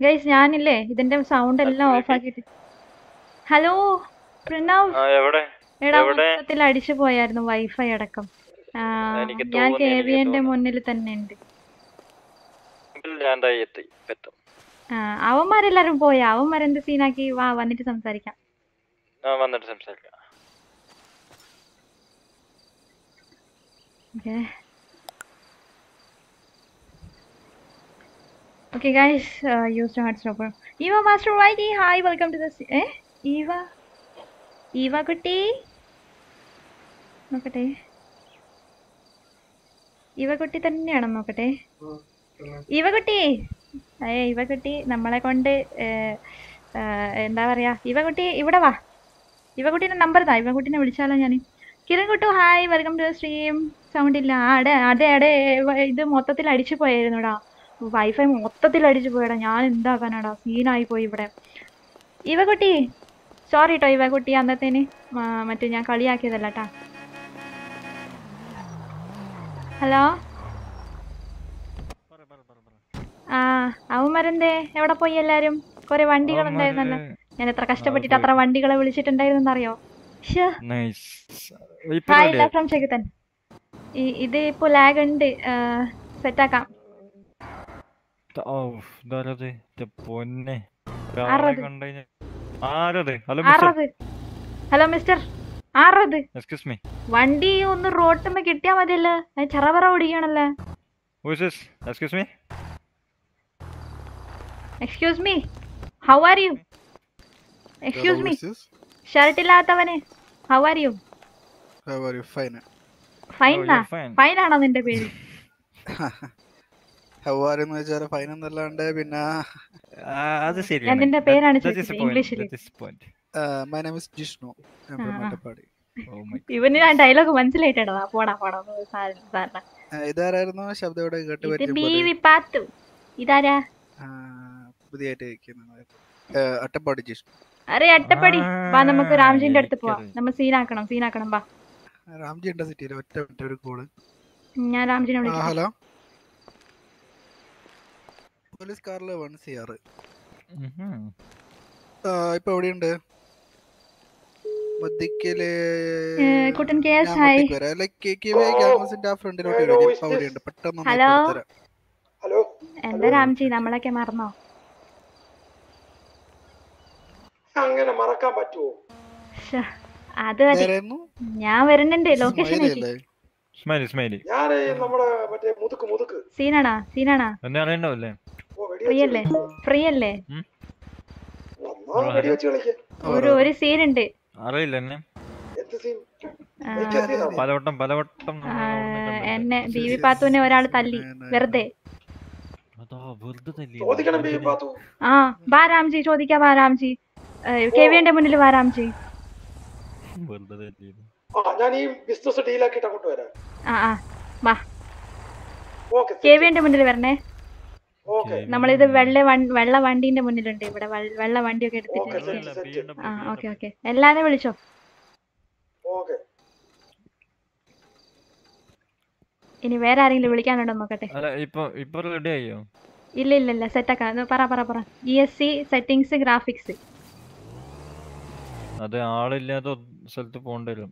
Guys ഞാനില്ലേ ഇതിന്റെ sound എല്ലാം ഓഫ് ആക്കിയിട്ട് ഹലോ പ്രണവ് ആ എവിടെ എടാ എവിടെ? മൊത്തത്തിൽ അടിച്ചു പോയായിരുന്നു വൈഫൈ അടക്കം ആ, എനിക്ക് ഞാൻ തോന്നി, കെ എനിക്ക് വി എന്റെ തോന്നി. മുന്നിൽ തന്നെ ഉണ്ട് ഞാൻ ദാ എത്തി എത്തും ആ അവന്മാരെല്ലാരും പോയാ അവന്മാരെന്ത് സീനാക്കി വാ വന്നിട്ട് സംസാരിക്കാം ആ വന്നിട്ട് സംസാരിക്കാം Okay. Okay, guys, uh, use the hard stopper. Eva Master YT, hi, welcome to the. se- Eh? Eva? Eva കുട്ടി നോക്കട്ടെ ഇവ കുട്ടി തന്നെയാണോ നോക്കട്ടെ ഇവ കുട്ടി ഏ ഇവ കുട്ടി നമ്മളെ കൊണ്ട് ഏ, ഏ, എന്താ പറയാ ഇവ കുട്ടി ഇവിടെ വാ ഇവ കുട്ടീൻ്റെ നമ്പർ താ ഇവ കുട്ടീനെ വിളിച്ചാലോ ഞാൻ Kiran Kuttu hi welcome to stream sound ഇല്ല ആ, അടെ അതെ അടെ വ- ഇത് മൊത്തത്തിൽ അടിച്ചു പോയായിരുന്നുടാ വൈഫൈ മൊത്തത്തിൽ അടിച്ചു പോയടാ ഞാൻ എന്താക്കാനാടാ സീനായി പോയി ഇവിടെ ഇവ കുട്ടി സോറി കേട്ടോ ഇവ കുട്ടി അന്നത്തേന് മ- മറ്റേ ഞാൻ കളിയാക്കിയതല്ല ട്ടാ ഹലോ ആ അവന്മാരെന്തേ എവിടെ പോയി എല്ലാരും കുറെ വണ്ടികൾ ഉണ്ടായിരുന്നല്ലോ ഞാൻ എത്ര കഷ്ടപ്പെട്ടിട്ട് അത്ര വണ്ടികളെ വിളിച്ചിട്ടുണ്ടായിരുന്നറിയോ ശ്ശേ നൈസ് ഹായ് ഇല്ല ഫ്രം ചെകുത്തൻ ഈ- ഇത് ഇപ്പൊ ലാഗ് ഉണ്ട് സെറ്റാക്കാം ഓ ഇതാരത് ന്റെ പൊന്നെ ആരത്? കണ്ടുകഴിഞ്ഞാ ആരത് ഹലോ ആറത് ഹലോ മിസ്റ്റർ ആറത് എക്സ്ക്യൂസ് മീ വണ്ടി ഒന്ന് റോട്ടുമ്പോ കിട്ടിയാ മതിയല്ലോ ഞാൻ ചെറവറ ഓടിക്കണല്ലേ who's this excuse me excuse me how are you excuse me shirt ഇല്ലാത്തവനെ how are you fine fine Oh, you're fine. Fine ആണോ നിന്റെ പേര് ഹവാരെന്ന് വെച്ചാൽ ഫൈൻ എന്നല്ലാണ്ട് പിന്നെ അത് ശരി അതിന്റെ പേരാണ് ചോദിച്ചത്, ഇംഗ്ലീഷില്. മൈ നെയിം ഇസ് ജിഷ്ണു ഞാൻ from ആ. മട്ടപ്പാടി ഇവന് ഞാൻ ഡയലോഗ് മനസ്സിലായിട്ടാ പോടാ പോടാ സാധനം സാധാരണ ആ, ഇതാരായിരുന്നു ശബ്ദം ഇവിടെ കേട്ട് ഇത് പറ്റിയ ബി പോലെ വി പാത്തു ഇതാരാ പുതിയതായിട്ട് കേൾക്കുന്നത് അട്ടപ്പാടി ജിഷ്ണു അരെ അട്ടപ്പടി വാ നമുക്ക് രാംജിന്റെ അടുത്ത് പോവാം നമ്മൾ സീനാക്കണം സീനാക്കണം വാ രാംജി ഉണ്ട സിറ്റിയിൽ ഒറ്റ ഒറ്റ ഒരു കോള് ഞാൻ രാംജിനെ ആ വിളിക്കാം ഹലോ പോലീസ് കാറിൽ വൺ സി ആർ ഇപ്പൊ എവിടെയുണ്ട് മദ്ദിക്കല് ഏ, കുട്ടൻ KS, hi. ക്യാമ്പസിന്റെ ആ ഫ്രണ്ടിലോട്ട് വരും ഇപ്പൊ അവിടെയുണ്ട് പെട്ടെന്ന് ഒന്ന് ഹലോ കൊടുത്തരാം. എന്താ രാംജി നമ്മളൊക്കെ മറന്നോ അങ്ങനെ മറക്കാൻ പറ്റുമോ ശ്ശെ, അത് മതി ഇതാരായിരുന്നു? ഞാൻ വരുന്നുണ്ട് ലൊക്കേഷൻ സ്മൈലി അല്ലേ? സ്മൈലി സ്മൈലി ഞാൻ നമ്മുടെ മറ്റേ മുതുക്ക് മുതുക്ക് സീനാണാ സീനാണാ എന്നെ അറിയണ്ടാവല്ലേ ഫ്രീ അല്ലേ ഫ്രീ അല്ലേ ആ വെടിവെച്ച് കളിക്ക് ഒരു ഒരു സീൻ ഉണ്ട് അറിയില്ല എന്നെ എന്ത് സീൻ ആ, പലവട്ടം പലവട്ടം ആ, എന്നെ ബി വി പാത്തുവിനെ ഒരാൾ തല്ലി വെറുതെ അതാ വെറുതെ തല്ലി ചോദിക്കണം ബി പാത്തു ആ വാ രാംജി ചോദിക്കാ വാ രാംജി കെ വിന്റെ മുന്നിൽ വാ രാംജി വെറുതെ തല്ലി ആ ഞാൻ ഈ ബിസിനസ് ഡീലാക്കിയിട്ട് അങ്ങോട്ട് വരാം ആ ആ വാ ഓക്കെ കെ വിന്റെ മുന്നിൽ വരണേ ഓക്കെ നമ്മളിത് വെള്ള വൺ- വെള്ള വണ്ടീന്റെ മുന്നിലുണ്ട് ഇവിടെ വെ- വെള്ള വണ്ടിയൊക്കെ എടുത്തിട്ട് ആ ഓക്കെ ഓക്കെ എല്ലാരും വിളിച്ചോ ഓക്കെ ഇനി വേറെ ആരെങ്കിലും വിളിക്കാനുണ്ടോ നോക്കട്ടെ അല്ല ഇപ്പൊ ഇപ്പൊ റെഡി ആയോ ഇല്ല ഇല്ല ഇല്ല സെറ്റാക്കാം ഇത് പറ പറ പറ E S C settings graphics അത് ആളില്ലാത്ത സ്ഥലത്ത് പോകേണ്ടി വരും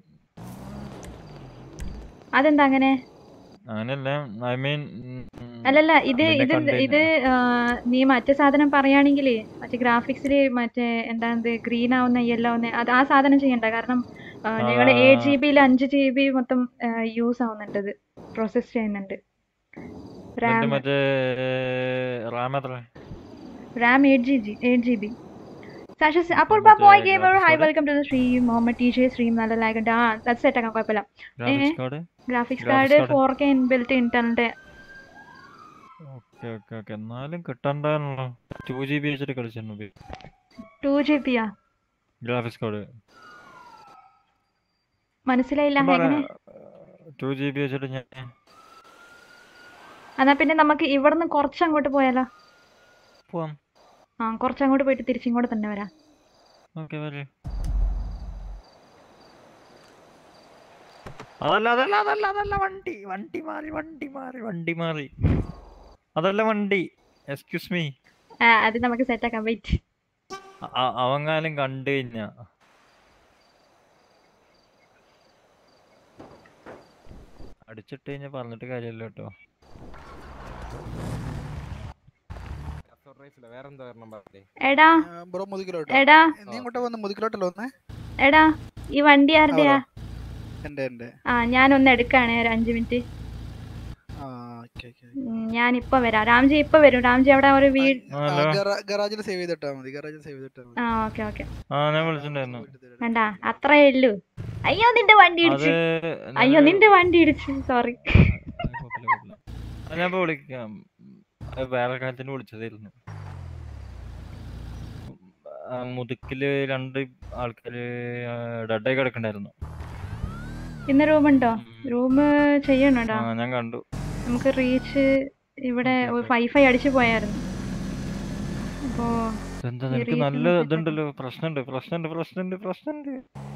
അതെന്താ അങ്ങനെ അങ്ങനെയല്ല ഐ മീൻ അല്ലല്ല ഇത് ഇത് ഇത് ആ, നീ മറ്റേ സാധനം പറയുകയാണെങ്കിൽ മറ്റേ ഗ്രാഫിക്സിൽ മറ്റേ എന്താണ് ഗ്രീൻ ആവുന്ന യെല്ലോ ആവുന്ന അത് ആ സാധനം ചെയ്യണ്ട കാരണം ഞങ്ങളുടെ ആ. ഏഴ് ജി ബിയിൽ അഞ്ച് ജി ബി മൊത്തം യൂസ് ആവുന്നുണ്ട് ഇത് പ്രോസസ് ചെയ്യുന്നുണ്ട് റാം മറ്റേ റാം എത്ര RAM eight G G eight G B സാഷസ് അപ്പോൾ boy gamer hi welcome to the stream Muhammad T J stream നല്ല ലാഗ് ഉണ്ട് ആ അത് സെറ്റ് ആക്കാം കുഴപ്പമില്ല graphics card graphics Graphics card card. Four K inbuilt internet okay okay okay എന്നാലും കിട്ടണ്ടാണല്ലോ ടു ജി ബി വെച്ചിട്ട് കളിച്ചിട്ടുണ്ട് ടു ജി ബിയാ ഗ്രാഫിക്സ് കാർഡ് മനസ്സിലായില്ല എങ്ങനെ ടു ജി ബി വെച്ചിട്ട് ഞാൻ എന്നാ പിന്നെ നമുക്ക് ഇവിടുന്ന് കുറച്ചങ്ങോട്ട് പോയാലോ പോവാം ആ കുറച്ചങ്ങോട്ട് പോയിട്ട് തിരിച്ചിങ്ങോട്ട് തന്നെ വരാം ഓക്കെ വരൂ അതല്ല അതല്ല അതല്ല അതല്ല വണ്ടി വണ്ടി മാറി വണ്ടി മാറി വണ്ടി മാറി അതല്ല വണ്ടി എക്സ്ക്യൂസ് മീ ആ അത് നമുക്ക് സെറ്റാക്കാൻ വെയിറ്റ് അ- അ- അവങ്ങാനും കണ്ടു കഴിഞ്ഞാ അടിച്ചിട്ട് കഴിഞ്ഞാ പറഞ്ഞിട്ട് കാര്യമില്ല കേട്ടോ വേറെന്താ വരണം പറഞ്ഞേ എടാ ബ്രോ മുതുകിലോട്ടോ എടാ നീ ഇങ്ങോട്ട് വന്ന് മുതുകിലോട്ടല്ലോ വന്നേ എടാ ഈ വണ്ടി ആരുടെയാ എന്റെ എന്റെ ആ ഞാനൊന്ന് എടുക്കാണേ ഒരു അഞ്ച് മിനിറ്റ് ആ ഓക്കെ ഓക്കെ ഉം, ഞാനിപ്പോ വരാം രാംജി ഇപ്പൊ വരും രാംജി അവിടെ ഒരു വീട് ഹലോ ഗറാജിൽ സേവ് ചെയ്തിട്ടാ മതി ഗറാജിൽ സേവ് ചെയ്തിട്ടാ മതി ആ ഓക്കെ ഓക്കെ ആ ഞാൻ വിളിച്ചിട്ടുണ്ടായിരുന്നു വേണ്ട അത്രേ ഉള്ളൂ അയ്യോ നിന്റെ വണ്ടി അത് ഇടിച്ചു അയ്യോ ഞാനൊരു- നിന്റെ വണ്ടി ഇടിച്ചു സോറി അത് കുഴപ്പമില്ല, കുഴപ്പമില്ല. അത് ഞാൻ ഇപ്പൊ വിളിക്കാം അത് വേറെ കാര്യത്തിന് വിളിച്ചതായിരുന്നു ആ, മുതുക്കില് രണ്ട് ആൾക്കാര് ഡെഡായി കിടക്കണ്ടായിരുന്നു ഇന്ന് റൂം ഉണ്ടോ ഉം. റൂം ചെയ്യണോടാ ആ ഞാൻ കണ്ടു നമുക്ക് റീച്ച് ഇവിടെ ഓക്കേ, ഓക്കേ. വൈഫൈ അടിച്ചു പോയായിരുന്നു അപ്പോ എന്താ ഈ നിനക്ക് reason നല്ല set ഇതുണ്ടല്ലോ പ്രശ്നമുണ്ട് പ്രശ്നമുണ്ട് പ്രശ്നമുണ്ട് പ്രശ്നമുണ്ട്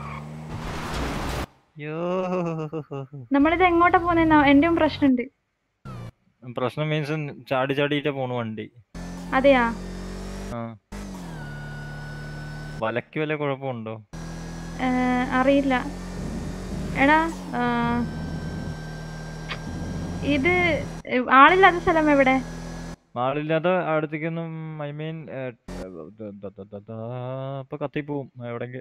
യോ നമ്മളിത് എങ്ങോട്ടാ പോകുന്ന എന്റെയും പ്രശ്നമുണ്ട് പ്രശ്നം മീൻസ് ചാടി ചാടിയിട്ടാ പോണു വണ്ടി അതെയാ ആ വലക്ക് വല്ല കുഴപ്പമുണ്ടോ ഏ, അറിയില്ല എടാ ആ, ഇത് ആളില്ലാത്ത സ്ഥലം എവിടെ ആളില്ലാതെ അടുത്തേക്കൊന്നും ഐ മീൻ ഇപ്പൊ കത്തിപ്പോവും എവിടെങ്കി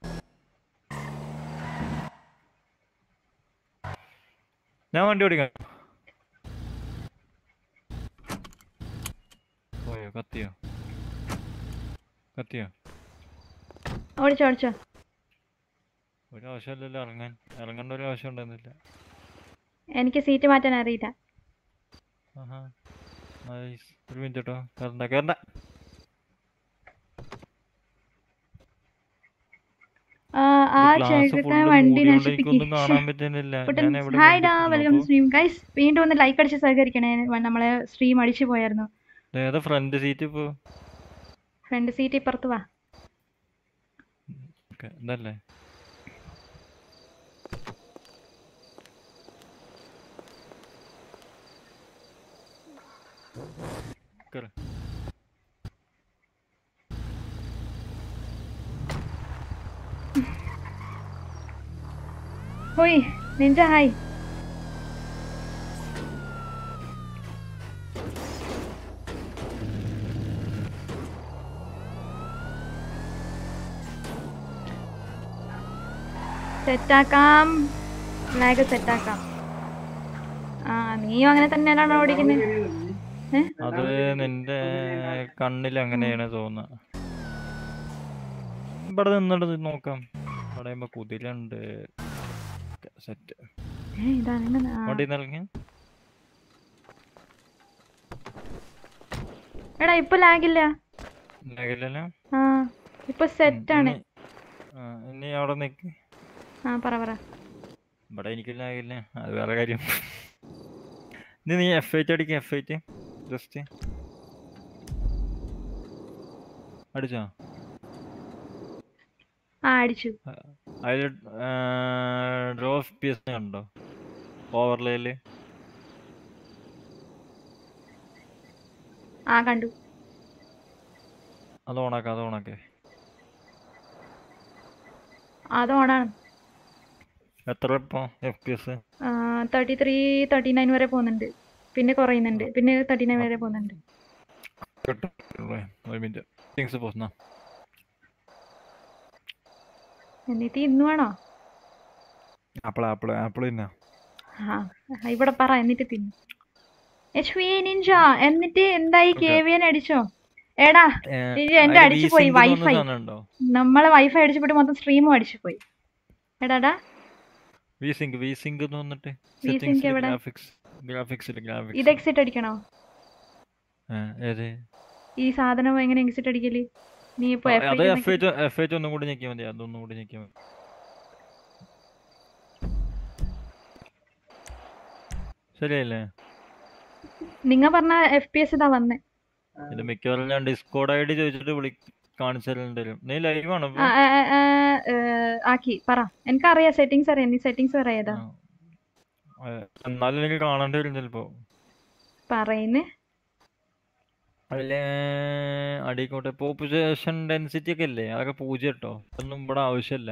ഞാൻ വണ്ടി ഓടിക്കാം പോയോ കത്തിയോ കത്തിയോ ഓടിച്ചോ ഓടിച്ചോ ഒരു ആവശ്യമില്ലല്ലോ ഇറങ്ങാൻ ഇറങ്ങേണ്ട ഒരു ആവശ്യം ഉണ്ടായിരുന്നില്ല എനിക്ക് സീറ്റ് മാറ്റാൻ അറിയില്ല ആഹാ നൈസ് ഒരു മിനിറ്റ് കേട്ടോ കയറണ്ട കയറണ്ട ആ, ആ ചേട്ടൻ വണ്ടി എനിക്കൊന്നും കാണാൻ പറ്റുന്നില്ല ഞാൻ എവിടെ ഹായ് ഡാ കണ്ടിരിക്കുന്നു. വെൽക്കം അപ്പൊ സ്ട്രീം ഗൈസ് വീണ്ടും ഒന്ന് ലൈക്ക് അടിച്ച് സഹകരിക്കണേ വ- നമ്മളെ സ്ട്രീം അടിച്ചു പോയായിരുന്നു ഇത് ഏതാ ഫ്രണ്ട് സീറ്റ് ഇപ്പോ ഫ്രണ്ട് സീറ്റ് ഇപ്പുറത്ത് വാ ഓക്കെ ഇതല്ലേ കേറ്. ഹോയ് നിഞ്ച ഹായ് സെറ്റാക്കാം ഫ്ലാഗ് സെറ്റാക്കാം ആ നീയും അങ്ങനെ തന്നെയാണോ ഓടിക്കുന്നത് ഏ അത് നിന്റെ കണ്ണിൽ അങ്ങനെയാണ് തോന്നുന്നത് ഇവിടെ നിന്നിട്ട് നോക്കാം പറയുമ്പോ കുതിരുണ്ട് സെറ്റ് ഏ, ഇതാ നിങ്ങൾ ആ. വണ്ടി ഇറങ്ങി എടാ ഇപ്പൊ ലാഗില്ല ഇല്ലല്ലോ ആ ഇപ്പൊ സെറ്റാണ് ആ, ഇനി അവിടെ നിക്ക് ആ പറ പറ ഇവിടെ എനിക്കില്ലാകില്ല അത് വേറെ കാര്യം ഇനി നീ എഫ് ഐറ്റ് അടിക്ക എഫ് ഐറ്റ് ജസ്റ്റ് അടിച്ചോ ആ അടിച്ചു അതിൽ ഡ്രോ ഓഫ് പി എസ് കണ്ടോ ഓവർലേയില് ആ കണ്ടു അത് ഓണാക്കാം അത് ഓണാക്കേ അത് ഓണാണ് എത്ര ഇപ്പൊ F P S thirty three thirty nine വരെ പോകുന്നുണ്ട് പിന്നെ കുറയുന്നുണ്ട് പിന്നെ തേർട്ടി നയൻ വരെ പോകുന്നുണ്ട് കിട്ടും ഒരു മിനിറ്റ് തിങ്സ് പോസ്ന്നാ എന്നിട്ട് ഇന്ന് വേണോ ആപ്പിൾ ആപ്പിൾ ആപ്പിൾ തന്നെ ആ ഇവിടെ പറ എന്നിട്ട് തിന്നു എച്ച് വി നിഞ്ച എന്നിട്ട് എന്തായി കെ വി എൻ അടിച്ചോ എടാ ഇത് എന്റെ അടിച്ചു പോയി വൈഫൈ ഉണ്ടോ നമ്മളെ വൈഫൈ അടിച്ചു പോയിട്ട് മൊത്തം സ്ട്രീമും അടിച്ചു പോയി എടാടാ വി സിങ്ക് വി സിങ്ക് എന്ന് വന്നിട്ട് V-Sync എവിടെ? ഗ്രാഫിക്സ് ഗ്രാഫിക്സിൽ ഇത് ഗ്രാഫിക്സ് എക്സിറ്റ് അടിക്കണോ ഏത് ഈ സാധനം എങ്ങനെ എക്സിറ്റ് അടിക്കല് നീ ഇപ്പൊ ആ, അത് F F8 H F H ഒന്നും കൂടി ഞെക്കിയാൽ മതി അതൊന്നും കൂടി ഞെക്കിയാൽ മതി ശരിയല്ലേ നിങ്ങ പറഞ്ഞ എഫ് പി എസ് ഇതാ വന്നേ ഇത് മിക്കവാറും ഞാൻ ഡിസ്കോഡ് ഐ ഡി ചോദിച്ചിട്ട് വിളി കാണിച്ചു തരും നീ ലൈവ് ആണ് ആ, ആ, ആ, ആ, ഏ, ആക്കി പറ എനിക്കറിയാം സെറ്റിങ്സ് അറിയാം നീ സെറ്റിങ്സ് പറയാ ഏതാ എന്നാലും എനിക്ക് കാണേണ്ടി വരും ചിലപ്പോ പറയുന്നേ അതില് അടിക്കോട്ടെ പോപ്പുലേഷൻ ഡെൻസിറ്റി ഒക്കെ ഇല്ലേ അതൊക്കെ പൂജ്യം കേട്ടോ ഒന്നും ഇവിടെ ആവശ്യമില്ല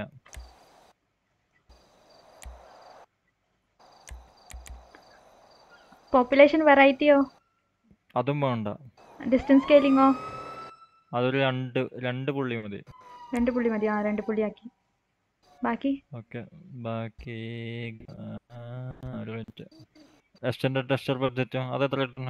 പോപ്പുലേഷൻ വെറൈറ്റിയോ അതും വേണ്ട ഡിസ്റ്റൻസ് സ്കെയിലിങ്ങോ അതൊരു രണ്ട് രണ്ട് പുള്ളി മതി രണ്ട് പുള്ളി മതി ആ രണ്ട് പുള്ളിയാക്കി ബാക്കി ഓക്കെ ബാക്കി ആ, ഒരു മിനിറ്റ് എക്സ്റ്റൻഡ് ടെസ്റ്റർ ബഡ്ജറ്റോ അത് എത്ര കിട്ടണേ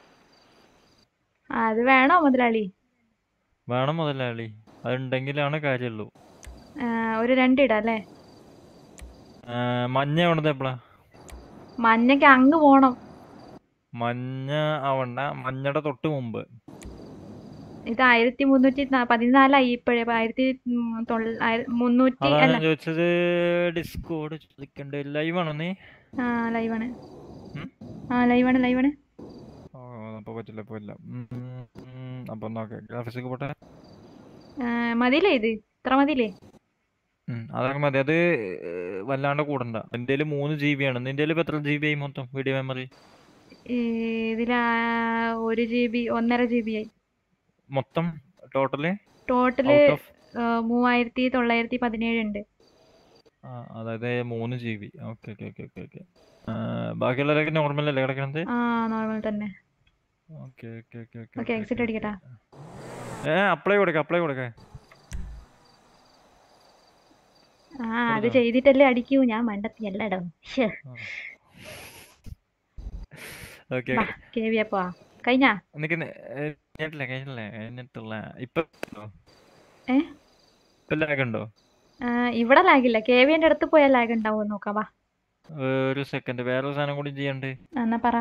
ആ, അത് വേണോ മുതലാളി വേണം മുതലാളി അതുണ്ടെങ്കിലാണ് കാര്യമുള്ളൂ ആ, ഒരു രണ്ട് ഇടാം അല്ലേ ആ, മഞ്ഞ എവിടുത്തെ എപ്പോഴാ മഞ്ഞയ്ക്ക് അങ്ങ് പോണം മഞ്ഞ ആവണ്ട മഞ്ഞയുടെ തൊട്ട് മുമ്പ് ഇത് ആയിരത്തി മുന്നൂറ്റി ന- പതിനാലായി ഇപ്പോഴേ ഇപ്പൊ ആയിരത്തി ഉം തൊള്ള- ആയിര- മുന്നൂറ്റി അതാണ് അല്ല ഞാൻ ചോദിച്ചത് ഡിസ്കോഡ് ചോദിക്കണ്ടേ ലൈവ് ആണോ നീ ആ ലൈവാണ് ഉം? ആ ലൈവാണ് ലൈവാണ് ഓ അപ്പൊ പറ്റില്ല പറ്റില്ല ഉം, ഉം, ഉം. അപ്പൊ നോക്കെ ഗ്രാഫിക്സ് പോട്ടെ മതിയില്ലേ ഇത് ഇത്ര മതിയില്ലേ ഉം, അതൊക്കെ മതി അത് ഏർ, വല്ലാണ്ട് കൂടണ്ട എൻ്റെ മൂന്ന് ജി ബി ആണ് നിന്റെ ഇപ്പൊ എത്ര ജി ബി ആയി മൊത്തം വീഡിയോ മെമ്മറി ഇതിൽ ഒരു ജി ബി ഒന്നര ജി ബി ആയി മൊത്തം ടോട്ടല് ടോട്ടല് ഔട്ട് ഓഫ് മൂവായിരത്തി തൊള്ളായിരത്തി പതിനേഴ് ഉണ്ട് അതായത് മൂന്ന് G B okay okay okay okay okay ബാക്കിയുള്ളവരൊക്കെ നോർമൽ അല്ലേ കിടക്കണത് ആ നോർമൽ തന്നെ okay okay okay okay exit അടിക്കട്ടാ ഏ അപ്ലൈ കൊടുക്ക അപ്ലൈ കൊടുക്ക ആ അത് കൊടുത്തോ? ചെയ്തിട്ടല്ലേ അടിക്കൂ ഞാൻ മണ്ടത്തി അല്ലടോ ശ്ശേ. ഓക്കെ ബാ കെ വി അപ്പോ കഴിഞ്ഞാ നിക്ക് കഴിഞ്ഞിട്ടില്ല കഴിഞ്ഞിട്ടില്ല കഴിഞ്ഞിട്ടില്ല ഇപ്പൊ ഉണ്ടോ? ഏ ഇപ്പൊ ലാഗ് ഉണ്ടോ ആ, ഇവിടെ ലാഗില്ല കെ വിന്റെ അടുത്ത് പോയാൽ ലാഗ് ഉണ്ടാവും നോക്കാം വാ ഒരു സെക്കൻഡ് വേറൊരു സാധനം കൂടി ചെയ്യണ്ട് ആ, എന്നാ പറ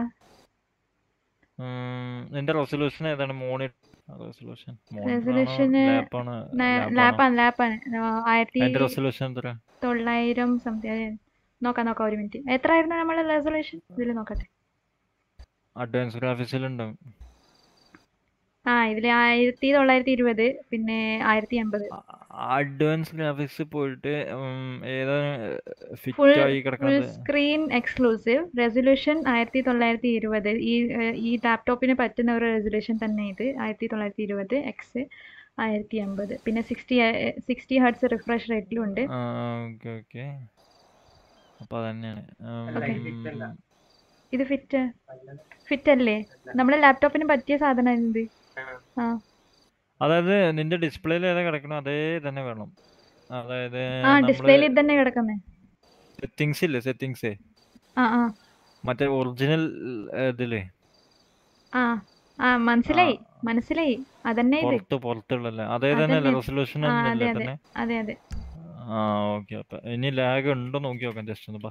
ഉം, നിന്റെ റെസൊല്യൂഷൻ ഏതാണ് മോണി റെസൊല്യൂഷൻ Resolution, ലാപ്പാണ് ലാപ്പാണ് ലാപ്പാണ് ആയിരത്തി അതിന്റെ റെസൊല്യൂഷൻ എത്ര തൊള്ളായിരം സംതിങ് നോക്കാം നോക്കാം ഒരു മിനിറ്റ് എത്രയായിരുന്നു നമ്മളെ റെസൊല്യൂഷൻ ഇതിൽ നോക്കട്ടെ അഡ്വാൻസ് ഗ്രാഫിക്സിലുണ്ടാവും ആ ഇതില് ആയിരത്തി തൊള്ളായിരത്തി ഇരുപത് പിന്നെ ആയിരത്തി എൺപത് അഡ്വാൻസ് ഗ്രാഫിക്സ് പോയിട്ട് ഉം, ഏതാണ് ഫുൾ ഫിറ്റ് ആയി ഫുൾ കിടക്കുന്നത് സ്ക്രീൻ എക്സ്ക്ലൂസീവ് റെസൊല്യൂഷൻ ആയിരത്തി തൊള്ളായിരത്തി ഇരുപത് ഈ ഏഹ്, ഈ ലാപ്ടോപ്പിന് പറ്റുന്ന ഒരു റെസൊല്യൂഷൻ തന്നെ ഇത് ആയിരത്തി തൊള്ളായിരത്തി ഇരുപത് എക്സ് ആയിരത്തി അമ്പത് പിന്നെ സിക്സ്റ്റി സിക്സ്റ്റി ഹെർട്സ് റിഫ്രഷ് റേറ്റിലും ഉണ്ട് ആ ഓക്കെ ഓക്കെ അപ്പൊ അതന്നെയാണ് ഓക്കെ ഉം, ഇത് ഫിറ്റ് ഫിറ്റ് അല്ലേ നമ്മുടെ ലാപ്ടോപ്പിന് പറ്റിയ സാധനം ഇത് ആ അതായത് നിന്റെ ഡിസ്പ്ലേയിൽ ഏതാ കിടക്കണോ അതേ തന്നെ വേണം അതായത് ആ നമ്മള് ഡിസ്പ്ലേയിൽ ഇത് തന്നെ കിടക്കുന്നേ സെറ്റിങ്സ് ഇല്ലേ സെറ്റിങ്സ് ആ ആ മറ്റേ ഒറിജിനൽ ഇതില് ആ ആ മനസ്സിലായി മനസ്സിലായി അതന്നെ ഇത് പുറത്ത് പുറത്തുള്ളല്ലേ അതേ തന്നെയല്ലേ അതന്നെ റെസൊല്യൂഷൻ ആ അതെ തന്നെയല്ലേ അതെ തന്നെ അതെ അതെ ആ ഓക്കെ അപ്പൊ ഇനി ലാഗ് ഉണ്ടോ നോക്കി നോക്കാം ജസ്റ്റ് ഒന്ന് ബാ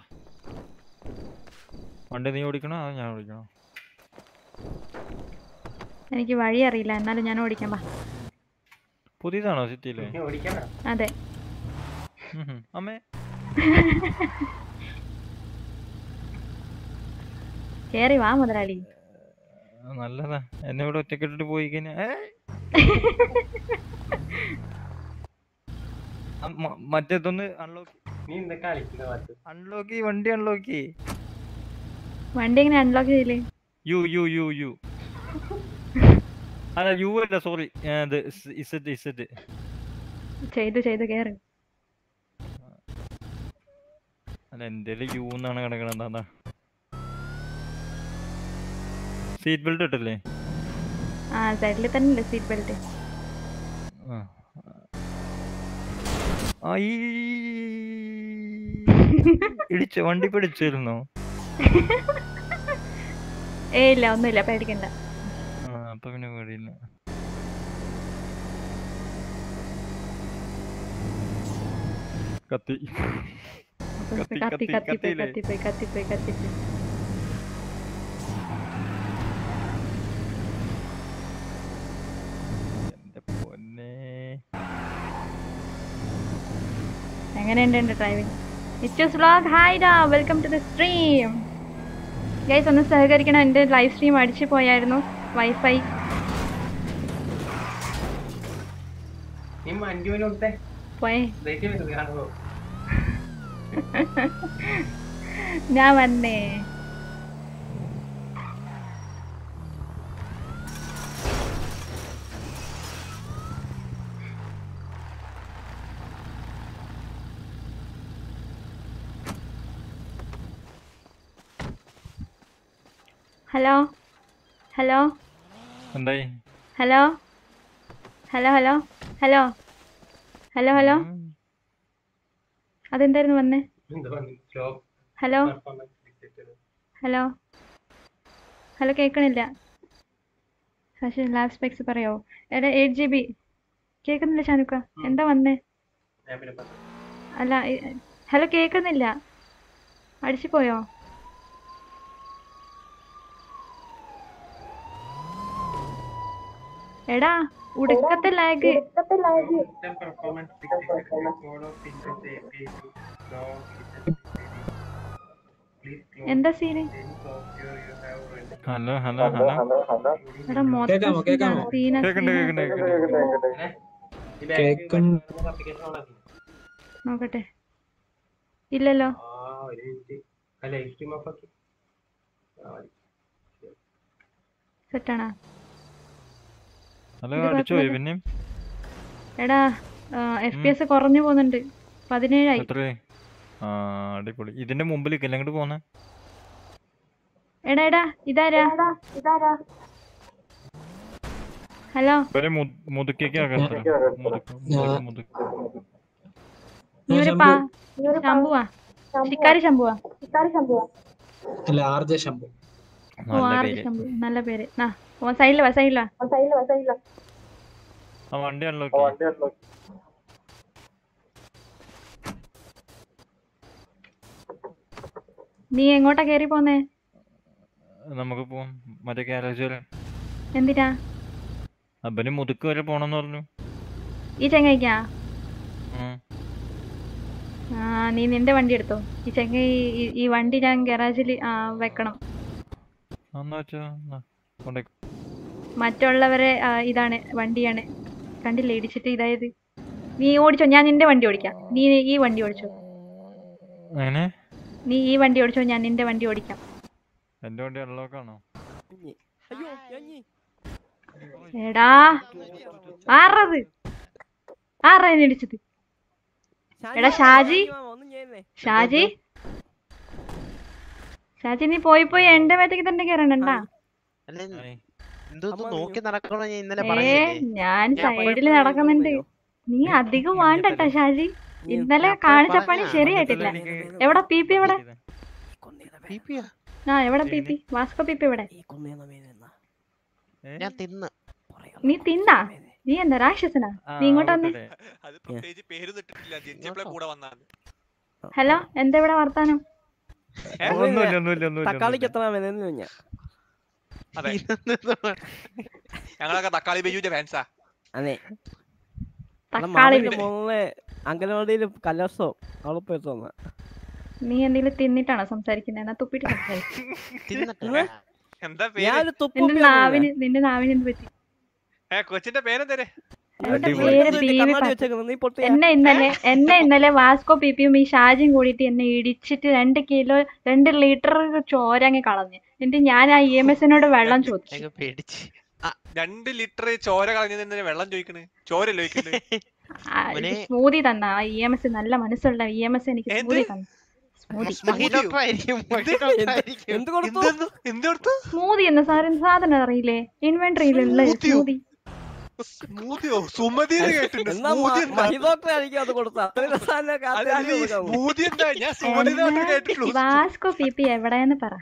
വണ്ടി നീ ഓടിക്കണോ അതോ ഞാൻ ഓടിക്കണോ എനിക്ക് വഴി അറിയില്ല എന്നാലും ഞാൻ ഓടിക്കാം വാ പുതിയതാണോ സിറ്റിയില് അതെ ഉം ഹും. അമ്മേ കേറി വാ മുതലാളി ആ, നല്ലതാ എന്നെ ഇവിടെ ഒറ്റക്കിട്ടിട്ട് പോയി കഴിഞ്ഞാ ഏ? ആ, മ- മറ്റേതൊന്ന് അൺലോക്ക് അൺലോക്ക് വണ്ടി അൺലോക്ക് വണ്ടി എങ്ങനെ അൺലോക്ക് ചെയ്യില്ലേ യു യു യു യു അല്ല യു അല്ല സോറി ഇത് ഇസഡ് ഇസഡ് ചെയ്തു ചെയ്തു കേറ് അല്ല എന്റെ യു എന്നാണ് കിടക്കണത് അതാ സീറ്റ് ബെൽറ്റ് ഇട്ടല്ലേ ആ സൈഡിൽ തന്നെ അല്ലേ സീറ്റ് ബെൽറ്റ് ആ. ആയി. ഇടിച്ചോ വണ്ടി പിടിച്ചിരുന്നോ ഏ ഇല്ല ഒന്നുമില്ല പേടിക്കണ്ട ആ അപ്പൊ പിന്നെ പേടിയില്ല കത്തി അപ്പൊ കത്തി, കത്തി കത്തി, കത്തിപ്പോയി കത്തിയില്ലേ? കത്തിപ്പോയി കത്തിപ്പോയി കത്തിപ്പോയി എന്റെ പൊന്നെ എങ്ങനെയുണ്ട് എൻ്റെ ഡ്രൈവിംഗ് ഇറ്റ്സ് വ്ളോഗ് ഹായ് ഡാ welcome to the stream guys ഒന്ന് സഹകരിക്കണം എൻ്റെ ലൈവ് സ്ട്രീം അടിച്ചു പോയായിരുന്നു വൈഫൈ പോയേ ഞാൻ വന്നേ ഹലോ ഹലോ എന്തായി hello hello hello hello hello hello ഉം. അതെന്തായിരുന്നു വന്നേ ഹലോ ഹലോ ഹലോ കേൾക്കണില്ല ശശി ലാബ് സ്പെക്സ് പറയോ എടാ എയ്റ്റ് ജി ബി കേൾക്കുന്നില്ല ഷാനുക്ക എന്താ വന്നേ അല്ല ഇ- ഹലോ കേൾക്കുന്നില്ല അടിച്ചു പോയോ എടാ ഉടുക്കത്തെ ലാഗ് എന്താ സീന് ഹലോ ഹലോ ഹലോ എടാ മൊത്തം സീന കേക്കണ്ട് കേക്കണ്ട് കേക്കണ്ട് നോക്കട്ടെ ഇല്ലല്ലോ സെറ്റാണാ ഹലോ ഇത് അടിച്ചു പോയി കുഴപ്പമില്ല. പിന്നെയും എടാ എഫ് പി എസ് കുറഞ്ഞു പോകുന്നുണ്ട് പതിനേഴായി എത്ര ആ അടിപൊളി ഇതിന്റെ മുമ്പിൽ അങ്ങോട്ട് പോന്നെ എടാ എടാ ഇതാരാ ഇതാരാ ഹലോ ഇവരെ മുതുക്കിയൊക്കെ അകത്ത് മുതുക്ക് മുതുക്ക് മുതുക്ക് നീ ഒരു പാ ശംഭുവാ ശിക്കാരി ശംഭുവാ അല്ല ആർ ജെ ശംഭു ഓ നല്ല ആർ പേര് ശംഭു നല്ല പേര് ആ ഓ സൈഡില് വാ സൈഡില് വാ ആ വണ്ടി അൺലോക്ക് നീ എങ്ങോട്ടാ കേറി പോന്നേ നമുക്ക് പോവാം മറ്റേ ഗാരേജ് വരെ എന്തിനാ അപ്പന് മുതുക്ക് വരെ പോണെന്ന് പറഞ്ഞു ഈ ചെങ്ങയ്ക്കാ ഉം. ആ നീ നിന്റെ വണ്ടി എടുത്തോ ഈ ചെങ്ങ ഈ- ഈ വണ്ടി ഞാൻ ഗറാജിൽ വെക്കണം എന്നാ വെച്ചാ എന്നാ, കൊണ്ടേക്ക്. മറ്റുള്ളവരെ ആ, ഇതാണ് വണ്ടിയാണ് കണ്ടില്ലേ ഇടിച്ചിട്ട് ഇതായത് നീ ഓടിച്ചോ ഞാൻ നിന്റെ വണ്ടി ഓടിക്കാം നീ ഈ വണ്ടി ഓടിച്ചോ എങ്ങനെ നീ ഈ വണ്ടി ഓടിച്ചോ ഞാൻ നിന്റെ വണ്ടി ഓടിക്കാം എന്റെ വണ്ടി അൺലോക്ക് ആണോ എടാ ആറത് ആറാ എന്നെ ഇടിച്ചത് എടാ ഷാജി ഷാജി ഷാജി നീ പോയി പോയി എന്റെ മേത്തേക്ക് തന്നെ കയറണ്ടണ്ടാ അല്ല ആയി. എന്തോ നോക്കി നടക്കണോ ഞാൻ ഇന്നലെ ഏ പറഞ്ഞില്ലേ ഞാൻ ഞാൻ സൈഡിൽ നടക്കുന്നുണ്ട് നീ അധികം വേണ്ടട്ടാ ഷാജി ഇന്നലെ കാണിച്ച പണി ശരിയായിട്ടില്ല എവിടെ പി പി എവിടെ പിപിയാ? ആ എവിടെ P P Vasco P P എവിടെ ഏ? ഞാൻ തിന്ന് നീ തിന്നാ നീ എന്താ രാക്ഷസനാ ആ, നീ ഇങ്ങോട്ട് വന്നേ ആവട്ടെ. അത് പ്രത്യേകിച്ച് പേര് ഇട്ടിട്ടില്ല ജനിച്ചപ്പോഴേ കൂടെ വന്നാണ് ഹലോ എന്താ ഇവിടെ വർത്താനം ഒന്നുമില്ല ഒന്നുമില്ല ഒന്നുമില്ല തക്കാളിക്ക് ഒന്നുമില്ല. എത്ര വില ഞാൻ അതെ ഞങ്ങളൊക്കെ തക്കാളി ബെജുവിന്റെ ഫാൻസാ അതെ തക്കാളി മോളെ അംഗനവാടിയിൽ കലോത്സവം അവളെ പോയി തോന്നാ നീ എന്തെങ്കിലും തിന്നിട്ടാണോ സംസാരിക്കുന്നത് എന്നാ തുപ്പിട്ട് സംസാരിക്കും തിന്നിട്ട് എന്താ പേര് ഞാനൊരു തുപ്പി നിന്റെ നാവിന് നിന്റെ നാവിന് എന്ത് പറ്റി ഏ കൊച്ചിന്റെ പേരെന്തേരെ എന്റെ അടിപൊളി. പേര് ബീവി കണ്ണാടി പാ- വെച്ചേക്കുന്നു നീ പൊട്ടിയ എന്നെ ഇന്നലെ എന്നെ ഇന്നലെ വാസ്കോ പി പിയും ഈ ഷാജിയും കൂടിയിട്ട് എന്നെ ഇടിച്ചിട്ട് രണ്ട് കിലോ രണ്ട് ലിറ്റർ ചോര അങ്ങ് കളഞ്ഞ് എന്നിട്ട് ഞാൻ ആ ഇ എം എസിനോട് വെള്ളം ചോദിച്ചു ഞങ്ങൾ പേടിച്ച് രണ്ട് ലിറ്റർ ചോര കളഞ്ഞതിന് വെള്ളം ചോദിക്കണ് ചോര ചോദിക്കണ് മോനെ. സ്മൂതി തന്ന ആ ഇ എം എസ് നല്ല മനസ്സുള്ള ഇ എം എസ് എനിക്ക് എന്ത്? സ്മൂതി തന്നു സ്മൂതി മഹി ഡോക്ടർ ആയിരിക്കും മഹി ഡോക്ടർ ആയിരിക്കും എന്ത് കൊടുത്തു എന്തെന്ന് എന്ത് കൊടുത്തു സ്മൂതി എന്ന സാധനം സാധനം അറിയില്ലേ ഇൻവെന്ററിയിലുള്ള സ്മൂത്തിയോ? സ്മൂതി സ്മൂതിയോ സുമതി കേട്ടിട്ടുണ്ട് എന്നാ സ്മൂതി എന്താ മഹിതോക്ടർ ആയിരിക്കും അത് കൊടുത്ത അത്രയും രസാനെ അല്ല അല്ല ഈ സ്മൂതി എന്താ ഞാൻ സുമതി മാത്രമേ കേട്ടിട്ടുള്ളൂ വാസ്കോ പി പി എവിടെയെന്ന് പറ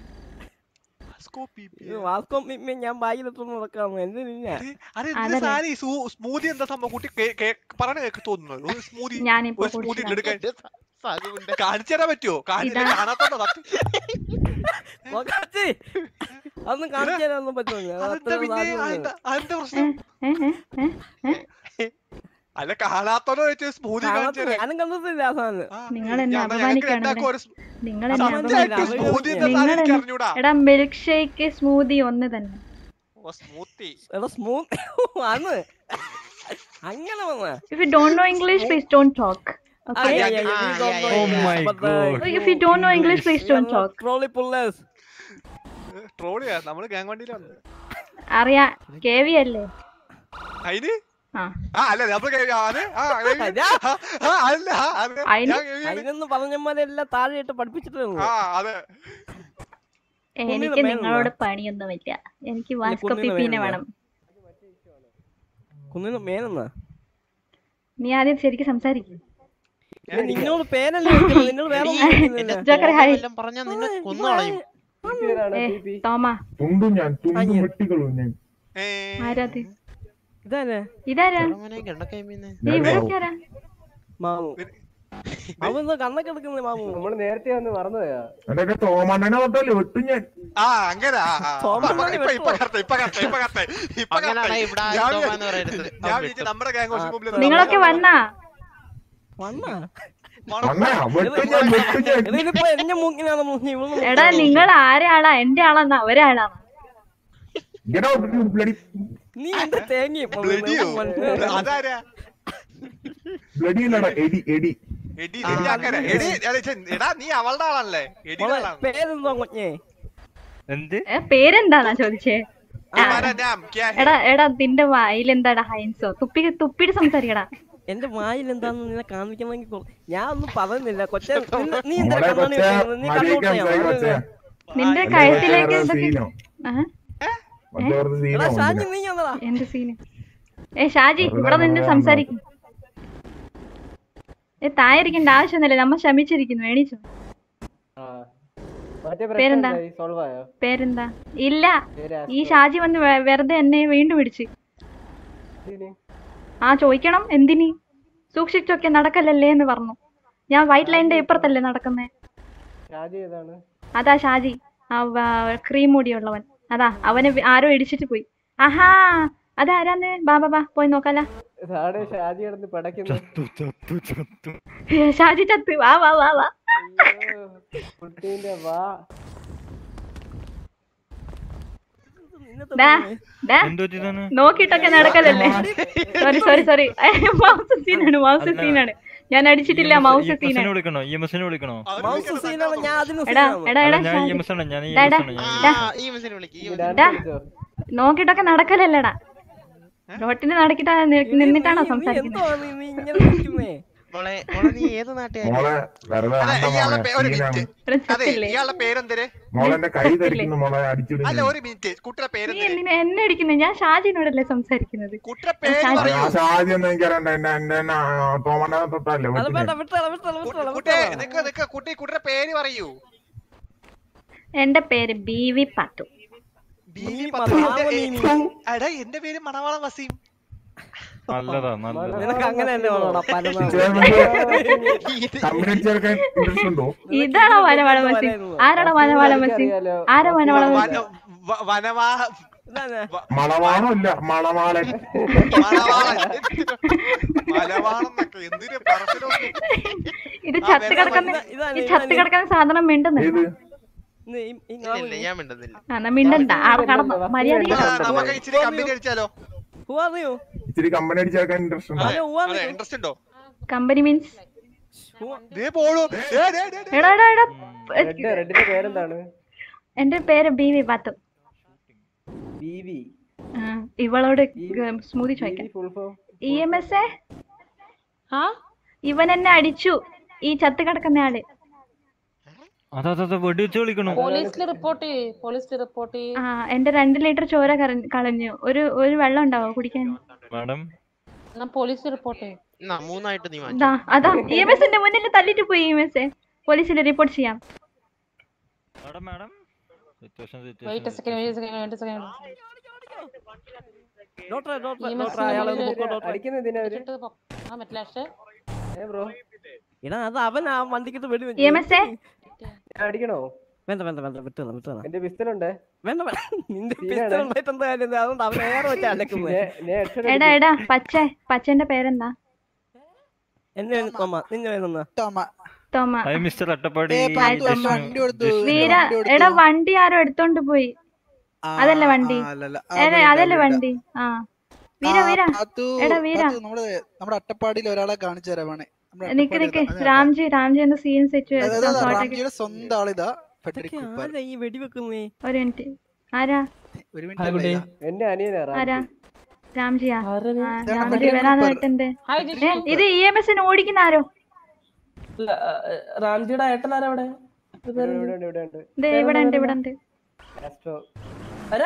വാസ്കോ പി പി. വാസ്കോ മിമ്മി ഞാൻ ബാഗിലെത്തുന്ന നടക്കാമോ എന്തിനാ അത് അത് എന്ത് അതല്ലേ. സാധനം ഈ സൂ- സ്മൂതി എന്താ സംഭവം കുട്ടി കേ- കേ- പറയണ കേക്ക് തോന്നുന്നു ഒരു സ്മൂതി ഞാനിപ്പോ ഒരു സ്മൂതി കുടിച്ചതാ. എടുക്കാൻ സാധുവിന്റെ കാണിച്ചു തരാൻ പറ്റുമോ കാണിച്ചു ഇതാ. കാണാത്തോണ്ടോ സത്യം നോക്കാച്ചി അതൊന്നും കാണിച്ചു തരാനൊന്നും പറ്റില്ല അത് അതെന്താ അത്ര പിന്നെ സാധനം അതെന്താ അതെന്താ ഏ, പ്രശ്നം ഏ, ഏ, ഏ? അല്ല കാണാത്തോണ്ടോ ചോദിച്ചു സ്മൂതി കാണിച്ചു കാണത്തില്ല. തരാൻ ഞാനും കണ്ടിട്ടില്ല ആ സാധനം ആ, നിങ്ങൾ എന്നെ ഞാൻ- ഞങ്ങൾക്ക് അപമാനിക്കുകയാണ് രണ്ടാൾക്കും ഒരു സ്- നിങ്ങൾ എന്നെ സത്യമായിട്ടും അപമാനിക്കുകയാണ് സ്മൂതി എന്താ നിങ്ങൾ സാധനം എനിക്ക് എന്നെ- അറിഞ്ഞൂടാ എടാ മിൽക്ക് ഷേക്ക് സ്മൂതി ഒന്ന് തന്നെ ഓ സ്മൂത്തി എടാ സ്മൂത്ത് ആണ് അങ്ങനെ വന്ന If you don't know English, please don't talk. Okay? yeah, yeah, yeah, yeah, Oh my God. If you don't know English, please don't talk. Trolley pullers ട്രോളിയാ നമ്മള് gang വണ്ടിയിലാണ് അറിയാ കെ വി അല്ലേ അതിന് ആ ആ അല്ല നമ്മള് കേ- ആ, അതെ, ആ, അതെ. അതാ. ആ, അല്ല ആ, അതെ. അയിന്? ഞാൻ കേൾവിയാണ്. അതിനൊന്ന് പറഞ്ഞമാരെല്ലാം താഴെയിട്ട് പഠിപ്പിച്ചിട്ടേ ഉള്ളൂ ആ അതെ കുന്നിന് എനിക്ക് മേലെന്നാ? നിങ്ങളോട് പണിയൊന്നുമില്ല എനിക്ക് വാസ്കോ കുന്നിന് പിപ്പിനെ മേലെന്നാ? വേണം കുന്നിന് മേലെന്നാ നീ ആദ്യം ശരിക്കും സംസാരിക്കും ഇത് നിന്നോട് പേരല്ലേ ചോദിക്കുന്നത്, നിന്നോട് വേറെ ഒന്നും ചോദിക്കുന്നില്ല. ജോക്കർ ഹായ് എല്ലാം പറഞ്ഞാ നിന്നെ കൊന്നു കളയും ഏ തോമ തുണ്ടു ഞാൻ തുണ്ടു അയ്യോ. വെട്ടിക്കളു ഞാൻ ഏ, ആരാത് ഇതാരേ ഇതാരാ മോനെ ഗണ്ടക്കൈമീന്ന് നീ ഇവിടൊക്കെ ആരാ മാമു അവൻ കണ്ണൊക്കെ എടുക്കുന്നത് മാമു നമ്മള് നേരത്തെ വന്ന് മറന്നുപോയാ എന്റെ തോമണ്ണനെ തൊട്ടല്ലേ വെട്ടു ഞാൻ ആ അങ്ങനെ ആ, ആ. തോമസ് ഇപ്പൊ ഇപ്പൊ കറക്റ്റ് ഇപ്പൊ കറക്റ്റ് ഇപ്പൊ കറക്റ്റ് ഇപ്പൊ അങ്ങനെയാണെ correct. ഇവിടെ ഞാൻ ആരും തോമ വിചാരിച്ചു- എന്ന് പറയരുത് ഞാൻ അവൻ വിചാരിച്ചു വിട്ടു. നമ്മുടെ ഗ്യാങ് കുറച്ച് മുമ്പിൽ നിങ്ങളൊക്കെ വന്നാ വന്നാ അണ്ണാ വെട്ടു ഞാൻ വെട്ടു ഞാൻ ഇതിനിപ്പോ എന്റെ മൂക്കിനാണ് മൂക്കി ഇവള് എടാ നിങ്ങൾ ആരാളാ എന്റെ ആളാന്നാ ഒരാളാണ് Get out, you bloody നീ എന്റെ തേങ്ങ ബ്ലഡിയോ അതാരാ bloody അല്ലടാ എടി എടി എടി നിന്റെ ആൾക്കാരാ എടി അതെ, ഛെ, എടാ നീ അവളുടെ ആളല്ലേ എടിയുടെ ആളാണ് പേരെന്തോ കൊഞ്ഞേ എന്ത് ഏ, പേരെന്താന്നാ ചോദിച്ചേ ഹമാരാ നാം ക്യാ ഹെ? എടാ എടാ നിന്റെ വായിലെന്താടാ ഹൈൻസോ തുപ്പി തുപ്പിട്ട് സംസാരിക്കടാ എന്റെ വായിൽ എന്താന്ന് നിന്നെ കാണിക്കണമെങ്കിൽ കൊ- ഞാൻ ഒന്നും പറയുന്നില്ല കൊച്ചെ നിന്നെ- നീ എന്താ മോളെ കണ്ണാടി കൊച്ചേ വെക്കുന്നത്? നീ മര്യാദയ്ക്ക് സംസാരിക്ക് കൊച്ചേ കണ്ണോട്ടയാ നിന്റെ അത് കഴുത്തിലേക്ക് വേറെ എന്തൊക്കെ സീനോ ആ? മറ്റേ വെറുതെ എടാ സീനോ ഷാജി നീ എന്നതാ എന്ത് സീന് ഏ ഷാജി ഇവിടെ നിന്ന് സംസാരിക്കും ഏ തായിരിക്കേണ്ട ആവശ്യമൊന്നുമില്ല നമ്മ ശമിച്ചിരിക്കുന്നു എണീച്ചോ പേരെന്താ പേരെന്താ ഇല്ല ഈ ഷാജി വന്ന് വെ- വെറുതെ എന്നെ വീണ്ടും പിടിച്ച് ആ ചോദിക്കണം എന്തിനി സൂക്ഷിച്ചൊക്കെ നടക്കല്ലല്ലേ എന്ന് പറഞ്ഞു ഞാൻ വൈറ്റ് ലൈനിന്റെ ഇപ്പുറത്തല്ലേ നടക്കുന്നേ അതാ ഷാജി ആ ക്രീം മുടിയുള്ളവൻ അതാ അവനെ വി- ആരോ ഇടിച്ചിട്ട് പോയി ആഹാ അതാരാന്ന് ബാ ബാ ബാ പോയി നോക്കാല ചത്തു ചത്തു ചത്തു ഷാജി ചത്ത് വാ വാ വാ വാ ഡാ ഡാ എന്ത് പറ്റിയതാണ് നോക്കിട്ടൊക്കെ നടക്കലല്ലേ സോറി സോറി സോറി മൗസ് സീനാണ് മൗസ് സീനാണ് ഞാൻ അടിച്ചിട്ടില്ല മൗസ് സീനാണ് വിളിക്കണോ ഇ എം എസിനെ വിളിക്കണോ മൗസ് സീനാണ് ഞാൻ അതിന് എടാ സീനാണ്. എടാ അല്ല, എടാ ഞാൻ ഇ ഷാജി. എം എസ് ആണ് ഞാൻ ഇ ഡാ, എം ഡാ, എസ് ആണ് ഞാൻ ഡാ. ആ, ഈ മിസ്സിനെ വിളിക്ക് ഈ മിസ്സിനെ ഡാ നോക്കിട്ടൊക്കെ നടക്കലല്ലേടാ റോട്ടിന് നടക്കിട്ടാ നിന്നിട്ടാണോ നീ- നീ സംസാരിക്കുന്നത് എന്തുവാ നീ- നീ ഇങ്ങനെ നിൽക്കുന്നേ മോളെ മോളെ നീ ഏത് നാട്ടുകാരി മോളെ വെറുതെ അല്ല അണ്ണ ഇയാളുടെ മോളെ പേ- ഒരു സീനാണ് മിനിറ്റ് ഇവിടെ അതെ ചത്തില്ലേ ഇയാളുടെ പേരെന്തര് മോളെ എന്റെ കൈ ധരിക്കുന്നു മോളെ അടിച്ചിടുന്നു അല്ല ഒരു മിനിറ്റ് കുട്ടിയുടെ നീ പേരെന്തര് എന്തിനാ എന്നെ അടിക്കുന്നത് ഞാൻ ഷാജിനോടല്ലേ സംസാരിക്കുന്നത് കുട്ടിയുടെ പേര് ഷാജി. പറയൂ ആ ഷാജി ഒന്നും എനിക്കറിയണ്ട എന്റെ എന്റെ തോമണ്ണനെ തൊട്ടല്ലേ അത് വെട്ടു വേണ്ട ഞാൻ വിട്ടോളാം വിട്ടോളാം വിട്ടോളാം കുട്ടിയെ വിട്ടോളാം നിക്ക് നിക്ക് കുട്ടി കുട്ടിയുടെ പേര് പറയൂ എന്റെ പേര് ബി വി പത്തു ബി നീ വി പത്ത്. മലയാളം എന്റെ- നീ- എടാ എന്റെ പേര് മണവാളം വസീം നല്ലതാ നല്ലതാ നിനക്ക് അങ്ങനെ തന്നെ വേണോടാ പരമാവധി കമ്പനി ചേർക്കാൻ ഇൻട്രസ്റ്റ് ഉണ്ടോ ഇതാണോ വനവാള മസീം ആരാടാ വനവാള മസീം ആരാ വനവാള മസീം വന- വ- വനവാ ഇതാണ്. മണവാണോ ഇല്ല മണവാളൻ മണവാളൻ മലവാളെന്നൊക്കെ എന്തിനു പറച്ചിലോ ഇത് ചത്ത് കിടക്കുന്ന ഇതാണ് ഈ ചത്ത് കിടക്കുന്ന സാധനം മിണ്ടുന്നു ഏത് ഇന്ന് ഈ- ഈ ഇല്ല നാളെ ഇല്ല ഞാൻ മിണ്ടുന്നില്ല എന്നാ മിണ്ടണ്ട ആടെ കടന്നു മര്യാദ നമുക്ക് ഇച്ചിരി കമ്പനി അടിച്ചാലോ Who are you? ഇച്ചിരി കമ്പനി അടിച്ചേർക്കാൻ ഇൻട്രസ്റ്റ് ഉണ്ടോ ഹലോ, who are you? ഇൻട്രസ്റ്റ് ഉണ്ടോ കമ്പനി മീൻസ് Who are- ദേ പോളൂ ദേ, ദേ, ദേ, ദേ. എടാ എടാ എടാ എന്റെ പേര് ബി വി പത്തു ആ, ഇവളോട് സ്മൂതി ചോദിക്കാം ഇ എം എസ് എ ആ ഇവൻ എന്നെ അടിച്ചു ഈ ചത്ത് കിടക്കുന്ന ആള് അതാ അതാ വെടി വെച്ച് വിളിക്കണോ പോലീസിൽ റിപ്പോർട്ട് ചെയ്യ് പോലീസിൽ റിപ്പോർട്ട് ചെയ്യ് ആ എന്റെ രണ്ട് ലിറ്റർ ചോര കര- കളഞ്ഞു ഒരു ഒരു വെള്ളം ഉണ്ടാവോ കുടിക്കാൻ മാഡം എന്നാ പോലീസിൽ റിപ്പോർട്ട് ചെയ്യ് എന്നാ മൂന്നായിട്ട് നീ മാറ്റി ദാ, അതാ ഇ എം എസിന്റെ മുന്നിൽ തല്ലിട്ട് പോയി ഇ എം എസ് പോലീസിൽ റിപ്പോർട്ട് ചെയ്യാം madam madam situation wait situation second wait second wait second ഡോക്ടറെ ഡോക്ടറെ ഈ ഡോക്ടറെ അയാളെ ഒന്ന് പൊക്കോ ഡോക്ടറെ ആ മറ്റേ ലാസ്റ്റ് എടാ അത് അവൻ ആ വണ്ടിക്കിട്ട് വെടി വെച്ച് ഇ എം എസ് വേണ്ട വേണ്ട വേണ്ട വിട്ടോളാം വിട്ടോളാം എന്റെ പിസ്റ്റലുണ്ട് വേണ്ട വേണ്ട നിന്റെ പിസ്റ്റൽ ഉണ്ടായിട്ട് എന്താ കാര്യം ഇത്? അതുകൊണ്ട് അവൻ ഏറെ വെച്ച് അലക്കുന്നത് എടാ എടാ പച്ച പച്ചന്റെ പേരെന്താ എന്നെ തോമ നിന്നെ വേണമെന്നാ ടോമ തോമ ഹായ് മിസ്റ്റർ അട്ടപ്പാടി ഏ, പാത്തു, ജിഷ്ണു. വണ്ടി കൊടുത്തു. ജിഷ്ണു. വീര വണ്ടി എടുത്തു. എടാ വണ്ടി ആരോ എടുത്തോണ്ട് പോയി ആ, അതല്ലേ വണ്ടി? ആ, അല്ലല്ല. ആ, ഏതാ വീടാ, അതല്ലേ വീടാ. വണ്ടി ആ വീര ആ, വീര പാത്തു, എടാ, വീര. പാത്തു, നമ്മുടെ നമ്മുടെ അട്ടപ്പാടിയിൽ ഒരാളെ കാണിച്ചു തരാൻ വേണേ നമ്മുടെ നിക്ക് അട്ടപ്പാടി നിക്ക് അതാ, അതാ. രാംജി രാംജി എന്ന സീൻ സെറ്റ് അതാ, അതാ, അതാ, റാംജിയുടെ സ്വന്തം ആളിതാ ഫെഡറിക് ഇതൊക്കെ കുപ്പർ. ആരാ ഈ വെടി വെക്കുന്നേ ഒരു മിനിറ്റ് ആരാ ഒരു മിനിറ്റ് ഇതാ. ആരാ രാംജിയാ ആ, ഇതാണ് രാംജി ഫെഡറിക് വരാന്ന് കുപ്പർ. പറഞ്ഞിട്ടുണ്ട് ഹായ് ഏ, ജിഷ്ണു ഇത് ഇ എം എസിന് ഓടിക്കുന്ന ആരോ റാംജിയുടെ ഏട്ടനാരാ അവിടെ ദേ ഇവിടെ ഉണ്ട് ഇവിടെ ഉണ്ട് കാസ്ട്രോ ആരാ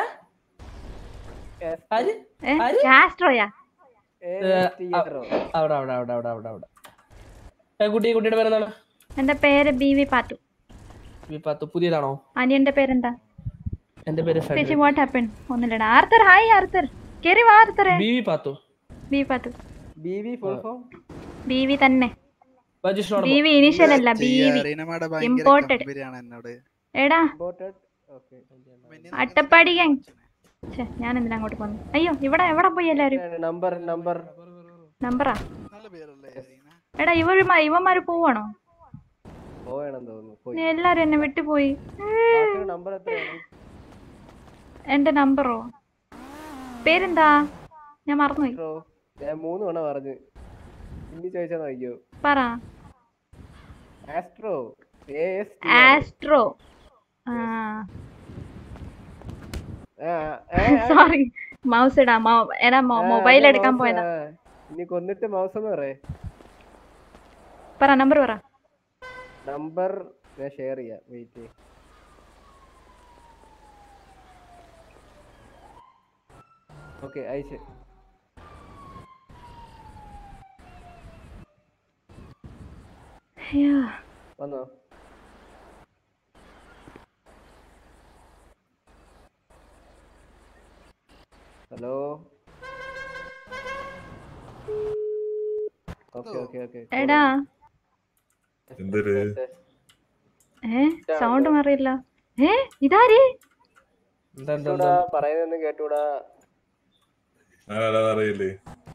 ആര് ഏ ആര്? കാസ്ട്രോയാ ഏ, ഏ, തിയേറ്ററോ? അവിടെ അവിടെ അവിടെ അവിടെ അവിടെ അവിടെ ഏ, കുട്ടി കുട്ടിയുടെ പേരെന്താണ് എന്റെ പേര് ബി വി പാത്തു ഈ പത്ത് പുതിയതാണോ അനിയന്റെ പേരെന്താ എന്റെ പേര് ചേച്ചി ഫെഡറിക്. വാട്ട് ഹാപ്പൻ ഒന്നുമില്ലടാ ആർത്തർ ഹായ് ആർത്തർ കേറി വാ ആർത്തറെ B V Pathu B V Pathu B V full form B V തന്നെ ബജിഷ്ണോട് ബി വി ഇനിഷ്യൽ അല്ല ബി വി റീനമ്മയുടെ ഭയങ്കര ഇമ്പോർട്ടഡ് കമ്പനിയാണ് എന്നോട് എടാ ഇമ്പോർട്ടഡ് ഓക്കെ അട്ടപ്പാടി gang. ഛെ, ഞാൻ എന്തിനാ അങ്ങോട്ട് പോന്നു അയ്യോ ഇവിടെ എവിടെ പോയി എല്ലാരും നമ്പർ നമ്പർ നമ്പറാ നല്ല പേരല്ലേ റീന എടാ ഇവർ ഇവന്മാര് പോവാണോ പോവേണം തോന്നുന്നു പോയി നീ എല്ലാരും എന്നെ വിട്ടുപോയി നമ്പർ എത്രയാണ് എന്റെ നമ്പറോ പേരെന്താ ഞാൻ മറന്നുപോയി ബ്രോ ഞാൻ മൂന്ന് തവണ പറഞ്ഞു ഇനി ചോദിച്ചാൽ നോക്കിയോ പറ astro A S astro sorry mouse ഇടാ മൗ- എടാ മൊബൈൽ എടുക്കാൻ പോയതാ ഇനി കൊന്നിട്ട് മൗസ് എന്ന് പറയേ പറ നമ്പർ പറ നമ്പർ ഞാൻ ഷെയർ ചെയ്യാം വെയിറ്റ് ഓക്കെ അയച്ച് അയ്യോ വന്നോ ഹലോ ഓക്കെ ഓക്കെ ഓക്കെ എടാ എന്തൊരു ഏ സൗണ്ട് മാറിയില്ല ഏ ഇതാര് കേട്ടൂടാ പറയുന്നൊന്നും കേട്ടൂടാ ആരാ അറിയില്ലേ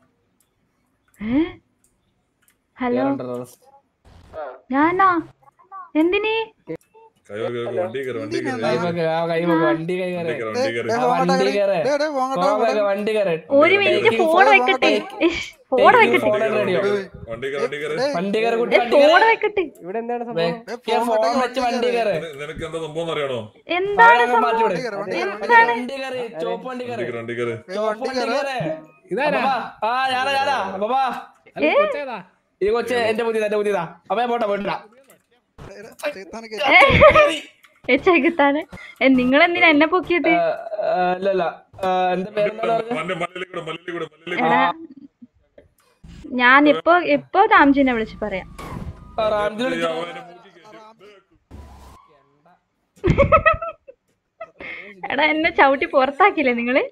ഏ ഹലോ ഞാനാ എന്തിന് കൈ വെക്ക്, വണ്ടി കയറി വണ്ടി കയറി കൈവക്ക്, ആ കൈവക്ക്, വണ്ടി കൈ കയറ്. വണ്ടി കയറി വണ്ടി കയറി ആ വണ്ടി കയറ്. ഡേ, ഡേ, വാങ്ങട്ടെ, പോകാൻ വാങ്ങട്ടെ. വണ്ടി കയറ്. ഒരു മിനിറ്റ് Taking ഫോൺ phone, വെക്കട്ടെ take- ഫോൺ taking വെക്കട്ടെ phone and radio. വണ്ടി കയറി വണ്ടി കയറി വണ്ടി കയറ് കുട്ടി, ഏ, വണ്ടി ഫോൺ കയറ്. വെക്കട്ടെ ഇവിടെ എന്താണ് സംഭവം വെക്കിയ phone വെച്ച് വണ്ടി കയറ്. നിനക്ക് എന്താ സംഭവം അറിയണോ എന്താണ് അവനെ അങ്ങ് മാറ്റി സംഭവം വിട്. വണ്ടി കയറി, വണ്ടി എന്താണ് വണ്ടി കയറ്, ചോപ്പ് വണ്ടി വണ്ടി കയറ്. കയറി വണ്ടി കയറി ഏ, ചോപ്പ് വണ്ടി വണ്ടി കയറി കയറ്. അപ്പപ്പാ, ആ ഞാനാ ഞാനാ അപ്പപ്പാ. ഏ ഈ കൊച്ചെ എന്റെ പുതിയതാ എന്റെ പുതിയതാ അപ്പൊ ഞാൻ പോട്ടെ പോയിട്ടില്ല ചേത്താനൊക്കെ ഏ ചെകുത്താന് ഏ നിങ്ങൾ എന്തിനാ എന്നെ പൊക്കിയത് ഇല്ല ഇല്ല എന്റെ പേരെന്താ പറഞ്ഞത് മല്ല മല്ലിൽ കൂടെ മല്ലിൽ കൂടെ മല്ലിൽ കൂടെ എടാ ഞാൻ ഇപ്പൊ ഇപ്പൊ രാംജിനെ വിളിച്ച് പറയാം ആ, റാംജി വിളിച്ചു അവനെ മൂക്കി കയറ്റി. എടാ എന്നെ ചവിട്ടി പുറത്താക്കില്ലേ നിങ്ങള്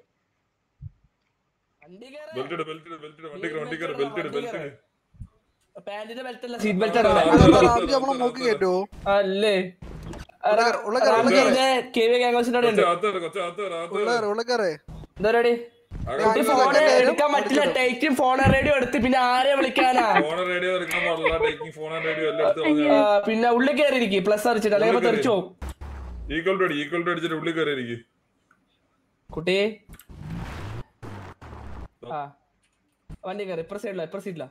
വണ്ടി കയറ്. ബെൽറ്റ് ഇട് ബെൽറ്റ് ഇട് ബെൽറ്റ് ഇട് വണ്ടി കയറി വണ്ടി കയറി ബെൽറ്റ് ഇട് ബെൽറ്റ് ഇട് പാന്റിന്റെ ബെൽറ്റ് അല്ല സീറ്റ് ബെൽറ്റ് ആണ് അതെന്താ റാംജി നമ്മളെ മൂക്ക് കയറ്റുവോ അല്ലേ ഉള്ള കയറ്, ഉള്ള കയറ്, ഉള്ള കയറ്. കെ വി ഗാംഗോസിന്റെ അവിടെ ഉണ്ട് കൊച്ചു അകത്ത് കയറ്, കൊച്ചു അകത്ത് കയറ്, അകത്ത് ഉള്ള കയറ്. കയറ്, ഉള്ള കയറ്. എന്താ പരിപാടി അകത്ത് ഫോൺ കയറ്. എടുക്കാൻ പറ്റില്ല ടേക്കും ഫോൺ റേഡിയോ എടുത്ത് പിന്നെ ആരെ വിളിക്കാനാ ഫോൺ റേഡിയോ എടുക്കാൻ പാടില്ല ടേക്കിംഗ് ഫോൺ റേഡിയോ എല്ലാം എടുത്ത് ആ, പിന്നെ ഉള്ളിൽ കയറിയിരിക്കും പ്ലസ് അടിച്ചിട്ട് അല്ലെങ്കിൽ ഇപ്പൊ തെറിച്ചു പോകും ഈക്വൽ ടു അടി ഈക്വൽ ടു അടിച്ചിട്ട് ഉള്ളിൽ കയറി ഇരിക്കും കുട്ടി ആ വണ്ടി കയറി ഇപ്പുറ സൈഡില ഇപ്പുറ സീറ്റില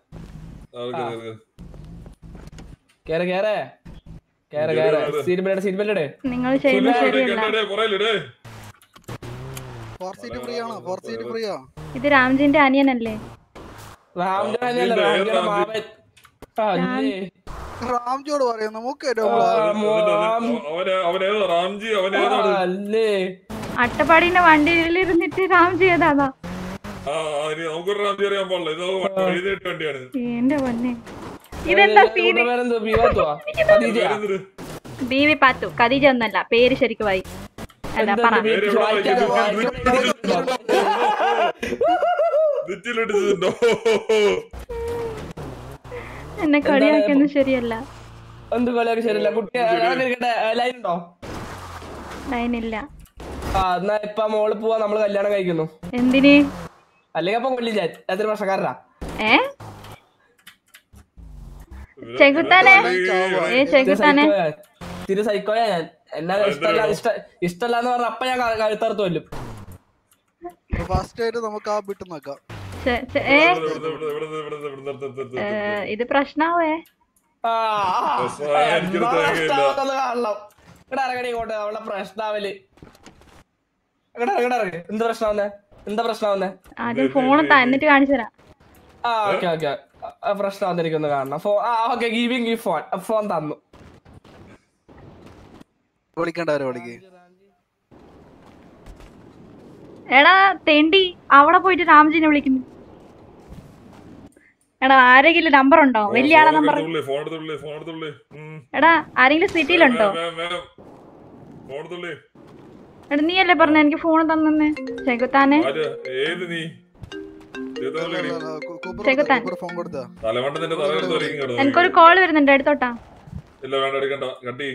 കേറ് കേറ് കേറ് കേറ് സീറ്റ് ബെൽറ്റ് സീറ്റ് ബെൽറ്റ് ഇട് നിങ്ങൾ ചെയ്യുന്നത് ശരിയല്ല പുറയിലിടേ ഫോർ സീറ്റ് ഫ്രീ ആണോ ഫോർ സീറ്റ് ഫ്രീ ആ ഇത് രാംജിന്റെ അനിയനല്ലേ റാംജോ അനിയല്ല റാംജോയുടെ മാമൻ ആ, അല്ലേ റാംജിയോട് പറയുന്നു മൂക്ക് കയറ്റുവോ ആ, നമ്മളെ മോ- റാം- അവന് അവനേതോ റാംജി ആ, അവനേതാണ് അല്ലേ അട്ടപ്പാടിന്റെ വണ്ടിയിൽ ഇരുന്നിട്ട് രാംജി ഏതാതാ ആ ആ, ഇനി നമുക്കൊരു റാംജി അറിയാൻ പാടില്ല ഇത് നമുക്ക് എഴുതിയിട്ട് വണ്ടിയാണ് എന്റെ പൊന്നെ ഇതെന്താ സീന് ഇവരുടെ പേരെന്തോ ബിവാത്തുവാ ഖദീജയാ? എന്തൊരു ബി വി പാത്തു ഖദീജ ഒന്നല്ല പേര് ശരിക്കും വായി അല്ല പറ എന്തുണ്ട് പേര് വായിക്കാതെ വായിക്കാതെ നെറ്റിലിട്ടിട്ടുണ്ടോ എന്നെ കളിയാക്കുന്നത് ശരിയല്ല എന്ത് കളിയൊക്കെ ശരിയല്ല കുട്ടി ലൈൻ ഉണ്ടോ ലൈനില്ല ആ എന്നാ ഇപ്പൊ മോള് പോവാ നമ്മള് കല്യാണം കഴിക്കുന്നു എന്തിന് അല്ലെങ്കിൽ അപ്പം കൊല്ലില്ല എത്ര പ്രശ്നക്കാരനാ ഏ ചെകുത്താനെ ഏ ചെകുത്താനെ തിരു സൈക്കോയാ ഞാൻ എന്നാ ഇഷ്ടല്ല ഇഷ്ട ഇഷ്ടല്ല എന്ന് പറഞ്ഞ അപ്പൊ ഞാൻ കഴുത്തറുത്ത് കൊല്ലും ഫസ്റ്റ് ആയിട്ട് നമുക്ക് ആ വിട്ട് നോക്കാം ചെ- ചെ- ഏ ഏ, ഇത് പ്രശ്നാവേ ആ, ആ, പ്രശ്നമായ എനിക്കൊരു എന്നാ തേങ്ങയില്ല. പ്രശ്നാവുന്നത് കാണണം ഇവിടെ ഇറങ്ങണി ഇങ്ങോട്ട് അവളെ പ്രശ്നാവല് ഇവിടെ ഇറങ്ങി ഇറങ്ങി എന്ത് പ്രശ്നാവുന്നേ എന്താ പ്രശ്നാവുന്നേ ആദ്യം ഫോൺ താ എന്നിട്ട് കാണിച്ചു തരാം ആ ഓക്കെ ഓക്കെ പ്രശ്നം വന്നിരിക്കുന്നു കാണണം ഫോ ആ ഓക്കെ ഗീവിങ് ഈ ഫോൺ ഫോൺ തന്നു വിളിക്കണ്ടവരെ വിളിക്ക് എടാ തെണ്ടി അവിടെ പോയിട്ട് രാംജിനെ വിളിക്കുന്നു എടാ ആരെങ്കിലും നമ്പർ ഉണ്ടോ വലിയ ആളെ നമ്പർ ഫോൺ എടുത്തുള്ളേ ഫോൺ എടുത്തുള്ളേ എടാ ആരെങ്കിലും സിറ്റിയിലുണ്ടോ ഫോൺ എടുത്തുള്ളേ എടാ നീ അല്ലേ പറഞ്ഞ എനിക്ക് ഫോൺ തന്നെ ചെകുത്താനെ ആര് ഏത് നീ ചെയ്തോളേടി. ചെകുത്താൻ ഫോൺ കൊടുത്താ തലമണ്ട നിന്റെ തലയെടുത്ത് ഒരിക്കും കിടന്നു എനിക്കൊരു കോൾ വരുന്നുണ്ട് എടുത്തോട്ടാ ഇല്ല വേണ്ട എടുക്കണ്ട കട്ടി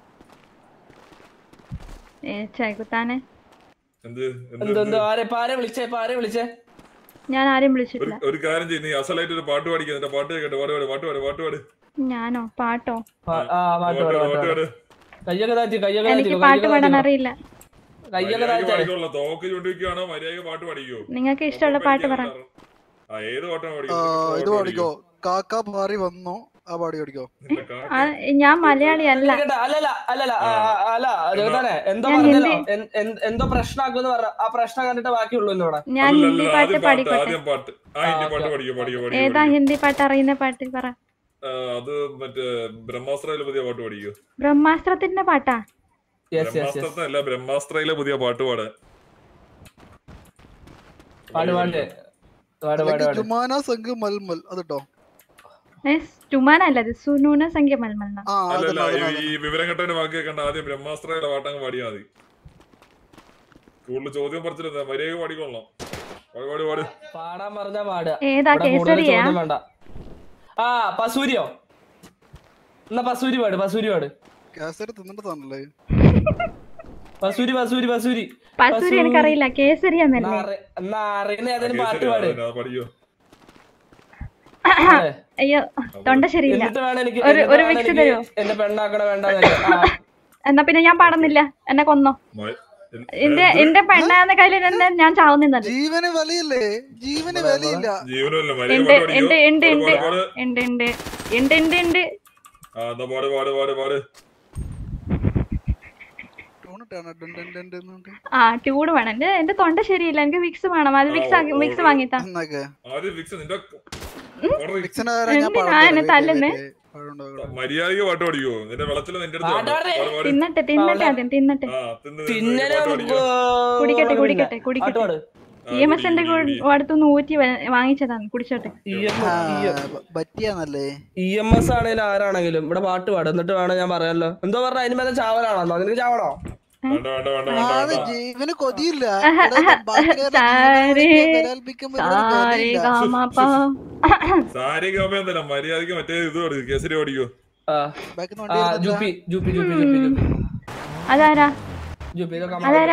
ഏ ചെകുത്താനെ എന്ത് എന്ത് എന്തോ എന്തോ ആരെ ഇപ്പൊ ആരെ വിളിച്ചേ ഇപ്പൊ ആരെ വിളിച്ചേ ഞാൻ ആരെയും ഒരു വിളിച്ചിട്ടില്ല ഒരു കാര്യം ചെയ്യ് നീ അസലായിട്ട് ഒരു പാട്ട് പാടിക്കാൻ നിന്റെ പാട്ട് കേട്ടോ പാട്ട് പാട് പാട്ട് പാട് പാട്ട് പാട് ഞാനോ പാട്ടോ പാ- ആ പാട്ട് പാട് പാട്ട് പാട് കയ്യൊക്കെ താഴ്ത്തി കയ്യൊക്കെ എനിക്ക് താഴ്ത്തി പാട്ട് പാടാൻ കയ്യൊക്കെ അറിയില്ല കയ്യൊക്കെ മര്യാദയ്ക്ക് താഴ്ത്തി പാടിക്കോളാം തോക്ക് ചൂണ്ടിവെക്കുകയാണോ മര്യാദയ്ക്ക് പാട്ട് പാടിക്കോ നിങ്ങൾക്ക് ഇഷ്ടമുള്ള പാട്ട് പറ ആ ഏത് പാട്ടാണ് ആ, പാടിക്കോ ഇത് പാടിക്കോ കാക്ക പാറി വന്നു ആ പാടി പാടിക്കോ ആ, ഞാൻ മലയാളി അല്ല കേട്ടോ, അല്ലല്ല അല്ലല്ല ആ, ആ, അല്ല ജഗതാനെ എന്തോ ഞാൻ പറഞ്ഞല്ലോ ഹിന്ദി- എൻ- എൻ- എന്തോ പ്രശ്നമാക്കുമെന്ന് പറഞ്ഞ ആ പ്രശ്നം കണ്ടിട്ട് ബാക്കിയുള്ളൂ ഇന്നിവിടെ ഞാൻ ഹിന്ദി പാട്ട് ആദ്യം പാട്ട് പാടിക്കോട്ടെ ആദ്യം പാട്ട് ആ ഹിന്ദി പാട്ട് പാടിക്കോ പാടിക്കോ പാടിക്കോ ഏതാ പാടിക്കോ. ഹിന്ദി പാട്ട് അറിയുന്ന പാട്ട് പറ ആ, അത് മറ്റേ ബ്രഹ്മാസ്ത്രയിലെ പുതിയ പാട്ട് പാടിക്കോ ബ്രഹ്മാസ്ത്രത്തിന്റെ പാട്ടാ യെസ് യെസ് യെസ് ബ്രഹ്മാസ്ത്രത്തിനല്ല ബ്രഹ്മാസ്ത്രയിലെ പുതിയ പാട്ട് പാട് പാട് പാട് പാട് പാട് അല്ലെങ്കിൽ പാട് ജുമാന സംഘ് മൽമൽ അതിട്ടോ ചുമാന അല്ല ഇത് സുനൂന സംഖ്യ മൽമൽന ആ അല്ലല്ല അതന്നെ ഈ- അതന്നെ ഈ വിവരം കെട്ടവന്റെ വാക്ക് കേൾക്കണ്ട ആദ്യം ബ്രഹ്മാസ്ത്രയിലെ പാട്ടങ്ങ് പാടിയാ മതി കൂടുതൽ ചോദ്യം പറിച്ചിരുന്ന മര്യാദ പാടിക്കൊള്ളാം പാട് പാട് പാട് പാടാൻ പറഞ്ഞാ പാടുക ഏതാ ഇവിടെ കൂടുതൽ കേസരിയാ ചോദ്യം വേണ്ട ആ പസൂരിയോ എന്നാ പസൂരി പാട് പസൂരി പാട് കാസറ്റ് തിന്നിട്ടതാണല്ലേ പസൂരി പസൂരി പസൂരി പസൂരി എനിക്കറിയില്ല കേസരി എന്നല്ലേ എന്നാ അറിയുന്ന ആ, ഏതെങ്കിലും പാട്ട് കേസരി, പാട് അതന്നെ, അത് പാടിക്കോ അല്ലേ? അയ്യോ തൊണ്ട ശരിയില്ല എന്നിട്ട് വേണം എനിക്ക് ഒരു എന്നിട്ട് ഒരു വേണം മിക്സ് എനിക്ക് തരുമോ എന്നെ പെണ്ണാക്കണ വേണ്ട എന്നാ പിന്നെ ഞാൻ പാടുന്നില്ല എന്നെ കൊന്നോ മ- എന്റെ എന്റെ പെണ്ണാന്ന കയ്യിൽ എന്നെ ഞാൻ ചാവുന്നത് ജീവന് വിലയില്ലേ ജീവന് വിലയില്ല ജീവനല്ല മര്യാദ ഉണ്ട് പാട്ട് ഉണ്ട് പാടിക്കോ ഉണ്ട് പാട്, ഉണ്ട് പാട്, പാട്. ഉണ്ട് ഉണ്ട് ഉണ്ട് ഉണ്ട് ഉണ്ട് ആ എന്നാ പാട് പാട് പാട് പാട് ടൂണിട്ടാണ് ഡൺ ഡൺ ഡൺ ഡൺ എന്നുണ്ട്. ആ ട്യൂഡ് വേണം എന്റെ എന്റെ തൊണ്ട ശരിയില്ല എനിക്ക് വിക്സ് വേണം അത് വിക്സ് ആ, ഓ, വിക്സ് ഓ. വാങ്ങിത്താ എന്നൊക്കെ ആദ്യം ഫിക്സ് നിന്റെ വിക്സിന് പകരം ഞാൻ എന്തിനാ പാടാം എന്നെ തല്ലുന്നേ? മര്യാദയ്ക്ക് പാട്ട് പാടിക്കോ നിന്റെ വെള്ളത്തിൽ നിന്റെ അടുത്ത് പാട്ട് വന്നു. പാട്. പാട്, പാട്. തിന്നട്ടെ തിന്നട്ടെ ആദ്യം തിന്നട്ടെ ആ തിന്ന് തിന്ന് തിന്നനെ പാട്ട് പാടിക്കോ കുടിക്കട്ടെ പിന്നെ. കുടിക്കട്ടെ പാട്ട് കുടിക്കട്ടെ പാട് ആ, ഇ എം എസ് എന്റെ കുടി, കുടി, കുടി. അടുത്തുനിന്ന് ഊറ്റി വ- വാങ്ങിച്ചതാണ് കുടിച്ചോട്ടെ പറ്റിയാന്നല്ലേ ഇ എം എസ് ആണെങ്കിലും ആരാണെങ്കിലും ഇവിടെ പാട്ട് പാടും എന്നിട്ട് വേണം ഞാൻ പറയാലോ എന്തോ പറഞ്ഞ അതിന് മേലെ ചാവലാണോ നിനക്ക് ചാവണോ വേണ്ട വേണ്ട വേണ്ട ആ വേണ്ട ജീവന് കൊതിയില്ല ആഹാ, ഇവിടെ ആഹാ, ബാക്കിയുള്ളവരുടെ സാരേ, ജീവനെ കലാൽപ്പിക്കുമ്പോ ഇവരൊരു സാരേ വിലയില്ല. ഗാമപ്പ സാരി ഗാമയൊന്നുമല്ല മര്യാദയ്ക്ക് മറ്റേ ഇത് പാടിക്കോ കേസരി പാടിക്കോ ആ ബാക്കിന്ന് ആ വണ്ടി ജൂപ്പി ജൂപ്പി ജൂപ്പി ജൂപ്പി ജൂപ്പി അതാരാ ജൂപ്പി ഇതൊക്കെ അതാരാ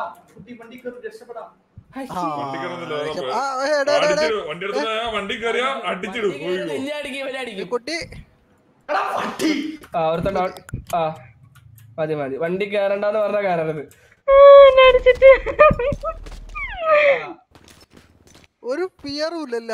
ആ, വണ്ടി കയറുന്നില്ല, അതാ ആ, ഏ, എടാ, എടാ, എടാ. അടിച്ചിടും വണ്ടി എടുത്ത് ആ വണ്ടി കയറിയാ അടിച്ചിടും പോയിക്കോ നിന്നെ അടിക്കും ഇവനെ അടിക്കും കുട്ടി ആ ഒരുത്തൻ ഡൗൺ ആ മതി മതി വണ്ടി കയറണ്ടെന്ന് പറഞ്ഞ കയറരുത് എന്നെ അടിച്ചിട്ട് ഒരു പിയറും ഇല്ലല്ല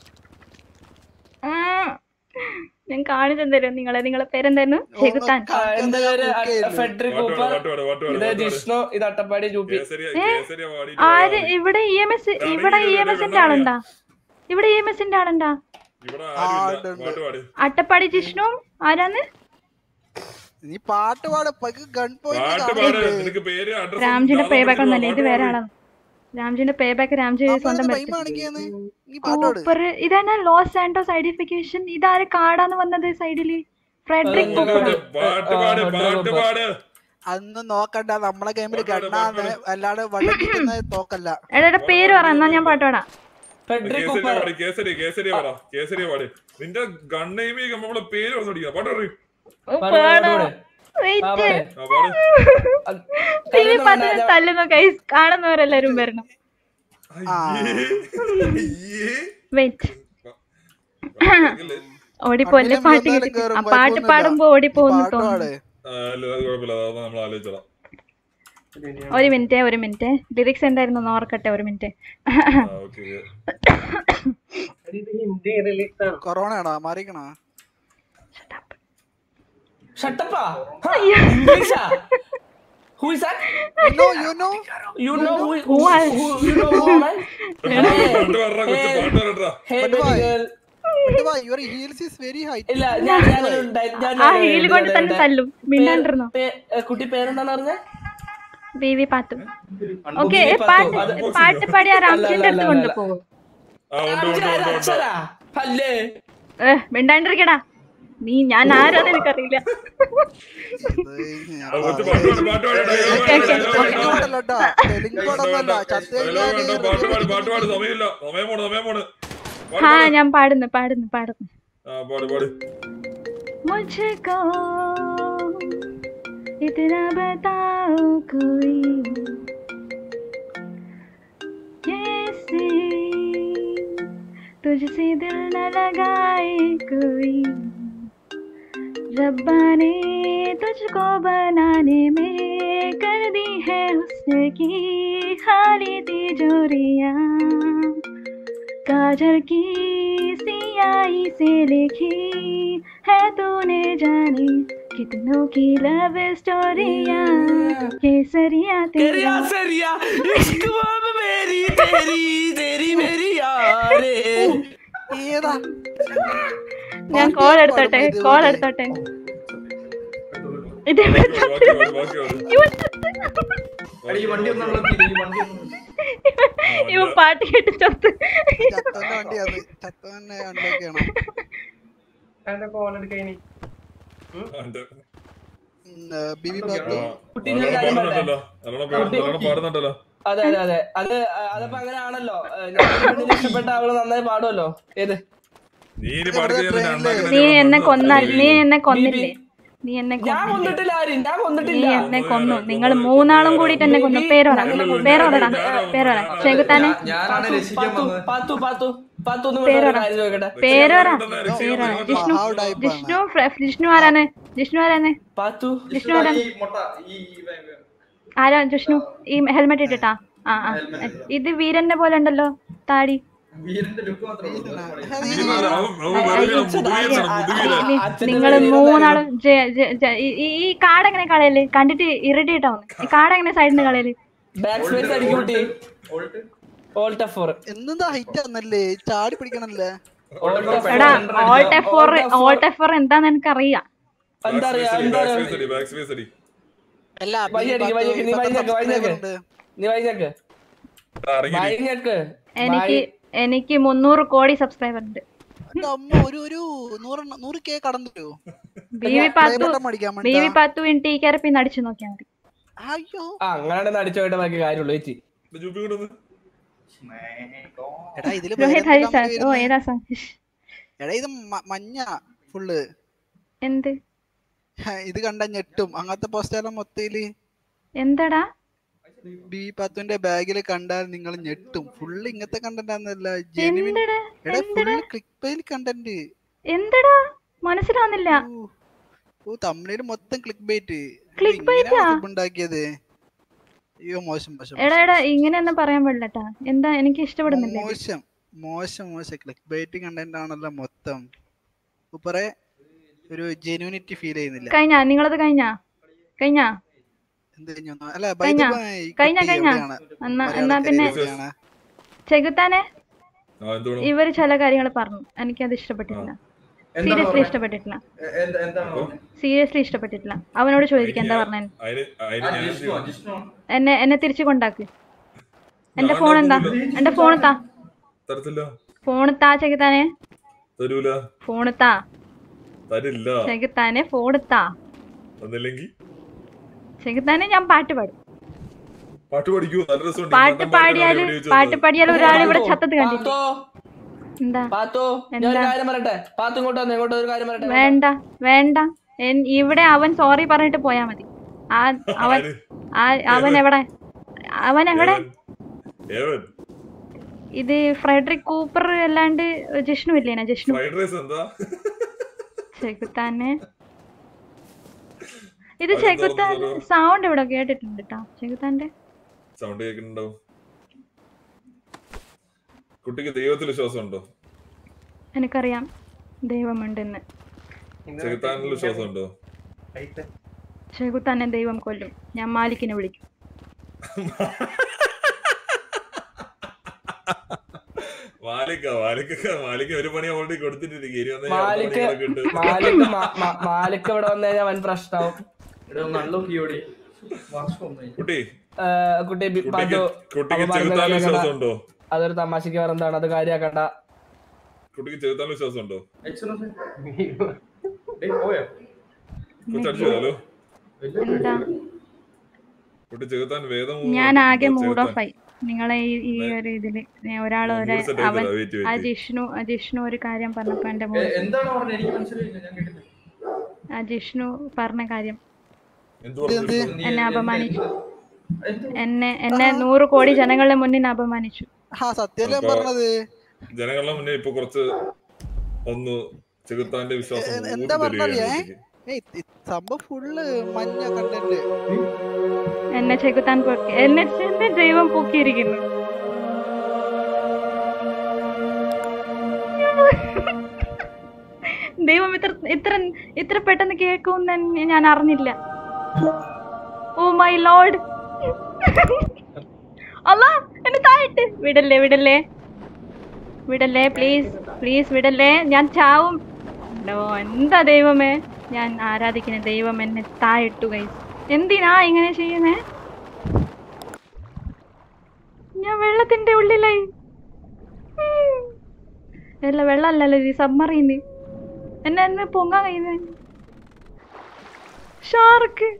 ആ, ഞാൻ കാണിച്ചു തരും നിങ്ങളെ നിങ്ങളെ പേരെന്തായിരുന്നു ചെകുത്താൻ ആ, എന്റെ പേര് ഫെഡറിക് പാട്ട് കൂപ്പർ പാട് പാട്ട് പാട് പാട്ട് പാട് ഇത് പാട്ട് പാട് ജിഷ്ണു ഇത് അട്ടപ്പാടി ജൂപ്പി കേസരിയ ഏ? കേസരിയ പാടിയിട്ട് ആര് പാടാ. ഇവിടെ ഇ എം എസ് ഇവിടെ ഇ എം എസിന്റെ ആളുണ്ടാ ഇവിടെ ഇ എം എസിന്റെ ആളുണ്ടാ ഇവിടെ ആ, ആരുമില്ല ഉണ്ട്, ഉണ്ട്. പാട്ട് പാട് അട്ടപ്പാടി ജിഷ്ണു ആരാന്ന് നീ പാട്ട് പാട് ഗൺ പാട്ട് പാട് നിനക്ക് പേര് അഡ്രസ് രാംജിന്റെ പേ ബാക്ക് ഒന്നല്ല ഇത് വേറെ ആളാണ് രാംജിന്റെ പേ ബാക്ക് രാംജി സ്വന്തം പോയിന്റ് കാണിക്കാന്ന് നീ പാട്ട് പാട് കൂപ്പർ ഇതാണ് ലോസ് സാന്റോസ് ഐഡന്റിഫിക്കേഷൻ ഇതാര് കാടാന്ന് വന്നത് സൈഡില് ഫ്രെഡറിക് കൂപ്പർ പാട്ട് പാട് പാട്ട് പാട് അന്ന് നോക്കണ്ട നമ്മളെ ഗെയിമിൽ ഗണ്ണാന്ന് അല്ലാതെ വള്ളിക്കുന്ന തോക്കല്ല എടാ എടാ പേര് പറ എന്നാ ഞാൻ പാട്ട് പാടാം ഫെഡറിക് കേസരിയ കൂപ്പർ പാടി കേസരി കേസരിയ പറ കേസരിയ പാട് നിന്റെ ഗണ്ണേമി നമ്മളെ പേര് പറഞ്ഞോടിക്കുക പാട്ട് പറയും പാടാം ആ, വെയിറ്റ് പാട്. ആ പാട് ടി വി പത്തിന് തല്ലുന്നു കൈസ് കാണുന്നവരെല്ലാരും വരണം വെയിറ്റ് ഓടിപ്പോല്ലേ വണ്ടിയിലും പാട്ട് എന്തായാലും കേട്ടിട്ട് കേറും, ആ പാട്ട് കുഴപ്പമൊന്നുമില്ല. പാടുമ്പോ ഓടിപ്പോന്ന് പാട്ട് തോന്നുന്നു പാട് ആ, അല്ല അത് കുഴപ്പമില്ല അതൊന്നും നമ്മൾ ആലോചിച്ചോളാം ഒരു മിനിറ്റ് ഒരു മിനിറ്റ് ലിറിക്സ് എന്തായിരുന്നു എന്ന് ഓർക്കട്ടെ ഒരു മിനിറ്റ് ആ, ഓക്കെ കൊറോണ ആണോ മാറിക്കണോ ഷട്ടപ്പാ ഇംഗ്ലീഷാ who is that You know, you know. You know who Who are- you know woman പാട്ട് പറഞ്ഞ കൊച്ചു പാട്ട് പറഞ്ഞാ hey But baby why? Girl But why? Your heels is very high. ഇല്ല ഞാൻ ഞാൻ ഉണ്ടായി- ഞാൻ ആ ഞാൻ ഹീല് കൊണ്ട് തന്നെ തല്ലും മിണ്ടാണ്ടിരുന്നോ പേ- ഏ, കുട്ടി പേരെന്താന്ന് പറഞ്ഞ B V Pathu unbox okay ചെയ്ത് പാട്ട് അത് പാട്ട് പാടിയ അല്ല, രാംസിന്റെ അല്ല, അടുത്ത് അല്ല, കൊണ്ടുപോകും ആ ഉണ്ട് ഉണ്ട് ഉണ്ട് ഉണ്ട് അക്ഷരാ അല്ലേ ഏഹ് മിണ്ടാണ്ടിരിക്കടാ നീ ഞാൻ ആരാന്ന് എനിക്കറിയില്ല ആ, കൊച്ചു പാട്ട് പാട് പാട്ട് പാട് തെലുങ്കോടല്ലോ കേട്ടോ തെലുങ്കോടൊന്നല്ല ചത്തു കഴിഞ്ഞാൽ പാട്ട് പാട് പാട്ട് പാട് സമയമില്ല സമയം പോണ് സമയം പോണ് പാട്, ഹാ പാട്. ഞാൻ പാടുന്നു പാടുന്നു പാടുന്നു ആ പാട് പാട് मुझको इतना बताओ कोई कैसे तुझसे दिल न लगाए कोई रब्बा ने तुझको बनाने में कर दी है हुस्न की खाली तिजोरियां काजल की सियाही से लिखी है तूने जाने कितनों की लव स्टोरिया केसरिया तेरिया तेरा सरिया इश्क बाब मेरी तेरी तेरी मेरी यारे ഏതാ ഞാൻ കോൾ എടുത്തോട്ടെ കോൾ എടുത്തോട്ടെ ഇത് ബാക്കി പാട് ബാക്കി പാട് ഈ വണ്ടി ഒന്ന് അവിടെ നിർത്തി, ഈ വണ്ടി ഒന്ന് ഇവ പാട്ട് കേട്ട് ചത്ത് ചത്തോന്റെ വണ്ടിയാണ് ചത്തോനെ വണ്ടിയൊക്കെയാണോ അതിന്റെ കോൾ എടുക്കണി ഉണ്ട്. ബി വി ആ, പാത്തു കുട്ടി ഞാൻ നല്ലോണം കാര്യം പറയട്ടെ? പാടുന്നുണ്ടല്ലോ നല്ലോണം പാടുന്നു നല്ലോണം പാടുന്നുണ്ടല്ലോ അതെ അതെ അതെ അത് അ- അതപ്പോ അങ്ങനെ ആണല്ലോ ഞാൻ പെണ്ണിനെ ഇഷ്ടപ്പെട്ട അവള് നന്നായി പാടുമല്ലോ ഏത് നീ ഇനി പാടി കഴിഞ്ഞാൽ നീ എന്നെ കൊന്നാൽ നീ എന്നെ കൊന്നില്ലേ നീ എന്നെ ഞാൻ കൊന്നില്ലേ കൊന്നിട്ടില്ല ആരും ഞാൻ നീ കൊന്നിട്ടില്ല എന്നെ കൊന്നു നിങ്ങൾ മൂന്നാളും കൂടിയിട്ട് എന്നെ കൊന്നു പേര് പറ പേര് പറടാ പേര് പറ ചെകുത്താനെ ഞാനാണ് രക്ഷിക്കാൻ വന്നത് പാത്തു പാത്തു പാത്തു ഒന്ന് പേര് വിളിച്ചോ, പറ. കാര്യം ചോദിക്കട്ടെ പേര് പറ പേര് പറ ജിഷ്ണു ജിഷ്ണു ഫ്ര- ജിഷ്ണു ആരാണ് ജിഷ്ണു ആരാണ് പാത്തു ജിഷ്ണു ആരാണ് ആരാ ജിഷ്ണു ഈ ഹെൽമെറ്റ് ഇട്ടിട്ടാ ആ ആ ഇത് വീരന്റെ പോലെ ഉണ്ടല്ലോ താടി നിങ്ങൾ മൂന്നാളും ജെ- ജെ- ജെ- ഈ- ഈ- ഈ കാർഡ് എങ്ങനെ കളയല് കണ്ടിട്ട് ഇറിറ്റേറ്റ് ആവുന്നു ഈ കാർഡ് എങ്ങനെ സൈഡിൽ നിന്ന് കളയല് ബാക്ക് സ്പേസ് അടിക്കും കുട്ടി ഓൾട്ട് ഫോർ എന്താ ഹൈറ്റ് ആന്നല്ലേ ചാടി പിടിക്കണല്ലേ എടാ alt F four alt F four എന്താന്ന് എനിക്കറിയാം എന്താ അറിയാ എന്താ ബാക്ക് അറിയാ സ്പേസ് അടി ബാക്ക് സ്പേസ് അടി അല്ല വഴി അടിക്ക് വഴി അടിക്ക് നീ വഴി ഞെക്ക് വഴി ഞെക്ക് നീ വഴി ഞെക്ക് ഇറങ്ങി വഴി ഞെക്ക് എനിക്ക് എനിക്ക് മുന്നൂറ് കോടി സബ്സ്ക്രൈബർ ഉണ്ട് എന്റെ അമ്മ ഒരു ഒരു നൂറ് നൂറ് കെ കടന്നു തരുമോ ബി വി പാത്തു ബട്ടൺ അടിക്കാൻ ബി വി വേണ്ടി പാത്തു ഇൻ ടീ കയറി നടിച്ചു നോക്കിയാൽ മതി അയ്യോ ആ അങ്ങനെ അടിച്ചു പോയിട്ട് ബാക്കി കാര്യമുള്ളൂ ചേച്ചി ജൂപ്പി കൊണ്ടുവന്ന് എടാ ഇതില് രോഹിത് വേറെ ഹരി എന്താ സാർ ഓ വരുന്നേ? ഏതാ സാർ എടാ ഇത് മ- മഞ്ഞ ഫുള്ള് എന്ത് ഇത് കണ്ട ഞെട്ടും അങ്ങനത്തെ പോസ്റ്റെല്ലാം മൊത്തയില് എന്തടാ ബി പത്തുന്റെ ബാഗിൽ കണ്ടാൽ നിങ്ങൾ ഞെട്ടും ഫുള്ള് ഇങ്ങനത്തെ കണ്ടന്റ് ആണെന്നല്ല ജെനുവിൻ എന്തടാ എടാ ഫുള്ള് ക്ലിക്ക് പെയിൽ കണ്ടന്റ് എന്തടാ മനസ്സിലാവുന്നില്ല ഓ തമിഴില് മൊത്തം ക്ലിക്ക് ബൈറ്റ് Clickbait ആ? ഉണ്ടാക്കിയത് അയ്യോ മോശം മോശം എടാ എടാ ഇങ്ങനെയൊന്നും പറയാൻ പാടില്ലട്ടാ എന്താ എനിക്ക് ഇഷ്ടപ്പെടുന്നില്ല ഇത്. മോശം മോശം മോശം ക്ലിക്ക് ബൈറ്റ് കണ്ടന്റ് ആണല്ലോ മൊത്തം സൂപ്പറെ ഒരു ജെനുവിനിറ്റി ഫീൽ ചെയ്യുന്നില്ല കഴിഞ്ഞാ നിങ്ങളത് കഴിഞ്ഞാ കഴിഞ്ഞാ എന്ത് കഴിഞ്ഞു ഒന്ന്? അല്ല by the കഴിഞ്ഞാ way, ഈ കഴിഞ്ഞാ കുട്ടി കഴിഞ്ഞാ എവിടെയാണ്? എന്നാ മലയാളക്കരയിൽ എന്നാ പിന്നെ എവിടെയാണ്? ചെകുത്താനെ ആ എന്തുവേണം ഇവര് ചില കാര്യങ്ങൾ പറഞ്ഞു എനിക്കത് ഇഷ്ടപ്പെട്ടിട്ടില്ല സീരിയസ്ലി ഇഷ്ടപ്പെട്ടിട്ടില്ല സീരിയസ്ലി ഇഷ്ടപ്പെട്ടിട്ടില്ല അവനോട് ചോദിക്കാം എന്താ പറഞ്ഞ അതിന് അതിന് ഞാൻ എന്ത് ചെയ്യണം? എന്നെ എന്നെ തിരിച്ചു കൊണ്ടാക്ക് എന്റെ ഞാൻ ഫോൺ എന്താ തരത്തില്ല. എന്റെ ഫോൺ താ തരത്തില്ല ഫോൺ താ ചെകുത്താനെ തരൂല ഫോൺ താ തരില്ല ചെകുത്താനെ ഫോൺ താ തന്നില്ലെങ്കി ചെകുത്താനെ ഞാൻ പാട്ട് പാടും പാട്ട് പഠിക്കൂ നല്ല രസമുണ്ട് ഈ പാട്ട് മണ്ടൻ പാടിനെ പാടിയാല് എവിടെ വെച്ച് പാട്ട് തന്നത്? പാടിയാൽ ഒരാൾ ഇവിടെ ചത്തത് കണ്ടില്ല പാത്തോ എന്താ പാത്തോ ഞാൻ ഒരു എന്താ? കാര്യം പറയട്ടെ പാത്തു ഇങ്ങോട്ട് വന്ന് ഇങ്ങോട്ട് ഒരു കാര്യം പറയട്ടെ വേണ്ട വേണ്ട എൻ- ഇവിടെ അവൻ സോറി പറഞ്ഞിട്ട് പോയാ മതി ആ അവൻ ആര്? ആ അവൻ എവിടെ അവൻ എവിടെ ഏവൻ? ഏവൻ ഇത് ഫ്രെഡറിക് കൂപ്പർ അല്ലാണ്ട് ജിഷ്ണു ഇല്ലേനാ ജിഷ്ണു ഫ്രൈഡ് റൈസ് എന്താ ചെകുത്താനെ ഇത് അത് ചെകുത്താൻ തുറന്ന് തുറന്ന്. സൗണ്ട് ഇവിടെ കേട്ടിട്ടുണ്ട് കേട്ടോ ചെകുത്താന്റെ സൗണ്ട് കേൾക്കുന്നുണ്ടാവും കുട്ടിക്ക് ദൈവത്തിൽ വിശ്വാസം ഉണ്ടോ എനിക്കറിയാം ദൈവമുണ്ടെന്ന് ചെകുത്താനിൽ വിശ്വാസം ഉണ്ടോ ചെകുത്താനെ ദൈവം കൊല്ലും ഞാൻ മാലിക്കിനെ വിളിക്കും മാലിക്ക മാലിക്ക മാലിക്ക ഒരു പണി ഓൾറെഡി കൊടുത്തിട്ടിരിക്കും ഇനി വന്ന് ഈ അടുത്ത മാലിക്ക് പണികളൊക്കെ ഉണ്ട്. മാലിക്ക് മാ- മാ- മാലിക്ക് ഇവിടെ വന്നു കഴിഞ്ഞാൽ വൻ പ്രശ്നമാവും കുട്ടി കുട്ടി ബി- കുട്ടിക്ക് പാത്തു കുട്ടിക്ക് അപമാനം ചെകുത്താൻ കേൾക്കണ്ട. വിശ്വാസം ഉണ്ടോ അതൊരു തമാശക്ക് പറഞ്ഞതാണ് അത് കാര്യാക്കണ്ട കുട്ടിക്ക് ചെകുത്താൻ വിശ്വാസം ഉണ്ടോ പോയോ കൊച്ചടിച്ചു ഹലോ എന്താ കുട്ടി ചെകുത്താൻ വേദം ഞാൻ ആകെ മൂഡ് ചെകുത്താൻ. ഓഫ് ആയി നിങ്ങളെ ഈ ഈ ഒരു ഇതില് ഞാൻ ഒരാൾ ആ, ഒരു mood set അവൻ ആയിട്ടില്ല. Wait, wait, ആ wait. ജിഷ്ണു ആ ജിഷ്ണു ഒരു കാര്യം പറഞ്ഞപ്പോ എന്റെ mood എന്താണ് പറഞ്ഞത് എനിക്ക് മനസ്സിലായില്ല ഞാൻ കേട്ടില്ല ആ ജിഷ്ണു പറഞ്ഞ കാര്യം എന്ത് പറഞ്ഞു എന്നെ അപമാനിച്ചു എന്നെ എന്നെ നൂറ് കോടി ജനങ്ങളുടെ മുന്നിൽ അപമാനിച്ചു ആ സത്യമല്ലേ അപ്പൊ പറഞ്ഞത് ജനങ്ങളുടെ മുന്നേ ഇപ്പൊ കുറച്ച് ഒന്ന് ചെകുത്താന്റെ വിശ്വാസം എ- ഊതി എന്താ പറഞ്ഞറിയേ തരികയാണ് കുട്ടിക്ക്. ഏയ് ഇത് സംഭവം ഫുള്ള് മഞ്ഞ കണ്ടന്റ് എന്നെ ചെകുത്താൻ പൊക്കി എന്നെ എന്നെ ദൈവം പൊക്കിയിരിക്കുന്നു ദൈവം ഇത്ര ഇത്ര ഇത്ര പെട്ടെന്ന് കേൾക്കുമെന്ന് ഞാൻ അറിഞ്ഞില്ല ഓ മൈ ലോഡ് അല്ല എന്നെ താഴട്ട് വിടല്ലേ വിടല്ലേ വിടല്ലേ പ്ലീസ് പ്ലീസ് വിടല്ലേ ഞാൻ ചാവും ഡോ എന്താ ദൈവമേ ഞാൻ ആരാധിക്കുന്ന ദൈവം എന്നെ താഴിട്ടു കൈസ് എന്തിനാ ഇങ്ങനെ ചെയ്യുന്നേ ഞാൻ വെള്ളത്തിന്റെ ഉള്ളിലായി ഉം. അല്ല വെള്ളമല്ലല്ലോ ഇത് സബ്മറീന് എന്നെ എന്നെ പൊങ്ങാൻ കഴിയുന്നത് ഷാർക്ക്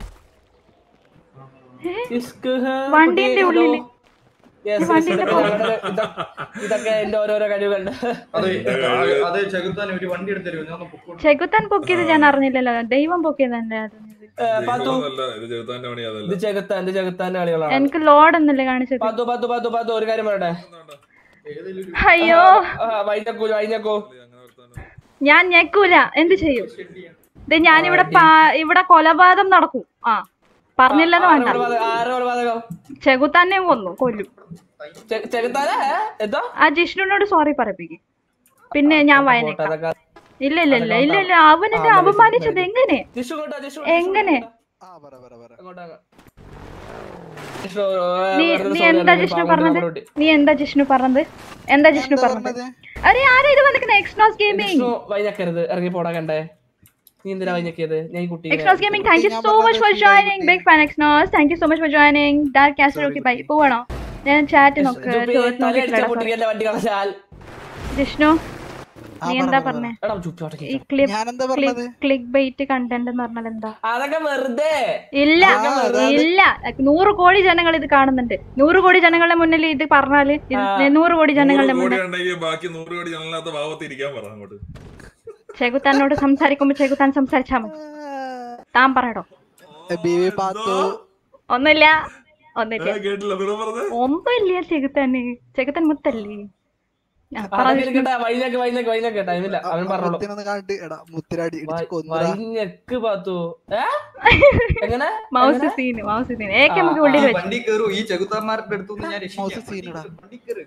ഇഷ്ക് ഹേ വണ്ടീന്റെ കുട്ടി, ഉള്ളില് hello. Yes, yes, വണ്ടീന്റെ ഇതൊക്കെ ഞങ്ങളുടെ ഇത- ഇതൊക്കെ എന്റെ ഓരോരോ കഴിവുകളുണ്ട് അതെ അതെ ചെകുത്താൻ ഒരു വണ്ടി എടുത്തരുമോ ഞാൻ ഒന്ന് പൊക്കോട്ടെ ചെകുത്താൻ പൊക്കിയത് ഞാൻ അറിഞ്ഞില്ലല്ലോ ദൈവം പൊക്കിയതല്ലേ അത് പാത്തു ദൈവമൊന്നുമല്ല, ഇത് ചെകുത്താന്റെ പണി ഇത് അതല്ല ചെകുത്താൻ ഇത് ചെകുത്താന്റെ കളികളാണ് എനിക്ക് ലോഡ് എന്നല്ലേ കാണിച്ചത് പാത്തു പാത്തു പാത്തു പാത്തു ഒരു കാര്യം പറയട്ടെ അയ്യോ വൈനക്കൂ വൈനക്കൂ ഞാൻ ഞെക്കൂല എന്ത് ചെയ്യും ഇത് ഞാനിവിടെ പാ- ഇവിടെ കൊലപാതകം നടക്കും ആ പറഞ്ഞില്ലെന്ന് വേണ്ട ആരോ കൊലപാതകം ചെകുത്താനെ കൊന്നു കൊല്ലും ചെ- ചെകുത്താനെ ഏ? എന്തോ ആ ജിഷ്ണുവിനോട് സോറി പറയിപ്പിക്കും പിന്നെ ഞാൻ വയനേക്കാം അതൊക്കെ ഇല്ല ഇല്ല ഇല്ല ഇല്ല ഇല്ല അവൻ എന്നെ അപമാനിച്ചത് എങ്ങനെ ജിഷു കൊണ്ടാ ജിഷു എങ്ങനെ അങ്ങോട്ടാ ജിഷു നീ നീ എന്താ ജിഷ്ണു പറഞ്ഞത് നീ എന്താ ജിഷ്ണു പറഞ്ഞത് എന്താ ജിഷ്ണു പറഞ്ഞത് അരെ ആരാ ഇത് വന്നിരിക്കുന്ന എക്സ്നോസ് ഗെയിമിംഗ് ജിഷ്ണു വൈനക്കരുത് ഇറങ്ങി പോടാ കണ്ടേ നീ എന്തിനാ വൈനക്കിയത് ഞാൻ ഈ കുട്ടി എക്സ്നോസ് gaming thank you so much for joining big fan എക്സ്നോസ് thank you so much for joining dark caster okay bye പോവാണോ ഞാൻ ചാറ്റ് നോക്ക് ചോദിച്ച് തലയടിച്ച നോക്കിയിട്ടില്ലടാ, sorry. പൊട്ടിക്കല്ലേ വണ്ടി കളച്ചാൽ ജിഷ്ണു നീ എന്താ പറഞ്ഞേ എടാ ചുറ്റോട്ടെ ഈ ക്ലിപ്പ് ഞാനെന്താ പറഞ്ഞത് ക്ലിക്ക് ബൈറ്റ് കണ്ടന്റ് എന്ന് പറഞ്ഞാൽ എന്താ അതൊക്കെ വെറുതെ ഇല്ല ഇല്ല നൂറ് കോടി ജനങ്ങൾ ഇത് കാണുന്നുണ്ട് നൂറ് കോടി ജനങ്ങളുടെ മുന്നിൽ ഇത് പറഞ്ഞാല് ഇത് നൂറ് കോടി ജനങ്ങളുടെ നൂറ് കോടി മുന്നിൽ ഉണ്ടെങ്കിൽ ബാക്കി നൂറ് കോടി ജനലിനകത്ത് ഭാവത്ത് ഇരിക്കാൻ പറ അങ്ങോട്ട് ചെകുത്താനോട് സംസാരിക്കുമ്പോ ചെകുത്താൻ സംസാരിച്ചാ മതി താൻ പറയടോ ബി വി പാത്തു ഒന്നുമില്ല ഒന്നുമില്ല ഏ, കേട്ടില്ല നിങ്ങൾ പറഞ്ഞത് ഒന്നുമില്ല ചെകുത്താന് ചെകുത്താൻ മുത്തല്ലേ ഞാൻ അതൊക്കെ പറഞ്ഞു ഇരിക്കട്ടെ വൈനക്ക് വൈനക്ക് വൈനക്ക് ടൈമില്ല അവൻ പറഞ്ഞോളൂ മുത്തിനൊന്ന് കണ്ടിട്ട് എടാ മുത്തിരാടി ഇടിച്ച് കൊന്നുടാ വൈനക്ക് പാത്തു ഏ എങ്ങനെ മൗസ് സീന് മൗസ് സീന് ഏക്കെ നമുക്ക് ഉള്ളിൽ വെച്ചു വണ്ടി കയറൂ ഈ ചെകുത്താന്മാരുടെ അടുത്തുനിന്ന് ഞാൻ മൗസ് രക്ഷിക്കാം സീനിടാ വണ്ടി കയറ്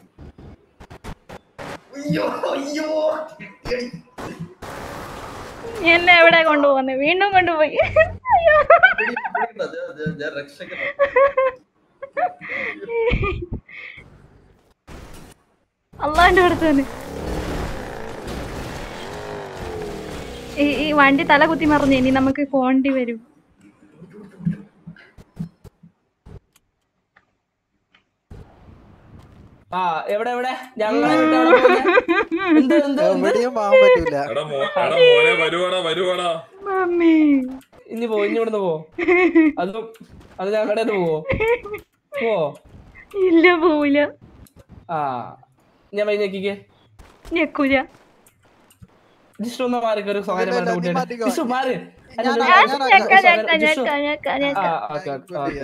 അയ്യോ അയ്യോ എന്നെ എവിടെ കൊണ്ടുപോകുന്നത് വീണ്ടും കൊണ്ടുപോയി അയ്യോ ഞാൻ രക്ഷകനാ അള്ളാന്റെ അടുത്ത് തന്നെ ഈ ഈ വണ്ടി തല കുത്തി മറിഞ്ഞു ഇനി നമുക്ക് പോണ്ടി വരും ആ എവിടെ എവിടെ ഞങ്ങളെ വിട്ട് എവിടെ പോകുന്നെ? എന്ത് എന്ത് എന്ത് എവിടെയും പോകാൻ പറ്റൂല എടാ മോ എടാ മോനെ വരുവാടാ വരുവാടാ മമ്മി ഇനി പോ ഇനി ഇവിടുന്ന് പോ അതും അത് ഞങ്ങളുടെ പോവോ പോ ഇല്ല പോവില്ല ആ ഞാൻ വൈനക്കിക്ക് ഞെക്കൂല ജിഷ്ണു ഒന്ന് മാറി ഒരു സ്വകാര്യം ഇല്ല, പറഞ്ഞ നീ കുട്ടിയാണ് മാറ്റിക്കോ. ജിഷ്ണു മാറി ഞാൻ അല്ല, ഞാൻ ജിഷ്ണു, ഞെക്ക ജിഷ്ണു, ഞെക്ക ജിഷ്ണു. ഞെക്ക ഞെക്ക ആ ഞെക്ക ഓക്കെ ഓക്കെ ഓക്കെ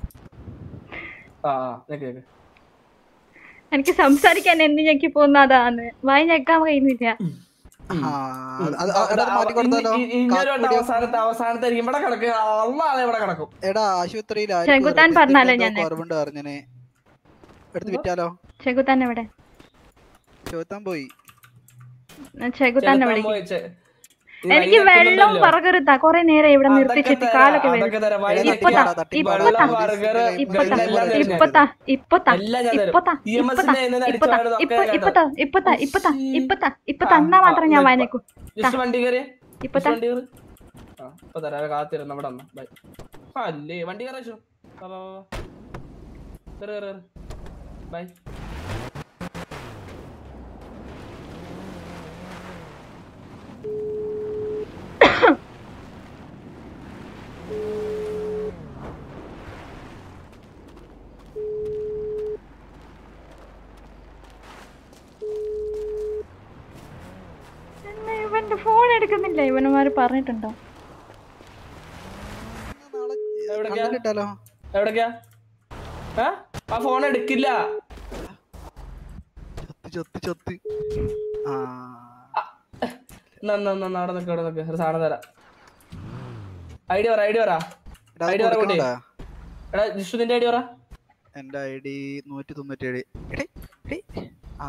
ആ ആ ഞെക്ക് ഞെക്ക് എനിക്ക് സംസാരിക്കാൻ എന്ത് ഞെക്കി പോകുന്ന അതാന്ന് വായി ഞെക്കാൻ കഴിയുന്നില്ല ആ, അത് അത് എടാ, അത് മാറ്റി കൊടുത്താലോ ഇനി- ഇനി ഒരു വട്ടം കാക്കുടി- അവസാനത്തെ അവസാനത്തെ ഇവിടെ കിടക്കുക അള്ളാതെ ഇവിടെ കിടക്കും എടാ ആശുപത്രിയിൽ ചെകുത്താൻ പറഞ്ഞാലോ ഞാൻ കുറവുണ്ട് പറഞ്ഞനെ എടുത്ത് വിറ്റാലോ ചെകുത്താൻ എവിടെ ചെകുത്താൻ പോയി ചെകുത്താൻ ചെകുത്താൻ എവിടെ പോയി, ചെ- ഈ എനിക്ക് വൈനക്കുന്നുണ്ടല്ലോ. വെള്ളം പറകരുതാ കൊറേ നേരം ഇവിടെ അതൊക്കെ നിർത്തിച്ചിട്ട് തരാം, കാലൊക്കെ അതൊക്കെ തരാം. വരും വൈനക്ക് ഇപ്പത്താ തട്ടി ഇപ്പത്താ വെള്ളം, ബർഗർ, ഇപ്പത്താ എല്ലാം തരും ഞാൻ. ഇപ്പത്താ ഇപ്പത്താ എല്ലാം ഞാൻ തരും. ഇപ്പത്താ EMS ഇപ്പത്താ ന്റെ കയ്യിന്ന് അടിച്ച് ഇപ്പത്താ വാരുന്നതൊക്കെ ഇപ്പ- ഞാൻ ഇപ്പത്താ ഇപ്പത്താ ഇപ്പത്താ ഇപ്പത്താ ഇപ്പത്താ എന്നാ മാത്രം ഞാൻ വായനക്കൂ ജിഷ്ണു വണ്ടി കയറി ഇപ്പത്താ വണ്ടി കയറി ആ ഇപ്പൊ തരാം കാത്തിരുന്നു അവിടെ വന്നു ബൈ അല്ലേ വണ്ടി കയറി വാ, വാ, വാ, വാ. കേറ് കേറ് ബൈ എന്നാ ഇവന്റെ ഫോൺ എടുക്കുന്നില്ല ഇവനുമാര് പറഞ്ഞിട്ടുണ്ടോ എവിടേക്കാ കിട്ടാലോ എവിടേക്കാ ആ ആ ഫോൺ എടുക്കില്ല ചൊത്ത് ചൊത്ത് ആ എന്നാ എന്നാ എന്നാ അവിടെ നിൽക്ക് അവിടെ നിൽക്ക് ഒരു സാധനം തരാം ഐഡി പറ ഐഡി പറ എടാ, അത് ഐഡി പറ കുട്ടി കൊടുക്കണോടാ. എടാ ജിഷു നിന്റെ ഐഡി പറ എന്റെ ഐ ഡി നൂറ്റി തൊണ്ണൂറ്റേഴ് എടേ എടേ ആ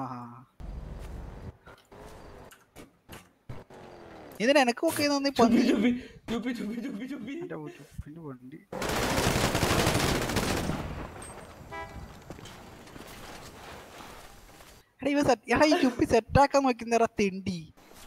ഇതിന് എനക്ക് ഒക്കെ നന്ദി പന്നി ചുപ്പി ചുപ്പി ചുപ്പി ചുപ്പി ചുപ്പി എന്റെ ചുപ്പിന്റെ വണ്ടി എടാ ഇവ സെറ്റ് എടാ ഈ ചുപ്പി സെറ്റാക്കാൻ നോക്കുന്നേടാ തെണ്ടി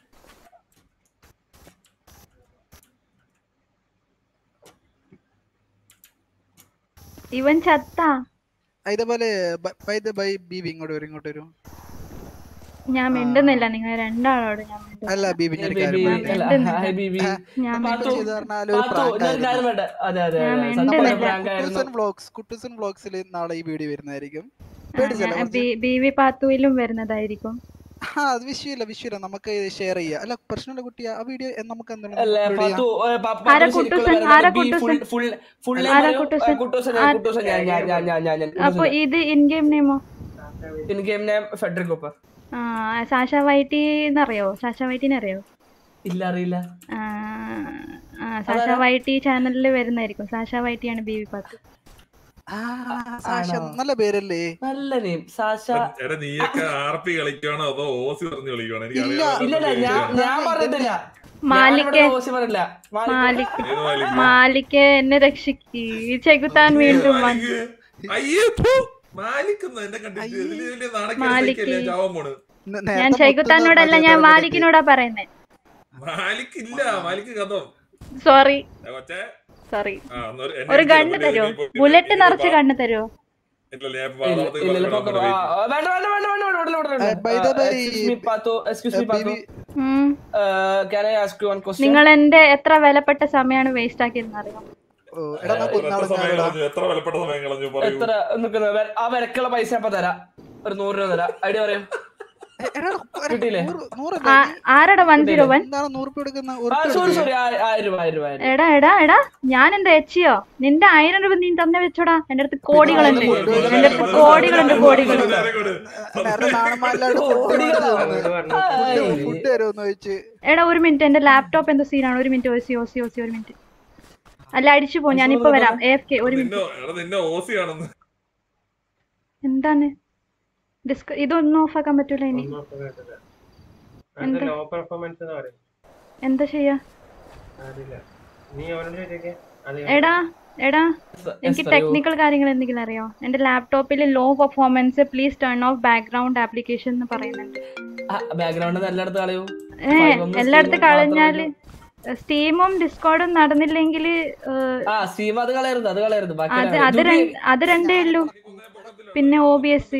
ഇവൻ ചത്താ ആ, ഇതേപോലെ ബൈ ദ ബൈ ബീബി ഇങ്ങോട്ട് വരും ഇങ്ങോട്ട് വരും ഞാൻ മിണ്ടുന്നില്ല നിങ്ങൾ രണ്ടാളോട് ഞാൻ മിണ്ടുന്നില്ല. അല്ല ബീബി ഞാൻ ഒരു ബേബി കാര്യം പറയാം. അല്ല മിണ്ടുന്നില്ല. ഹായ് ബേബി ഞാൻ പാത്തു ചെയ്ത് പറഞ്ഞാൽ ഒരു പാത്തു prank ഞാൻ ഒരു കാര്യം ആയിരുന്നു. വേണ്ട അതെ അതെ ഞാൻ അതെ മിണ്ടുന്നില്ല. സത്യം നമ്മുടെ prank ആയിരുന്നു കുട്ടൂസൻ വ്ളോഗ്സ് കുട്ടൂസൻ വ്ളോഗ്സിൽ നാളെ ഈ വീഡിയോ വരുന്നതായിരിക്കും ആ, പേടിച്ചല്ല ഞാൻ കുറച്ച്? ബി- ബി വി പാത്തുവിലും വരുന്നതായിരിക്കും ആ അത് വിഷയമില്ല വിഷയമില്ല നമുക്ക് ഷെയർ ചെയ്യാം അല്ല പ്രശ്നമില്ല കുട്ടി ആ വീഡിയോ നമുക്ക് എന്താണ് അല്ല upload പാത്തു ചെയ്യാം? ഏ, പ- ആരാ പാത്തുവിന് ശരിക്കുള്ള കുട്ടൂസൻ? പേരെന്താ? ആരാ ബി ഫുൾ കുട്ടൂസൻ? ഫുൾ ഫുൾ ആരാ നെയിം കുട്ടൂസൻ? കുട്ടൂസൻ ഞാൻ ആ- കുട്ടൂസൻ ഞാൻ ഞാൻ ഞാൻ ഞാൻ ഞാൻ ഞാൻ അപ്പൊ ഇത് ഇൻ ഗെയിം നെയിമോ in game name Frederick Cooper ആ സാഷ വൈറ്റി എന്നറിയോ സാഷ വൈറ്റിനെ അറിയോ ഇല്ല അറിയില്ല ആ, ആ, സാഷ വൈറ്റി ചാനലിൽ വരുന്നതായിരിക്കും സാഷ വൈറ്റിയാണ് ബി വി പാത്തു ആ, സാഷ ആണോ? നല്ല പേരല്ലേ നല്ല നെയിം സാഷ എടാ നീയൊക്കെ ആർ പി കളിക്കുകയാണോ അതോ ഓസി പറഞ്ഞു കളിക്കുകയാണോ എനിക്ക് ഇല്ല, അറിയാൻ ഇല്ല ഇല്ല ഞാൻ പാടില്ല. ഞാൻ പറഞ്ഞിട്ടില്ല മാലിക്ക് ഞാനിവിടെ ഓസി പറഞ്ഞില്ല മാലിക് മാലിക് ഏത് മാലിക്? മാലിക്ക് എന്നെ രക്ഷിക്ക് ചെകുത്താൻ വീണ്ടും വന്നു മാലിക്? അയ്യേ ഫു, മാലിക് എന്ന് എന്നെ കണ്ടിട്ട് ഇതില് വലിയ നാണക്കേട് മാലിക്. സഹിക്കല്ലേ, ചാവാൻ പോണ് ന- ഞാൻ നേരത്തെ ചെകുത്താനോടല്ല മൊത്തം ഞാൻ നോക്കാൻ മാലിക്കിനോടാ പറയുന്നേ മാലിക് ഇല്ല മാലിക് കഥം സോറി ഏ, കൊച്ചേ സോറി ആ, എന്നൊരു- എന്നെ ഒരു ഇടിച്ചില്ല. ഗണ്ണ് പുള്ളി തരുമോ ഇനിയിപ്പോ- ബുള്ളറ്റ് ഇനിയിപ്പോ നിറച്ച് പാ- കണ്ണ് തരുമോ ഇല്ല, ഞാൻ ഇപ്പൊ ഇല്ല പാതാളത്തിൽ ഇല്ല പറഞ്ഞു പൊക്ക- കൊടുക്കണം, ആ, wait. ആ, വേണ്ട വേണ്ട വേണ്ട വേണ്ട വേണ്ട വേണ്ട വേണ്ട Uh, by the way, excuse me Pathu excuse me Uh, Pathu BB ഉം. Can I ask you one question നിങ്ങൾ എന്റെ എത്ര വിലപ്പെട്ട സമയമാണ് വേസ്റ്റ് ആക്കിയെന്ന് അറിയാം ഓ, എടാ നമുക്ക് എത്ര ഒന്നാളെ സമയം കളഞ്ഞു എത്ര വിലപ്പെട്ട സമയം കളഞ്ഞു പറയൂ എത്ര നിൽക്കുന്ന വെ- ആ വിലക്കുള്ള പൈസ അപ്പൊ തരാം ഒരു നൂറ് രൂപ തരാം ഐഡിയ പറയും കിട്ടിയില്ലേ? നൂറല്ല ആ- ആരാടാ വൺ സീറോ വൺ എന്താണ് നൂറ് രൂപ എടുക്കുന്ന ആ സോറി സോറി ആയിരം രൂപ ആയിരം രൂപ ആയിരം രൂപ. എടാ എടാ എടാ ഞാൻ എന്താ എച്ചിയോ നിന്റെ ആയിരം രൂപ നീ തന്നെ വെച്ചോടാ എന്റെ അടുത്ത് കോടികളുണ്ട് എന്റെ അടുത്ത് കോടികളുണ്ട് കോടികളുണ്ട് നേരത്തെ നാണന്മാരില്ലാണ്ട് ഫുഡ് തരുമെന്ന് ചോദിച്ച് എടാ ഒരു മിനിറ്റ് എന്റെ ലാപ്ടോപ്പ് എന്തോ സീനാണ് ഒരു മിനിറ്റ് ഓസി ഓസി ഓസി ഒരു മിനിറ്റ് അല്ല അടിച്ചു പോ ഞാൻ ഇപ്പൊ വരാം എ എഫ് കെ ഒരു മിനിറ്റ് നിന്നെ എടാ നിന്നെ ഓസി ആണെന്ന് എന്താണ് ഡിസ്ക ഇതൊന്നും ഓഫ് ആക്കാൻ പറ്റൂല ഇനി എന്താ ലോ പെർഫോമൻസ് എന്ന് പറയും എന്താ ചെയ്യാ അറിയില്ല നീ അവനോട് ചോദിച്ചേ അത് എടാ എടാ എനിക്ക് പറയൂ. ടെക്നിക്കൽ കാര്യങ്ങൾ എന്തെങ്കിലും അറിയോ എന്റെ ലാപ്ടോപ്പിൽ low performance please turn off background application എന്ന് പറയുന്നുണ്ട് ബാക്ക്ഗ്രൗണ്ട് എല്ലായിടത്തും കളയൂ ഏ Five ഒന്ന് എല്ലായിടത്തും Steam മാത്രം കളഞ്ഞാല് സ്റ്റീമും ഡിസ്കോഡും നടന്നില്ലെങ്കിൽ ആ സ്റ്റീം അത് കളയരുത് അത് കളയരുത് ബാക്കി അത് കളയാം. അത് ജുബി, രണ്ട് അത് രണ്ടേ ഉള്ളൂ പിന്നെ ഒ ബി എസ്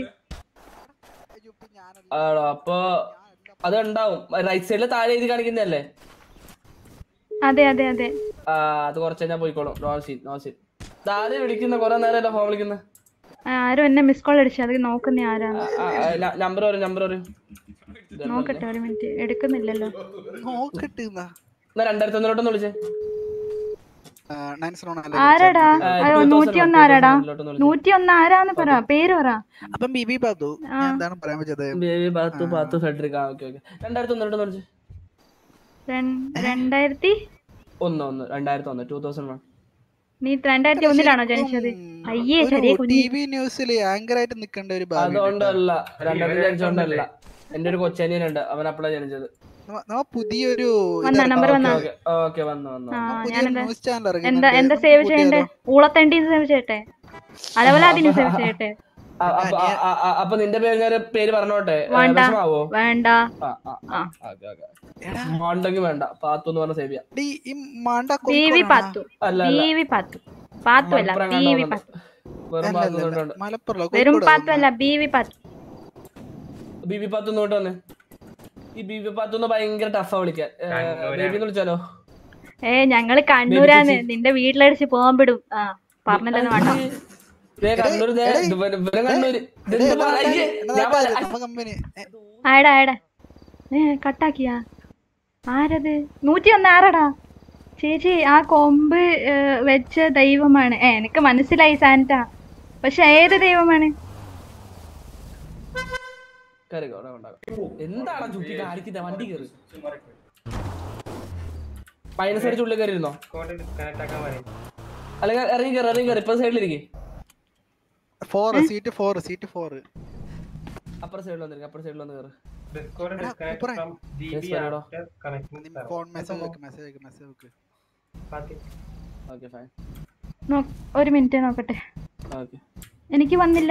ആണോ അപ്പൊ അത് ഉണ്ടാവും റൈറ്റ് സൈഡിൽ താഴെ എഴുതി കാണിക്കുന്നതല്ലേ അതെ അതെ അതെ ആ അത് കുറച്ച് കഴിഞ്ഞാൽ പോയിക്കോളും നോ സീൻ നോ സീൻ ആദ്യം വിളിക്കുന്ന കുറെ നേരമല്ല ഫോൺ വിളിക്കുന്ന ആ, ആരും എന്നെ മിസ് കോൾ അടിച്ചു അത് നോക്കുന്ന ആരാണ് നമ്പർ വരും നമ്പർ വരും നോക്കട്ടെ ഒരു മിനിറ്റ് എടുക്കുന്നില്ലല്ലോ നോക്കട്ടെ എന്നാ. എന്നാ രണ്ടായിരത്തി ഒന്നിലോട്ടൊന്ന് വിളിച്ചേ ആ, നയൻ സീറോ നാല് ആരാടാ ആ, അയ്യോ 2000 നൂറ്റി ഒന്ന് ആരാടാ ലോട്ടൊന്ന് വിളിച്ചേ. നൂറ്റി ഒന്ന് ആരാന്ന് പറ പേര് പറ അപ്പം ബിബി പാത്തു ആ. ഞാൻ എന്താണ് പറയാൻ പറ്റത് ബേബി പാത്തു പാത്തു ഫെഡറിക് ആ ഓക്കെ ഓക്കെ രണ്ടായിരത്തി ഒന്നിലോട്ടൊന്ന് വിളിച്ചേ രൺ- രണ്ടായിരത്തി ഒന്ന് ഒന്ന് രണ്ടായിരത്തി ഒന്ന് ടൂ തൗസൻഡ് വൺ നീ രണ്ടായിരത്തി ഒന്നിലാണോ ജനിച്ചത് അയ്യേ ചെറിയ കുഞ്ഞി ടി വി ന്യൂസിൽ ആങ്കർ ആയിട്ട് നിൽക്കേണ്ട ഒരു ഭാവി ഉണ്ട് കേട്ടോ. അതുകൊണ്ടല്ല രണ്ടായിരത്തി ജനിച്ചോണ്ടല്ല എന്റെ ഒരു കൊച്ചനിയനുണ്ട് അവൻ അപ്പളാ ജനിച്ചത് നമ്മ- നമ്മ പുതിയൊരു വന്നാ നമ്പർ വന്നാ ഓക്കെ ഓക്കെ വന്നു വന്നു ആ പുതിയൊരു ഞാനെന്താ ന്യൂസ് ചാനൽ എന്താ എന്താ സേവ് ചെയ്യണ്ടേ ഊളത്തണ്ടി സേവ് ചെയ്യട്ടെ അലവലാദിനെ സേവ് ചെയ്യട്ടെ ആ, അപ്പൊ- ആ, ആ, ആ, അപ്പൊ നിന്റെ പേര് ഞാൻ പേര് പറഞ്ഞോട്ടെ ഏ, വേണ്ട വിഷമാവോ വേണ്ട ആ, ആ, ആ. Okay, okay. വേണ്ടെങ്കി വേണ്ട പാത്തു എന്ന് പറഞ്ഞ സേവ് ചെയ്യാം ഈ മാണ്ട ബി വി പാത്തു അല്ല ബി അല്ല വി പാത്തു പാത്തു അല്ല മലപ്പുറം ബി കണ്ടോ വി വന്നത്. പാത്തു വെറും അല്ല, പാത്ത് അല്ല, ഇങ്ങോട്ട് അല്ല. വന്ന്. മലപ്പുറം വെറും പാത്തല്ല Beevi Pathu B B Pathu ഇങ്ങോട്ട് വന്ന് ഈ ബി ബി പാത്തുന്ന് ഭയങ്കര ടഫാ വിളിക്കാൻ ബേബി വിളിച്ചാലോ ഏ ഞങ്ങള് കണ്ണൂരാന്ന് ചേച്ചി. നിന്റെ വീട്ടിലടിച്ച് പോകുമ്പിടും ആ പറഞ്ഞല്ലോ വേണ്ട ദേ കണ്ണൂര് ദേ ഇത് ഇവര് ഇവര് കണ്ണൂര് ഇതെന്ത് പറ- അയ്യേ, ഞാൻ പറ- നമ്മ കമ്പനി ആയടാ ആയടാ ഏ കട്ടാക്കിയാ ആരത് നൂറ്റി ഒന്ന് ആരടാ ചേച്ചി ആ കൊമ്പ് ഏ, വെച്ച ദൈവമാണ് ഏ എനിക്ക് മനസ്സിലായി സാന്റ പക്ഷെ ഏത് ദൈവമാണ് കേറിക്കോ, അവിടെ കൊണ്ടാക്കാം. എന്താണ് ചുറ്റി കാണിക്കുന്നത് വണ്ടി കയറി മൈനസ് അടിച്ച് ഉള്ളിൽ കയറിയിരുന്നോ അല്ലെങ്കിൽ ഇറങ്ങി കയറി ഇറങ്ങി കയറി ഇപ്പൊ സൈഡിലിരിക്കേ four seat four seat four അപ്പുറ സൈഡിൽ വന്നിരിക്കും അപ്പുറ സൈഡിൽ വന്ന് കയറി ഫോൺ മെസ്സേജ് വെക്ക് മെസ്സേജ് വെക്ക് മെസ്സേജ് വെക്ക് ഓക്കെ ഫൈൻ നോ- ഒരു മിനിറ്റ് നോക്കട്ടെ ഓക്കെ എനിക്ക് വന്നില്ല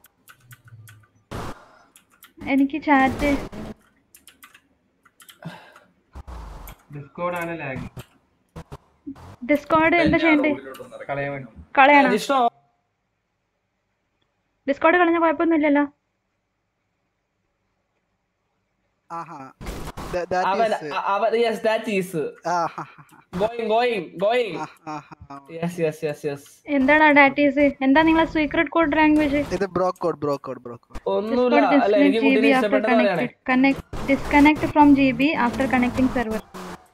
എനിക്ക് ചാറ്റ് ഡിസ്കോഡ് ലാഗ് ഡിസ്കോഡ് എന്താ ചെയ്യണ്ടേ കളയാൻ കളയണോ ജിഷ്ണോ ഡിസ്കോഡ് കളഞ്ഞ കുഴപ്പമൊന്നുമില്ലല്ലോ ആഹാ That- that അവൻ is- അ- അവൻ യെസ് ദാറ്റ് ഈസ് ആഹാ. Going going going yes yes yes yes എന്താണ് ഡാറ്റീസ് എന്താ നിങ്ങളെ സീക്രട്ട് കോഡ് ലാംഗ്വേജ് ഇത് bro code bro code bro code ഒന്നുമില്ല അല്ല എനിക്ക് കുട്ടീനെ ഇഷ്ടപ്പെട്ടത് പറയണേ disconnect from G B after connecting server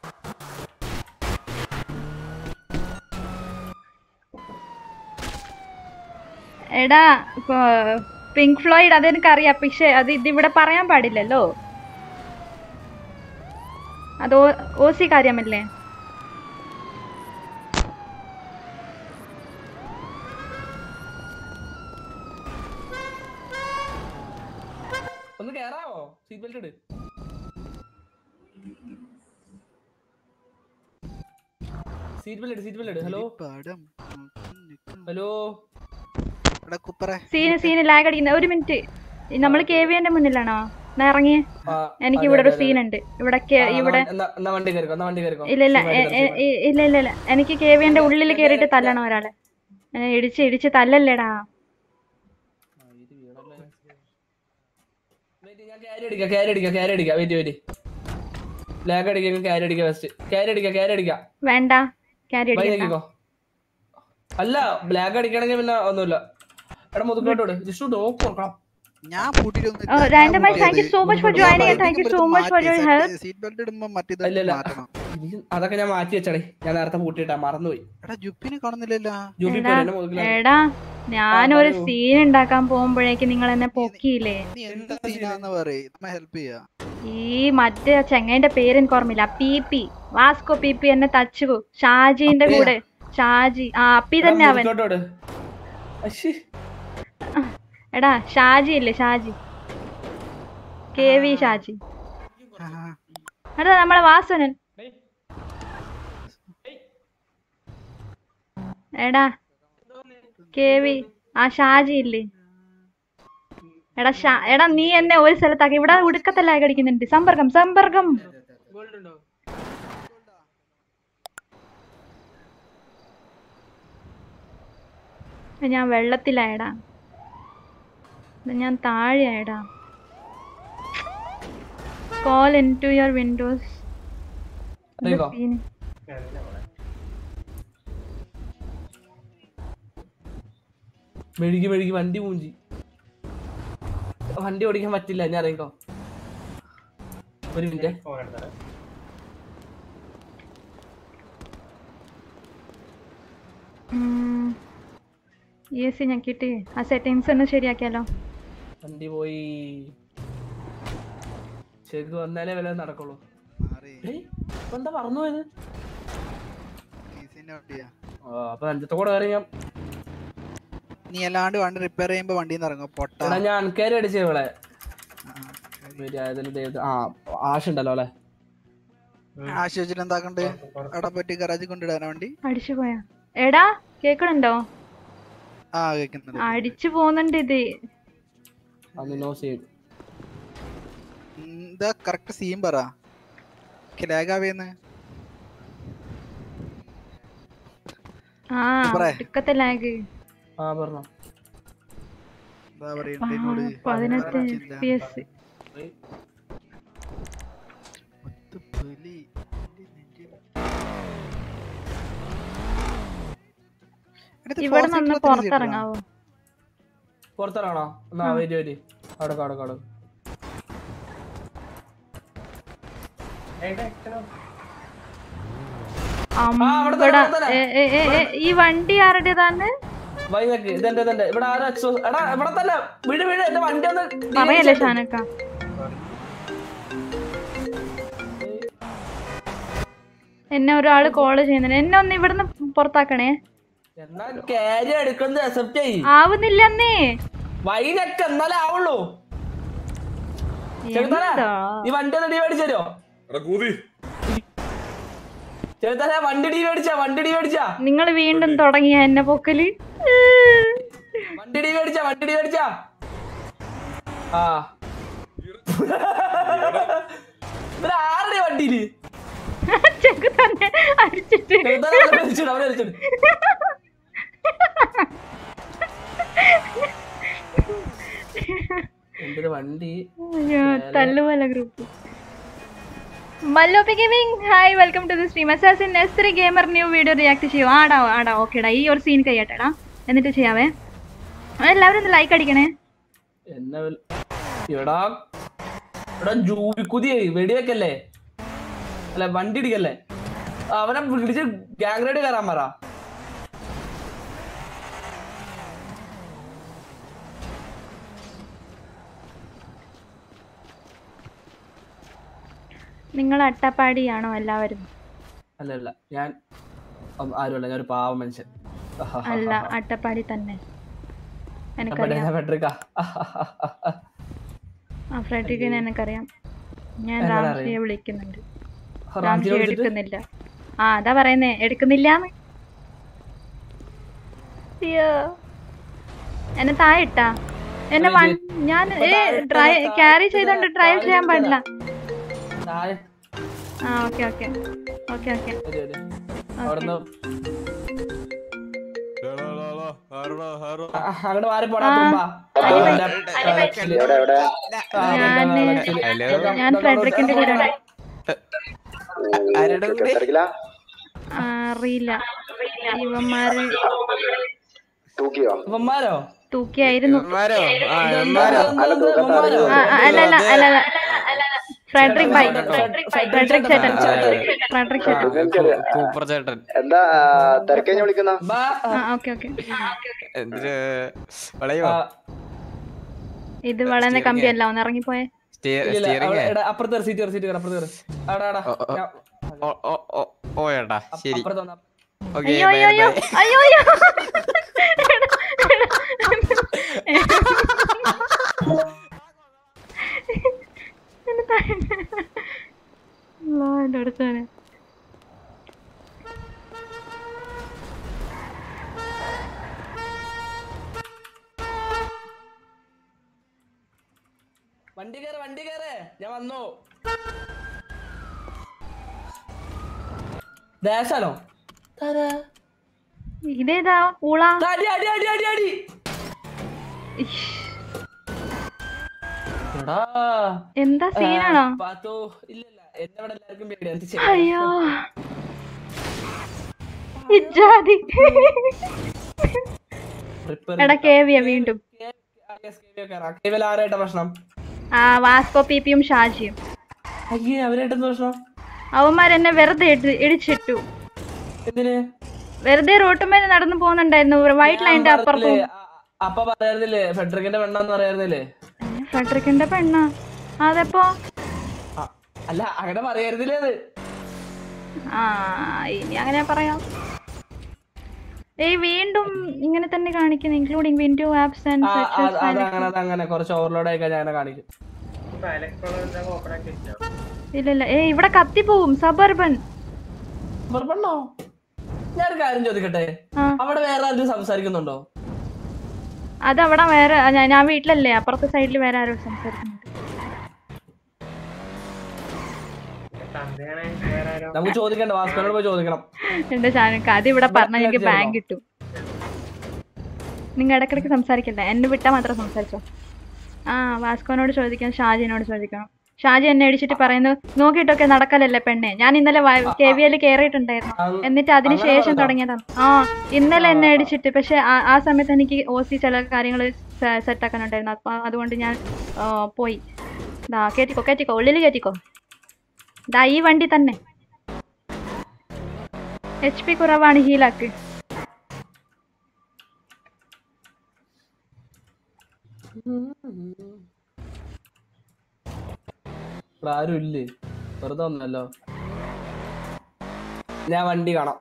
എടാ പിങ്ക് ഫ്ലോയിഡ് അതെനിക്കറിയാം പക്ഷെ അത് ഇതിവിടെ പറയാൻ പാടില്ലല്ലോ അത് ഓ സി കാര്യമല്ലേ ഒന്ന് കേറാവോ സീറ്റ് ബെൽറ്റ് ഇട് സീറ്റ് ബെൽറ്റ് ഇട് സീറ്റ് ബെൽറ്റ് ഇട് ഹലോ പടം ഹലോ എടാ കുപ്പറേ സീന് സീന് ലാഗ് അടിക്കുന്ന ഒരു മിനിറ്റ് നമ്മൾ കെ വിന്റെ മുന്നിലാണോ എന്നാ ഇറങ്ങിയേ എനിക്ക് ഇവിടെ ഒരു സീൻ ഉണ്ട് ഇവിടെ കേ- ഇവിടെ എന്നാ വണ്ടി കയറിക്കോ എന്നാ വണ്ടി കയറിക്കോ ഇല്ല ഇല്ല എ- എ- എ- ഇല്ല ഇല്ല ഇല്ല എനിക്ക് കെ വിന്റെ ഉള്ളിൽ കയറിയിട്ട് തല്ലണം ഒരാളെ എന്നെ ഇടിച്ച് ഇടിച്ച് തല്ലല്ലേടാ ഞാൻ ക്യാരി അടിക്കാം ക്യാരി അടിക്കാം ക്യാരി അടിക്കാം വെയിറ്റ് വെയിറ്റ് ലാഗ് അടിക്കാം ക്യാരി അടിക്കാം ഫസ്റ്റ് ക്യാരി അടിക്കാം ക്യാരി അടിക്കാം വേണ്ട ക്യാരി ബൈ അടിക്കണ്ട നോക്കിക്കോ അല്ല ബ്ലാക്ക് അടിക്കണമെങ്കിൽ പിന്നെ ഒന്നുമില്ല എടാ മുതുക്കോട്ടോട് ജിഷു ഡോക്ക് കൊടുക്കണം ഞാൻ പൂട്ടിട്ടൊന്നും Oh, Randomize, thank you so much for joining and thank you so much for your help. Seat belt ഇടുമ്പോ മറ്റേത് ഇല്ല ഇല്ല മാറ്റണം ഇത് അതൊക്കെ ഞാൻ മാറ്റി വെച്ചടേ ഞാൻ നേരത്തെ പൂട്ടിയിട്ടാ മറന്നുപോയി എടാ ജുപ്പിനെ കാണുന്നില്ലല്ലോ ജൂബി എടാ പോലെ എന്നെ മുതുകിലാണ് എടാ ഞാനൊരു പറയൂ. സീൻ ഉണ്ടാക്കാൻ പോകുമ്പോഴേക്ക് നിങ്ങൾ എന്നെ പൊക്കിയില്ലേ നീ എന്ത് സീനാന്ന് പറയ് നമ്മ ഹെൽപ്പ് ചെയ്യാ ഈ മറ്റേ ചെങ്ങൈന്റെ പേര് എനിക്ക് ഓർമ്മയില്ല P P Vasco P P എന്നെ തച്ചു ഷാജിന്റെ കൂടെ ഷാജി ആ അപ്പി തന്നെ അവൻ മുതുക്കോട്ടോട് അശ്ശി എടാ ഷാജി ഇല്ലേ ഷാജി കെ വി ഷാജി എടാ നമ്മളെ വാസനൻ എടാ കെ വി ആ ഷാജി ഇല്ലേ എടാ ഷാ എടാ നീ എന്നെ ഒരു സ്ഥലത്താക്കി ഇവിടെ ഉടുക്കത്തല്ല കടിക്കുന്നുണ്ട് സമ്പർക്കം സമ്പർക്കം ഞാൻ വെള്ളത്തിലായടാ ഇത് ഞാൻ താഴെയായടാ call in to your windows അറിയിക്കോ മെഴുകി മെഴുകി വണ്ടി മൂഞ്ചി വണ്ടി ഓടിക്കാൻ പറ്റില്ല ഞാൻ അറിയിക്കോ ഒരു മിനിറ്റ് ഇ എസ് സി ഞെക്കിയിട്ട് ആ സെറ്റിങ്സ് ഒന്ന് ശരിയാക്കിയാലോ വണ്ടി പോയി ശരിക്കും വന്നാലേ വില നടക്കുള്ളൂ ഏയ്, ഇപ്പൊ എന്താ പറഞ്ഞു പോയത് ഈസിന്റെ വണ്ടിയാ ആ അപ്പൊ അഞ്ചത്തെ കൂടെ കയറി ഞാൻ നീ അല്ലാണ്ട് വണ്ടി റിപ്പയർ ചെയ്യുമ്പോ വണ്ടിയിൽ നിന്ന് ഇറങ്ങും പൊട്ട എടാ ഞാൻ അൺകയറി അടിച്ചേ ഇവിടെ വരി, അതിന് ദൈവത്തെ- ആ ആശുണ്ടല്ലോ അല്ലെ ആശുപത്രിയിൽ എന്താക്കണ്ട് അവിടെ പറ്റി ഗറാജിൽ കൊണ്ടിടാനാ വണ്ടി അടിച്ചു പോയാ എടാ കേക്കണുണ്ടോ ആ കേൾക്കുന്നുണ്ട് അടിച്ചു പോകുന്നുണ്ട് ഇത് അന്ന് നോ സീഡ് എന്താ കറക്റ്റ് സീൻ പറ ലാഗാവേന്ന് ആ പറയ്. ഒടുക്കത്തെ ലാഗ് ആ പറഞ്ഞോ എന്താ പറയണ്ടേ എന്നോട് പതിനെട്ട് പറഞ്ഞില്ല. പി എസ് പുലി. എടാ, ഇത് ഇവിടെ ഫോർ നിന്ന് സീറ്റർ എത്ര സീറ്ററാ? പുറത്തിറങ്ങാവോ പുറത്തിറങ്ങണോ എന്നാ വരി വരി അവിടെ അവിടെ അവിടെ അവിടെ തന്നെ, അമ്പടാ അവിടെ തന്നെ. ഏ, ഏ, ഏ, ഏ, ഈ വണ്ടി ആരുടേതാണ് വൈകുന്നേക്ക് ഇതെന്റെ ഇതെന്റെ ഇവിടെ ആരും എക്സോസ് എടാ ഇവിടെ തന്നെ വീട് വീട് എന്റെ വണ്ടി ഒന്ന് പറയല്ലേ ഷാനക്ക എന്നെ ഒരാള് കോള് ചെയ്യുന്നുണ്ട് എന്നെ ഒന്ന് ഇവിടുന്ന് പുറത്താക്കണേ എന്നാ കാര്യം എടുക്കുന്നത് അക്സെപ്റ്റ് ചെയ്യ് ആവുന്നില്ലെന്നേ വൈനൊക്കെ എന്നാലേ ആവുള്ളൂ ചെറുതാനെ എന്താ ഈ വണ്ടി ഒന്ന് ഡീ മേടിച്ചു തരുമോ എടാ കൂതി ചെറുതാനെ വണ്ടി ഡീ മേടിച്ചാ വണ്ടി ഡീ മേടിച്ചാ നിങ്ങൾ വീണ്ടും തുടങ്ങിയ എന്നെ പൊക്കല് വണ്ടി ഡീ മേടിച്ചാ വണ്ടി ഡീ മേടിച്ചാ ആ ഇവിടെ ആരുടെ വണ്ടിയില് ചെക്ക് തന്നെ അടിച്ചിട്ട് ചെറുതാനെ അവനെ വലിച്ചിട്, അവനെ വലിച്ചിട്. എന്റെ ഒരു വണ്ടി അയ്യോ തല്ലുപോലെ ഗ്രൂപ്പ് മല്ലോപ്പി gaming hi welcome to the stream assassin S three gamer new video react ചെയ്യും ആടാ ആടാ ഓക്കേടാ ഈ ഒരു സീൻ കഴിയട്ടെടാ എന്നിട്ട് ചെയ്യാവേ എല്ലാവരും ഒന്ന് ലൈക്ക് അടിക്കണേ എന്നെ വൽ- എടാ എടാ ജൂബിക്കുതി വെടിവെക്കല്ലേ അല്ല വണ്ടി ഇടിക്കല്ലേ അവനെ പിടിച്ച് ഗ്യാങ് റൈഡ് കയറാൻ പറ നിങ്ങൾ അട്ടപ്പാടിയാണോ എല്ലാവരും അല്ല അല്ല ഞാൻ ഒ- ആരുമല്ല ഞാൻ ഒരു പാവ മനുഷ്യൻ അല്ല അട്ടപ്പാടി തന്നെ അപ്പടെ എനിക്കറിയാം ഞാൻ ഫെഡറിക്ക ആ ഫ്രെഡറിക്കിനെ എനിക്കറിയാം ഞാൻ എങ്ങനെ രാംജിയെ അറിയാം? വിളിക്കുന്നുണ്ട് റാംജിയെ രാംജി വിളിച്ചിട്ട്? എടുക്കുന്നില്ല ആ അതാ പറയുന്നേ എടുക്കുന്നില്ലാന്ന് അയ്യോ എന്നെ താഴെ ഇട്ടാ എന്നെ വൺ ഞാൻ ഏ ഡ്രൈ ക്യാരി ചെയ്തോണ്ട് ഡ്രൈവ് ചെയ്യാൻ പാടില്ല താഴെ ആ ഓക്കെ ഓക്കെ ഓക്കെ ഓക്കെ വരൂ, വരൂ. അവിടുന്ന് ആ, അങ്ങോട്ട് മാറി പോടാ ആ. തുമ്പാ. അനിമൽ. ആ, ലക്ഷ്യത്തില്. ആ, ഞാന് ലക്ഷ്യത്തില്. ഞാൻ ഫ്രെഡറിക്കിന്റെ കൂടെ ഉണ്ട് ആ, അറിയില്ല ഇവന്മാര് ഇവന്മാരോ തൂക്കിയായിരുന്നു ഇവന്മാരോ? ആ, ആ, അല്ല അല്ല അല്ല അല്ല ഫ്രെഡറിക് ബൈ ഫ്രെഡറിക് ചേട്ടൻ ഫ്രെഡറിക് ചേട്ടൻ സൂപ്പർ ചേട്ടൻ എന്താ തിരക്കഴിഞ്ഞ് വിളിക്കുന്ന ആ ഓക്കെ ഓക്കെ എന്തിന് വളയോ ഇത് വളയുന്ന കമ്പിയല്ല ഒന്ന് ഇറങ്ങിപ്പോയെ ഇല്ല, ഇല്ല, അവിടെ- എടാ, അപ്പുറത്ത് കയറ്, സീറ്റ് കയറ്, സീറ്റ് കയറ്, അപ്പുറത്ത് കയറ്. അവിടെ, അവിടെ. ഞാൻ- ഓ ഓ ഓ ഓ ഏട്ടാ ശരി അപ്പുറത്ത് വന്നാ. ഓക്കെ അയ്യോ അയ്യോ അയ്യോ അയ്യോ അയ്യോ എന്നെ താഴെ- അല്ലാ, എന്റെ അടുത്താണ് വണ്ടി കയറ് വണ്ടി കയറ് ഞാൻ വന്നു ദേശാണോ ഇതേതാ ഊള അടി അടി അടി അടി അടി എടാ എന്താ സീനാണോ ആ, പാത്തോ ഇല്ല ഇല്ല എന്നെ ഇവിടെ എല്ലാവർക്കും പേടിയാ എന്ത് ചെയ്യാ? അയ്യോ ഇജാതി Repair എടാ കേവിയ വീണ്ടും ആ, yes, കേവിയോ കേറാം. കേവിയിൽ ആരായിട്ടാ പ്രശ്നം ആ വാസ്കോ പി പിയും ഷാജിയും അയ്യേ അവരായിട്ടെന്ത് പ്രശ്നം അവന്മാരെന്നെ വെറുതെ ഇടി- ഇടിച്ചിട്ടു എന്തിന് വെറുതെ റോട്ടുമേൽ നടന്നു പോകുന്നുണ്ടായിരുന്നു വൈറ്റ് ലൈനിന്റെ അപ്പുറത്തും പറഞ്ഞില്ലേ, ആ, അപ്പ പറയായിരുന്നില്ലേ ഫെഡറിക്കിന്റെ പെണ്ണെന്ന് പറയായിരുന്നില്ലേ ഫ്രെഡറിക്കിന്റെ പെണ്ണ അതെപ്പോ ആ, അല്ല അങ്ങനെ പറയായിരുന്നില്ലേ അത് ആ ഇനി അങ്ങനെ പറയാം ഏയ് വീണ്ടും ഇങ്ങനെ തന്നെ കാണിക്കുന്നു ഇൻക്ലൂഡിംഗ് വിൻഡോ ആപ്സ് ആൻഡ് ആ, ആ, അത് അങ്ങനെ അത് അങ്ങനെ കുറച്ച് ഓവർലോഡ് ആയി കഴിഞ്ഞാൽ അങ്ങനെ കാണിക്കും ഇല്ല ഇല്ല ഏയ് ഇവിടെ കത്തി പോവും സബർബൻ പെണ്ണോ ഞാനൊരു കാര്യം ചോദിക്കട്ടെ ആ. അവിടെ വേറെ ആരും സംസാരിക്കുന്നുണ്ടോ അതവിടെ വേറെ ഞാൻ- ഞാൻ വീട്ടിലല്ലേ അപ്പുറത്തെ സൈഡിൽ വേറെ ആരോ സംസാരിക്കുന്നുണ്ട് നമുക്ക് ചോദിക്കണ്ട വാസ്കോനോട് പോയി ചോദിക്കണം എന്റെ ചാനൽ അത് ഇവിടെ പറഞ്ഞാൽ എനിക്ക് ബാങ്ക് കിട്ടും നിങ്ങൾ ഇടയ്ക്കിടയ്ക്ക് സംസാരിക്കണ്ട എന്നെ വിട്ടാൽ മാത്രം സംസാരിച്ചോ ആ വാസ്കോനോട് ചോദിക്കണം ഷാജിനോട് ചോദിക്കണം ഷാജി എന്നെ അടിച്ചിട്ട് പറയുന്നു നോക്കിയിട്ടൊക്കെ നടക്കലല്ലേ പെണ്ണെ ഞാൻ ഇന്നലെ കെ വി എൽ കയറിയിട്ടുണ്ടായിരുന്നു എന്നിട്ട് അതിന് അങ്ങനെ ശേഷം പറഞ്ഞോ? തുടങ്ങിയതാണ് ആ ഇന്നലെ എന്നെ അടിച്ചിട്ട് പക്ഷെ ആ- ആ സമയത്ത് എനിക്ക് ഒ സി ചില കാര്യങ്ങൾ സെറ്റ് ആക്കാനുണ്ടായിരുന്നു അപ്പൊ അതുകൊണ്ട് ഞാൻ ആ, പോയി ദാ കയറ്റിക്കോ കയറ്റിക്കോ ഉള്ളിൽ കയറ്റിക്കോ ദാ ഈ വണ്ടി തന്നെ എച്ച് പി കുറവാണ് ഹീലാക്ക് ഇവിടെ ആരും ഇല്ലേ വെറുതെ ഒന്നല്ലോ ഞാൻ വണ്ടി കാണാം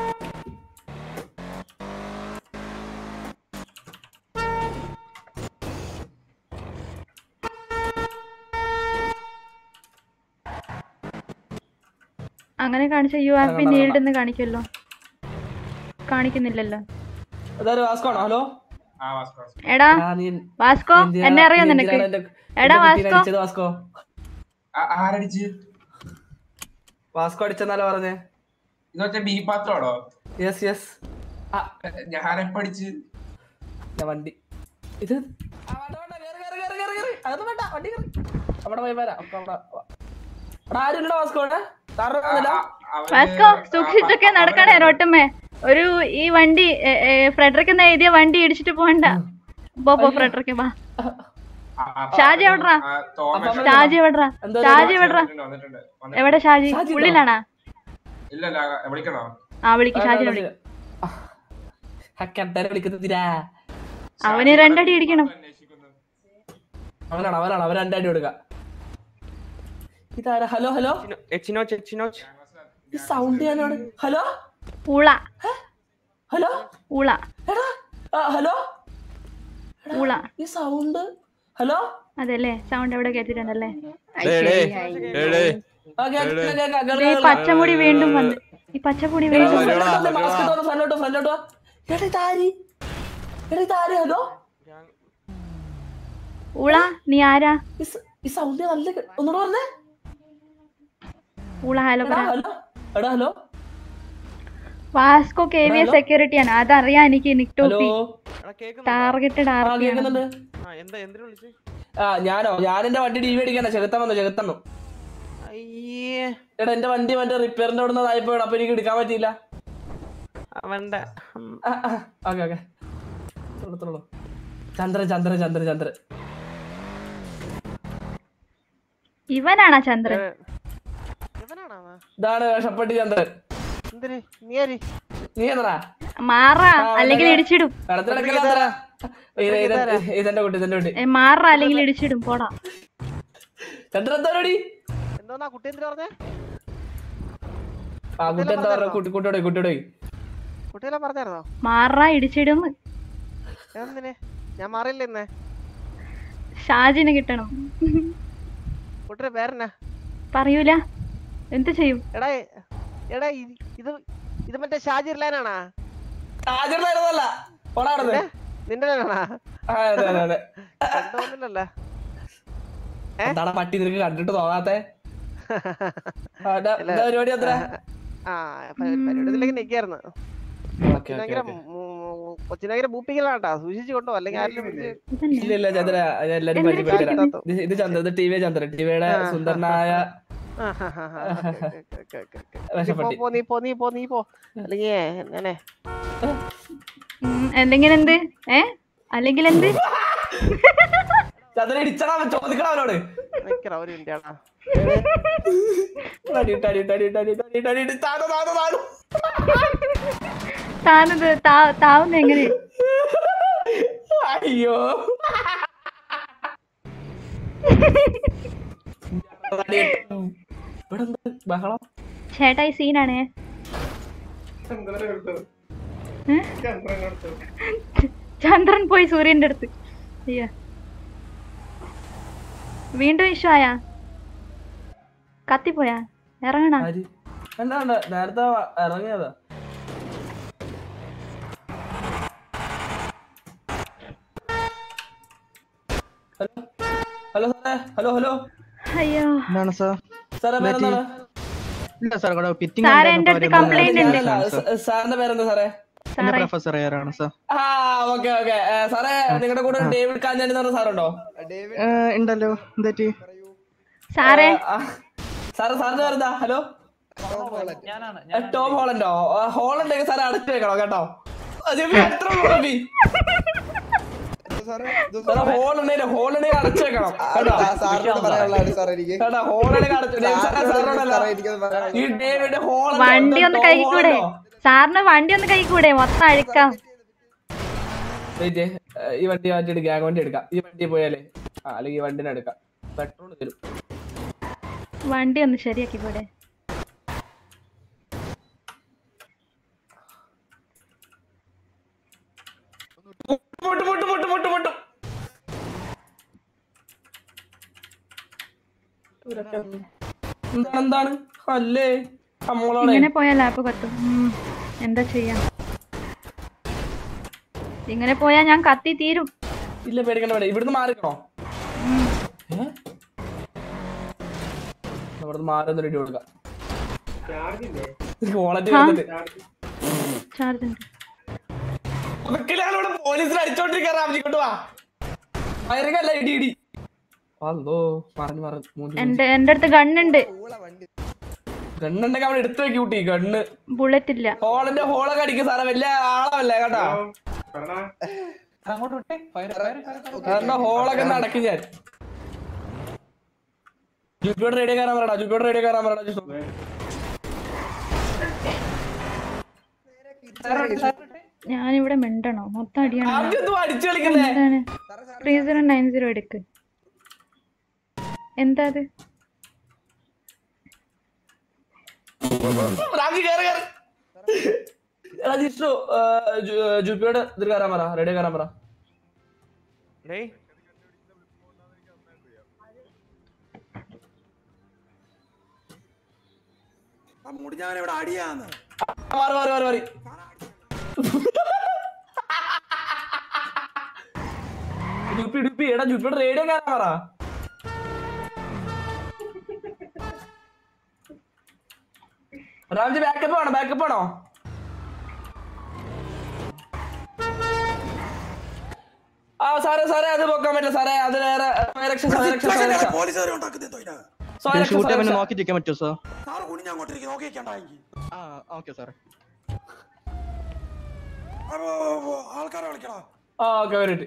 അങ്ങനെ കാണിച്ച യു ഹാവ് ബി കണ്ടോ, നീൽഡ് എന്ന് കാണിക്കുമല്ലോ കാണിക്കുന്നില്ലല്ലോ അതായത് വാസ്കോണോ ഹലോ എടാ ആ, നീ വാസ്കോ എന്തിനാ- എന്നെ അറിയോ നീ നിനക്ക് എന്തിനാണ് എന്റെ- എടാ എന്റെ കുട്ടീനെ വാസ്കോ അടിച്ചത് വാസ്കോ ആരടിച്ച് വാസ്കോ അടിച്ചെന്നാലോ പറഞ്ഞേ ഇത് വെച്ച ബി പാത്രമാണോ യെസ് യെസ് ഞാനെപ്പ അടിച്ച് ഞാൻ വണ്ടി ഇത് ആ, വേണ്ട, വേണ്ട, കേറ്, കേറ്, കേറ്, കേറ്, കേറ്. അതൊന്നും വേണ്ട, വണ്ടി കേറ്. അവിടെ പോയി വരാം ഒക്കെ അവിടെ വാ. അവിടെ ആരും ഇല്ലടാ വാസ്കോ അവിടെ താറ് വന്നില്ല? വാസ്കോ സൂക്ഷിച്ചൊക്കെ നടക്കണേ റോട്ടുമ്മേ ഒരു ഈ വണ്ടി എ, എ, ഫ്രെഡറിക് എന്ന് എഴുതിയ വണ്ടി ഇടിച്ചിട്ട് പോകണ്ട പോ പോ ഫ്രെഡറിക്ക് വാ ഷാജി എവിടെടാ ഷാജി എവിടെടാ ഷാജി എവിടെടാ എവിടെ ഷാജി ഉള്ളിലാണാ ഇല്ല ഇല്ല വിളിക്കണോ ആ വിളിക്ക് ആ, ഷാജിനെ ആ, വിളിക്ക് ആ, കെട്ടനെ വിളിക്കുന്നതിരാ അവന് രണ്ടടി ഇടിക്കണം അവനാണ് അവനാണ് അവൻ രണ്ടടി കൊടുക്ക ഇതാരാ ഹലോ ഹലോ എച്ചിനോച്ച് എച്ചിനോച്ച് ഈ സൗണ്ട് ഞാനാണ് ഹലോ ഊള ഹലോ ഊള എടാ ആ, ഹലോ ഊള ഈ സൗണ്ട് ഹലോ അതല്ലേ സൗണ്ട് എവിടെ കേട്ടിട്ടുണ്ടല്ലേ ആ, കേൾക്കാം, കേൾക്കാം, കേൾക്കാം, ദേ, ഈ കേൾക്കാം. പച്ചമുടി വീണ്ടും വന്ന് ഈ പച്ചമുടി വീണ്ടും വന്ന്. മാസ്ക് ഇട്ടോണ്ട് ഫ്രണ്ടിലോട്ട് ഫ്രണ്ടിലോട്ട് വാ. എടാ ഇതാരി എടാ ഇതാരി ഹലോ ഊള നീ ആരാ ഈ സ- ഈ സൗണ്ട് നല്ല കേ- ഒന്നുകൂടെ പറഞ്ഞേ ഊള ഹലോ എടാ പറ ഹലോ എടാ hello Vasco K V hello? സെക്യൂരിറ്റിയാണ് അതറിയാം എനിക്ക് നിക് ഹലോ ടോപ്പി ടാർഗറ്റഡ് ആ ആർപിയാണ് കേൾക്കുന്നുണ്ട് ആ എന്താ എന്തിനു വിളിച്ചു ആ ഞാനോ ഞാൻ എന്റെ വണ്ടി ഡി വി അടിക്കാനാ ചെകുത്താൻ വന്നു ചെകുത്തന്നു അയ്യേ എടാ എന്റെ വണ്ടി മറ്റേ റിപ്പയറിന്റെ അവിടെ നിന്ന് ആയിപ്പോയി അപ്പൊ എനിക്ക് എടുക്കാൻ പറ്റിയില്ല അവന്റെ ഓക്കെ ഓക്കെ ചന്ദ്രൻ ചന്ദ്രൻ ചന്ദ്രൻ ചന്ദ്രൻ ഇവനാണാ ചന്ദ്രൻ ഇവനാണോ അവൻ? ഇതാണ് വേഷപ്പെട്ടി ചന്ദ്രൻ എന്തിന് നീ ആര് നീ എന്നടാ മാറാ ആ, അല്ലെങ്കിൽ വന്നേ. ഇടിച്ചിടും വെള്ളത്തിലടക്കല ചന്ദ്ര ഇത് ഇത് ഇതെന്റെ കുട്ടി ഇതെന്റെ കുട്ടി ഏ, മാറാ അല്ലെങ്കിൽ ഇടിച്ചിടും പോടാ ചന്ദ്രൻ എന്താ പരിപാടി എന്തോന്നാ കുട്ടി എന്തിനു പറഞ്ഞേ ആ കുട്ടി എന്താ പറഞ്ഞ കുട്ടി കുട്ടിയോടെ കുട്ടിയോടെ കുട്ടികളെ പറഞ്ഞായിരുന്നോ മാറാ ഇടിച്ചിടും എന്തിന് ഞാൻ മാറിയില്ല ഇന്നേ ഷാജിന് കിട്ടണം കുട്ടിയുടെ പേരെന്നാ പറയൂല എന്ത് ചെയ്യും എടാ എടാ ഇത് ഇത് ഇത് മറ്റേ ഷാജിർ ലൈനാണാ ഷാജിർലായിരുന്നല്ല പോടാ നിന്റെ ലൈനാണാ ആ, അതെ അതെ അതെ കണ്ടോന്നില്ലല്ലോ എന്താടാ പട്ടി നിനക്ക് കണ്ടിട്ട് തോന്നാത്തെ ആ, ഇതാ- ഇതാ പരിപാടി അത്ര ആ പരിപാടിയിലേക്ക് നിക്കായിരുന്നു ഓക്കെ ഭയങ്കര കൊച്ചിനെ ഭയങ്കര ബൂപ്പിക്കലാണ്ടാ സൂക്ഷിച്ചു കൊണ്ടോ അല്ലെങ്കിൽ ആരെങ്കിലും വിളിച്ച് ഇല്ല ഇല്ല ചന്ദ്ര ഞാൻ എല്ലാരും എന്തിന് പരിചയപ്പെടുത്തരാം ചന്ദ്രൻ? ഇത് ഇത് ചന്ദ്ര ഇത് ടി വി ചന്ദ്രൻ ടിവിയുടെ ആ, സുന്ദരനായ ആ, ആ, ആ, ആ, okay, okay, okay, okay, okay. നീ പോ, വേഷപ്പെട്ടി പോ, നീ പോ നീ പോ നീ പോ അല്ലെങ്കിൽ ഞാനേ ഉം, എന്തെങ്കിലും എന്ത് ഏ അല്ലെങ്കിൽ എന്ത് ചന്ദ്രൻ ഇടിച്ചടാ ചോദിക്കണം അവനോട് നിക്കറ ഒരു മിനിറ്റ് ആടാ അടി ഇട്ട്, അടി ഇട്ട്, അടി ഇട്ട്, അടി ഇട്ട്, അടി ഇട്ട്, അടി ഇട്ട്, താഴെ, താഴെ, താഴെ. താനത് താ- താവുന്ന എങ്ങനെ അയ്യോ അടി ഇട്ട്. ഇവിടെ എന്ത് ബഹളം ചേട്ടാ ഈ സീനാണേ ഏ? ചന്ദ്രൻ പോയി സൂര്യന്റെ അടുത്ത് അയ്യോ വീണ്ടും ഇഷ്യൂ ആയാ കത്തിപ്പോയാ ഇറങ്ങണ ആര്? വേണ്ട വേണ്ട നേരത്തെ ഇറങ്ങിയതാ ഹലോ ഹലോ സാറേ ഹലോ ഹലോ അയ്യോ എന്താണ് സാർ സാറേ പേരെന്താണ് ഇല്ല സാർ ഇവിടെ ഫിറ്റിംഗ് സാറേ എന്റെ അടുത്ത് കംപ്ലൈന്റ് ഉണ്ട് അല്ല, സ- സാറിന്റെ പേരെന്താ സാറേ എന്റെ സാറേ പ്രൊഫസർ ആരാണ് സാർ ആ ഓക്കെ ഓക്കെ സാറേ നിങ്ങളുടെ കൂടെ ഒരു ഡേവിഡ് കാഞ്ഞാണി എന്ന് പറഞ്ഞ സാറുണ്ടോ ഉണ്ടല്ലോ എന്താറ്റി സാറേ ആ, സാറ് സാറിന്റെ പേരെന്താ ഹലോ ടോം ഹോളൻഡോ ആ, ഹോളണ്ട് സാറേ അടച്ചു വെക്കണോ കേട്ടോ അതിപ്പോ എത്ര ഉള്ളൂ സാറേ ഹോളുണ്ടെങ്കിൽ ഹോളുണ്ടെങ്കിൽ അടച്ചു വെക്കണം കേട്ടോ കേട്ടോ ഹോളുണ്ടെങ്കിൽ അടച്ചു ഡേവിഡ് സാറേ സാറിനോടല്ല ഈ ഡേവിഡ് ഹോളണ്ട് വണ്ടി ഒന്ന് കൈക്കൂടെ സാറിന് വണ്ടി ഒന്ന് കൈക്കൂടെ മൊത്തം അഴുക്കാം വെയിറ്റ് ഈ വണ്ടി മാറ്റിയിട്ട് ഗ്യാങ് വണ്ടി എടുക്കാം ഈ വണ്ടി പോയാലേ ആ അല്ലെങ്കിൽ ഈ വണ്ടിനെ എടുക്കാം പെട്രോൾ തരും വണ്ടി ഒന്ന് ശരിയാക്കി കൂടെ മുട്ട് മുട്ട് മുട്ട് മുട്ട് മുട്ട് എന്താണ് എന്താണ് അല്ലേ നമ്മളോടെ ഇങ്ങനെ പോയാൽ ലാപ്പ് കത്തും ഉം, എന്താ ചെയ്യാ ഇങ്ങനെ പോയാ ഞാൻ കത്തി തീരും ഇല്ല പേടിക്കണ്ട പേടി ഇവിടുന്ന് മാറിക്കണോ ഏ? ഇവിടുന്ന് മാറി ഒന്ന് റെഡി കൊടുക്കാം കോളേജ് ആ. എടുത്തിട്ട് ചാർജ് ഉണ്ട് ഇവിടെ പോലീസിൽ അടിച്ചോണ്ടിരിക്കാ റാംജിക്കോട്ട് വാ വയറിങ്ങല്ല ഇടി ഇടി അല്ലോ പറഞ്ഞു പറഞ്ഞു മൂഞ്ചി എന്റെ എന്റെ അടുത്ത് ഗണ്ണുണ്ട് ഗണ്ണുണ്ടെങ്കിൽ അവിടെ എടുത്തു വെക്കി കുട്ടി ഗണ്ണ് ബുള്ളറ്റ് ഇല്ല ഹോളിന്റെ ഹോളൊക്കെ അടിക്കും സാറേ വലിയ ആളല്ലേ കേട്ടോ കാരണം ഹോളൊക്കെ ഒന്ന് അടക്കും ഞാൻ ജുപ്പിയോട് റേഡിയോ കയറാൻ പറയടാ ജുപ്പിയോട് റേഡിയോ കയറാൻ പറയടാ ജിഷ്ണു. ഞാനിവിടെ മിണ്ടണോ മൊത്തം അടിയാണ് ആദ്യം എന്തുവാ അടിച്ചു കളിക്കുന്നേ എന്താണ് ത്രീ സീറോ നയൻ സീറോ എടുക്ക് എന്താ അത് റാംജി കേറ് കേറ് എടാ ജിഷ്ണു ജുപ്പിയോട് ഇതിൽ കയറാൻ പറ റേഡിയോ കയറാൻ പറ മുടി ഞാൻ ഇവിടെ അടിയാന്ന് മാറി മാറി മാറി മാറി ഡുപ്പി ഡുപ്പി എടാ ജുപ്പിയുടെ റേഡിയോ കയറാൻ പറ റാംജി ബാക്കപ്പ് ആണോ ബാക്കപ്പ് ആണോ ആ സാറേ സാറേ അത് പൊക്കാൻ പറ്റില്ല സാറേ അത് വേറെ സ്വയരക്ഷ സ്വയരക്ഷ സ്വയരക്ഷ പോലീസുകാരെ ഉണ്ടാക്കുന്നത് എന്തിനാ? സ്വയരക്ഷ ഷൂട്ട് അവനെ സ്വയരക്ഷ നോക്കിയിരിക്കാൻ പറ്റുമോ സാർ സാറ് കുനിഞ്ഞ് അങ്ങോട്ടിരിക്കും നോക്കിയിരിക്കണ്ടെങ്കിൽ ആ ഓക്കെ സാർ ആൾക്കാരെ വിളിക്കണോ ആ ഓക്കെ വരട്ടെ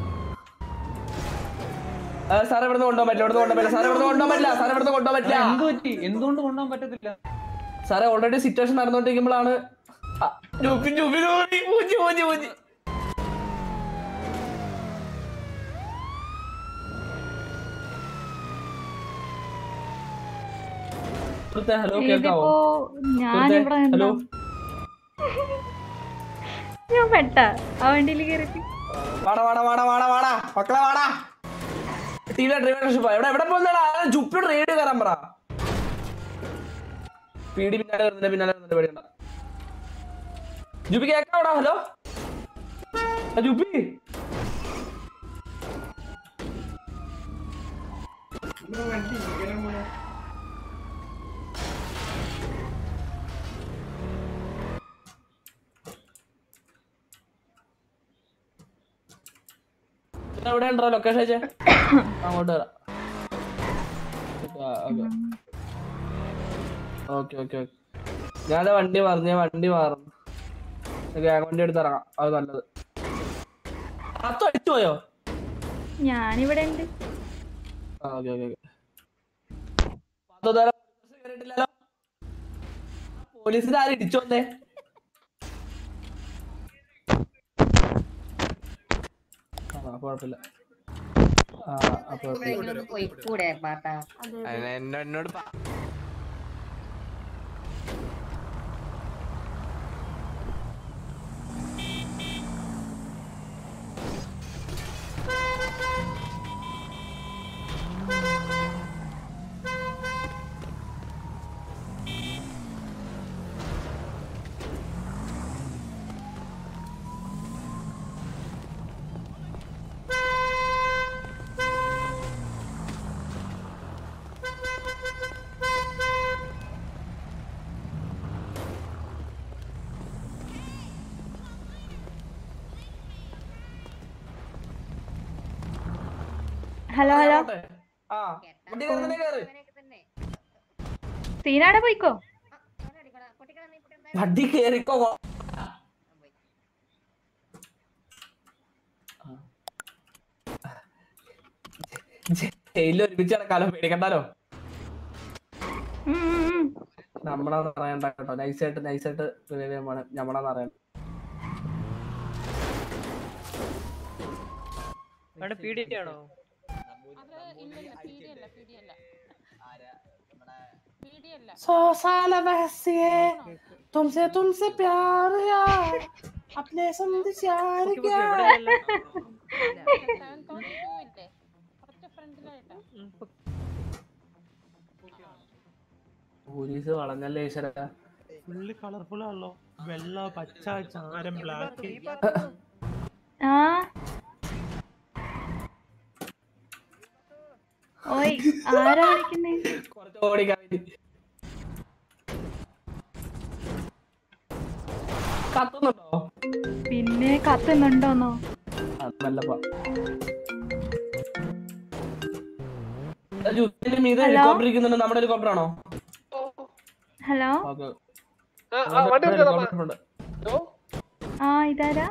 സാറേ ഇവിടുന്ന് കൊണ്ടുപോകാൻ പറ്റില്ല ഇവിടുന്ന് കൊണ്ടുപോകാൻ പറ്റില്ല സാറേ ഇവിടുന്ന് കൊണ്ടുപോകാൻ പറ്റില്ല സാറേ ഇവിടുന്ന് കൊണ്ടുപോകാൻ പറ്റില്ല എന്ത് പറ്റി എന്തുകൊണ്ട് കൊണ്ടുപോകാൻ പറ്റത്തില്ല സാറേ ഓൾറെഡി സിറ്റുവേഷൻ നടന്നുകൊണ്ടിരിക്കുമ്പോഴാണ് ആ, ജൂപ്പി, ജൂപ്പി, ജൂപ്പി, പൂജി, പൂജി, പൂജി. സുഹൃത്തേ, ഹലോ കേൾക്കാവോ ഇതിപ്പോ ഞാനിവിടെ സുഹൃത്തേ, ഹലോ ഞാൻ പെട്ട ആ വണ്ടിയിൽ കയറിട്ട് വാടാ വാടാ വാടാ വാടാ വാടാ മക്കളെ വാടാ ടീമിലെ ഡ്രൈവർഷിപ്പ് എവിടെ എവിടെ പോകുന്നടാ ജുപ്പിയുടെ റേഡിയോ കയറാൻ പറ പീടി പിന്നാലെ വരുന്നില്ല പിന്നാലെ വരുന്നില്ല പേടിയണ്ട ജുപ്പി കേക്കാവടാ ഹലോ ആ, ജുപ്പി എവിടെ ഉണ്ടോ ലൊക്കേഷൻ അയച്ചേ അങ്ങോട്ട് വരാം ഓക്കെ ഓക്കെ ഓക്കെ ഞാൻ വണ്ടി പറഞ്ഞു ഞാൻ വണ്ടി മാറുന്നു ഗ്യാങ് വണ്ടി എടുത്ത് ഇറങ്ങാം അത് നല്ലത് അത്തോ അടിച്ചു പോയോ ഞാനിവിടെ ഉണ്ട് ആ ഓക്കെ ഓക്കെ ഓക്കെ അതോ ഇതുവരെ പോലീസ് കേറിയിട്ടില്ലല്ലോ പോലീസിന് ആരും ഇടിച്ചു വന്നേ ആ കുഴപ്പമില്ല ആ അപ്പൊ പോയിക്കൂടെ പാട്ടാ എന്നോട് എന്നോട് പ- ആ ഹലോ ഹലോ ആ വണ്ടി കയറുന്നതിനെ കയറ് സീനാടെ പോയിക്കോ വണ്ടി കേറിക്കോ ജയിലിൽ ഒരുമിച്ച് കിടക്കാലോ പേടിക്കണ്ടാലോ ഉം, ഉം, ഉം. നമ്മളാന്ന് അറിയണ്ട കേട്ടോ നൈസായിട്ട് നൈസായിട്ട് നമ്മളാന്ന് അറിയണ്ട അവിടെ പീഡിയാണോ सौ साल बहसी है तुमसे तुमसे प्यार यार अपने समझ प्यार क्या പോലീസ് വളഞ്ഞല്ലേ ഈശ്വര ഫുള്ള് കളർഫുൾ ആണല്ലോ വെള്ള പച്ച ചാരം ബ്ലാക്ക് ആ ഓയ് ആരാ വിളിക്കുന്നേ ഓടിക്കാൻ വേണ്ടി കത്തുന്നുണ്ടോ പിന്നെ കത്തുന്നുണ്ടോന്നോ അതല്ലപ്പാ യുദ്ധത്തിന് മീതെ ഹലോ? ഹെലികോപ്റ്റർ ഇരിക്കുന്നുണ്ട് നമ്മുടെ ഹെലികോപ്റ്റർ ആണോ ഹലോ ഓക്കെ വണ്ടി എടുത്തോ, അമ്മ. ഉണ്ട് ആ ഇതാരാ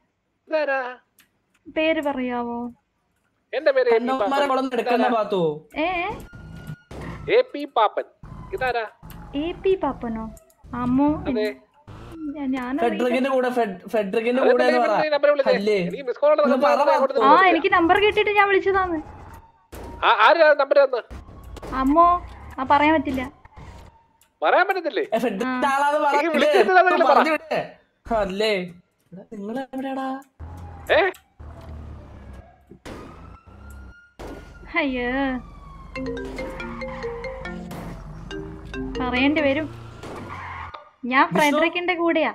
പേര് പറയാവോ എന്റെ പേര് എ പി കണ്ണന്മാരെ പാപ്പൻ. കൊളന്ന് എടുക്കണ്ട പാത്തു ഏ എ പി പാപ്പൻ ഇതാരാ എ പി പാപ്പനോ അമ്മോ അതെ ഞാൻ ഫെഡറിക്കിന്റെ കൂടെ ഫെഡ്- ഫെഡറിക്കിന്റെ അതെ, കൂടെ എന്ന് പിന്നെ പറ ഈ നമ്പർ വിളിച്ചേ. അല്ലേ എനിക്ക് മിസ് കോൾ ഒന്ന് പറ പാത്തു. ആ എനിക്ക് നമ്പർ കിട്ടിയിട്ട് ഞാൻ വിളിച്ചതാന്ന് ആര് നമ്പർ തന്ന് അമ്മോ ആ പറയാൻ പറ്റില്ല പറയാൻ പറ്റത്തില്ലേ ഏ, ഫെഡറിക്കിന്റെ ആളാന്ന് പറ ഈ വിളിച്ചിട്ട് അതെങ്കിലും പറ. പറഞ്ഞു വിടേ അല്ലേ നിങ്ങൾ എവിടെയാടാ ഏ അയ്യോ പറയേണ്ടി വരും ഞാൻ ഫ്രെഡറിക്കിന്റെ കൂടെയാ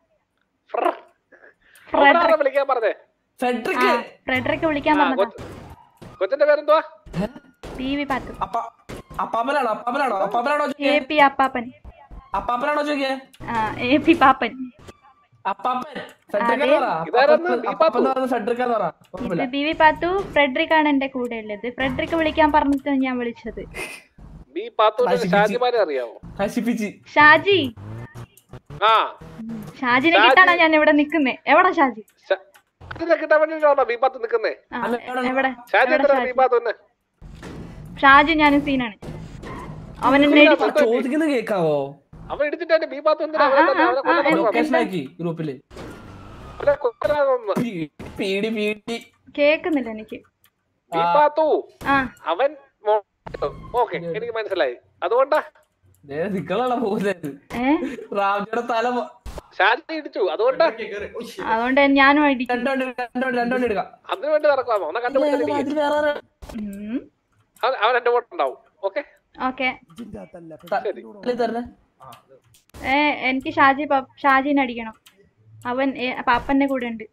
അവനാണോ വിളിക്കാൻ പറഞ്ഞേ ഫെഡറിക് ആ, ഫ്രെഡറിക്ക് വിളിക്കാൻ ആ, പറഞ്ഞതാ കൊച്ച്- കൊച്ചിന്റെ പേരെന്തുവാ ടി വി പാത്തു അപ്പാപ്പനാണോ അപ്പാപ്പനാണോ അപ്പാപ്പനാണോ എ ചോദിക്കേ പി അപ്പാപ്പൻ അപ്പാപ്പനാണോ ചോദിക്കേ ആ എ പി പാപ്പൻ അപ്പാപ്പൻ ഫെഡറിക് അതെ. പറ ഇതാരെന്ന്? ബി പാത്തു. അപ്പാപ്പൻ പറഞ്ഞ ഫെഡറിക് പറ ഇത് കുഴപ്പമില്ല ബി വി പാത്തു ഫ്രെഡറിക് ആണ് എന്റെ കൂടെ ഉള്ളത് ഫ്രെഡറിക്ക് വിളിക്കാൻ പറഞ്ഞിട്ടാണ് ഞാൻ വിളിച്ചത് ബി പാത്തൂന്റെ നശിപ്പിച്ച്. ഷാജിമാരെ അറിയാവോ നശിപ്പിച്ച് ഷാജി ആ ഷാജിനെ ഷാജി. കിട്ടാനാ ഞാൻ ഇവിടെ നിക്കുന്നേ എവിടെ ഷാജി ഇതിനെ കിട്ടാൻ വേണ്ടിട്ടാണോ ബി പാത്ത് നിക്കുന്നേ ആ, എവിടെ ഷാജി എവിടെ എന്തിനാ ഷാജി ബി പാത്തൂന്നെ ഷാജി ഞാനും സീനാണ് അവൻ എന്നെ ഇടിച്ചു ചോദിക്കുന്നത് കേക്കാവോ അവൻ ഇടിച്ചിട്ട് ബി പാത്തു എന്തിനാ ആ, അവനെ ആ, തന്നെ- അവനെ ആ, കൊല്ലാൻ ആ, നോക്കണം. ലൊക്കേഷൻ ആക്കി ഗ്രൂപ്പില് അവനെ കൊല്ലാനൊന്ന്. പീടി പീടി കേക്കുന്നില്ല എനിക്ക് ബി പാത്തു ആ അവൻ ഓക്കെ എനിക്ക് മനസ്സിലായി അതുകൊണ്ടാ നിക്കളാണ് പോകുന്നത് ഏ റാംജിയുടെ തല മൊ- ഷാജി ഇടിച്ചു അതുകൊണ്ടാ അതുകൊണ്ട് ഞാനും ഇടിക്കും രണ്ട് വണ്ടി എടുക്കാം, രണ്ട് വണ്ടി രണ്ട് വണ്ടി എടുക്കാം അതിനു വേണ്ടി നടക്കാമോ ഒന്ന് കണ്ടുപിടിച്ചിട്ട് അതിൽ വേറെ ആരാ? ഉം. അവൻ അവൻ എന്റെ വോട്ട് ഉണ്ടാവും ഓക്കെ ഓക്കെ ശരി ഇതിൽ തരണേ ഏ എനിക്ക് ഷാജി പ- ഷാജിനെ അടിക്കണം അവൻ ഏ, പാപ്പന്റെ കൂടെ ഉണ്ട്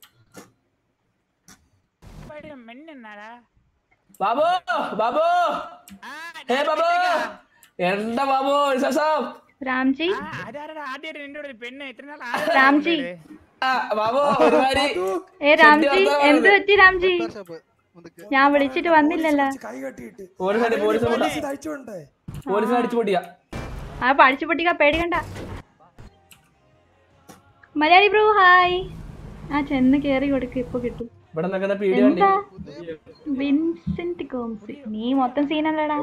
ബാബു ബാബു ഹേ ബാബു എന്താ ബാബു വിശേഷം രാംജി ആദ്യമായിട്ട് നിന്റെ കൂടെ ഒരു പെണ്ണ് ഇത്ര നാൾ രാംജി ആ, ബാബു ഒരുമാതിരി ഏ രാംജി വർത്തമാനം എന്ത് പറയുന്നത്. പറ്റി രാംജി ഞാൻ വിളിച്ചിട്ട് വന്നില്ലല്ലോ കൈ കെട്ടിയിട്ട് പോലീസ് അടി പോലീസ് പോലീസ് പൊട്ടാ. ഇത് അയച്ചുകൊണ്ടേ പോലീസിനെ അടിച്ചു പൊട്ടിയാ ആ പഠിച്ചു പൊട്ടിക്ക പേടിക്കണ്ട മലയാളി ബ്രോ ഹായ് ആ ചെന്ന് കേറി കൊടുക്ക് ഇപ്പൊ കിട്ടും ഇവിടെ നിൽക്കുന്ന പീടി വണ്ടി എന്താ വിൻസെന്റ് കോംസി നീ മൊത്തം സീനല്ലടാ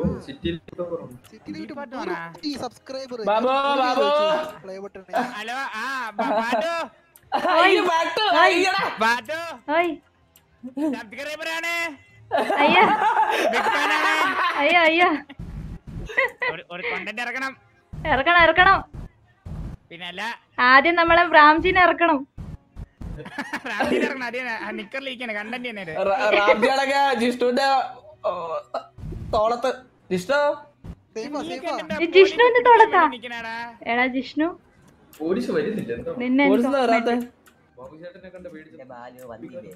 ബാബു ബാബു ഹലോ ആ ബാബു അയ്യോ, back to, അയ്യടാ. ബാബു ഓയ് സബ്സ്ക്രൈബറാണ് അയ്യോ ബിഗ് ഫാനാണ് അയ്യോ അയ്യോ ഒരു- ഒരു കണ്ടന്റ് ഇറക്കണം ഇറക്കണം ഇറക്കണം പിന്നെ അല്ല ആദ്യം നമ്മളെ ബ്രാംജിനെ ഇറക്കണം റാംജിയിൽ ഇറക്കണം അതേ നിക്കറിലിരിക്കാണ് കണ്ടന്റ് തന്നെ ഇത്. റ- റാംജിയാടൊക്കെ ജിഷ്ണുവിന്റെ ഓ, തോളത്ത് ജിഷ്ണു ഈ ജിഷ്ണുവിന്റെ തുടക്കാ എടാ ജിഷ്ണു പോലീസ് വരുന്നില്ല എന്താ നിന്നെ പോലീസ് എന്തോ വരാത്തെ ബാബുചേട്ടനെ കണ്ട പേടിച്ചു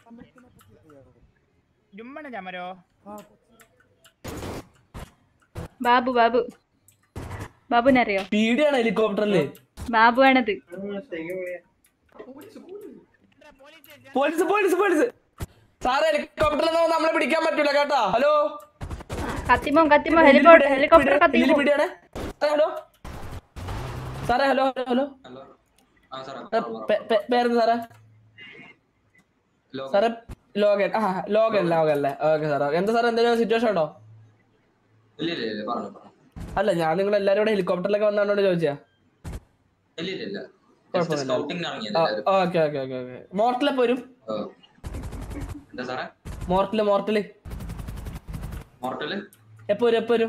ജുമ്മണ ചമരോ ബാബു ബാബു ബാബുനറിയോ പീടിയാണ് ഹെലികോപ്റ്ററില് ബാബു ആണത് പോലീസ് പോലീസ് പോലീസ് സാറേ ഹെലികോപ്റ്ററിൽ നിന്ന് നമ്മളെ പിടിക്കാൻ പറ്റൂല കേട്ടോ ഹലോ കത്തിമോ കത്തിമോ ഹെലികോപ്റ്റർ ഹെലികോപ്റ്റർ കത്തിമോ പിടിയാണേ ഹലോ സാറേ ഹലോ ഹലോ ഹലോ പേ- പേ- പേരെന്താ സാറേ സാറേ ലോകൻ ആ ലോകൻ ലോകൻ അല്ലേ ഓക്കെ സാറേ എന്താ സാറേ എന്തെങ്കിലും സിറ്റുവേഷൻ ഉണ്ടോ അല്ല ഞാൻ നിങ്ങൾ എല്ലാവരും കൂടെ ഹെലികോപ്റ്ററിലൊക്കെ വന്നാണോ ചോദിച്ചാ ഓക്കെ ഓക്കെ ഓക്കെ ഓക്കെ മോർട്ടിലെപ്പോ വരും മോർട്ടില് മോർട്ടില് എപ്പോ വരും എപ്പോ വരും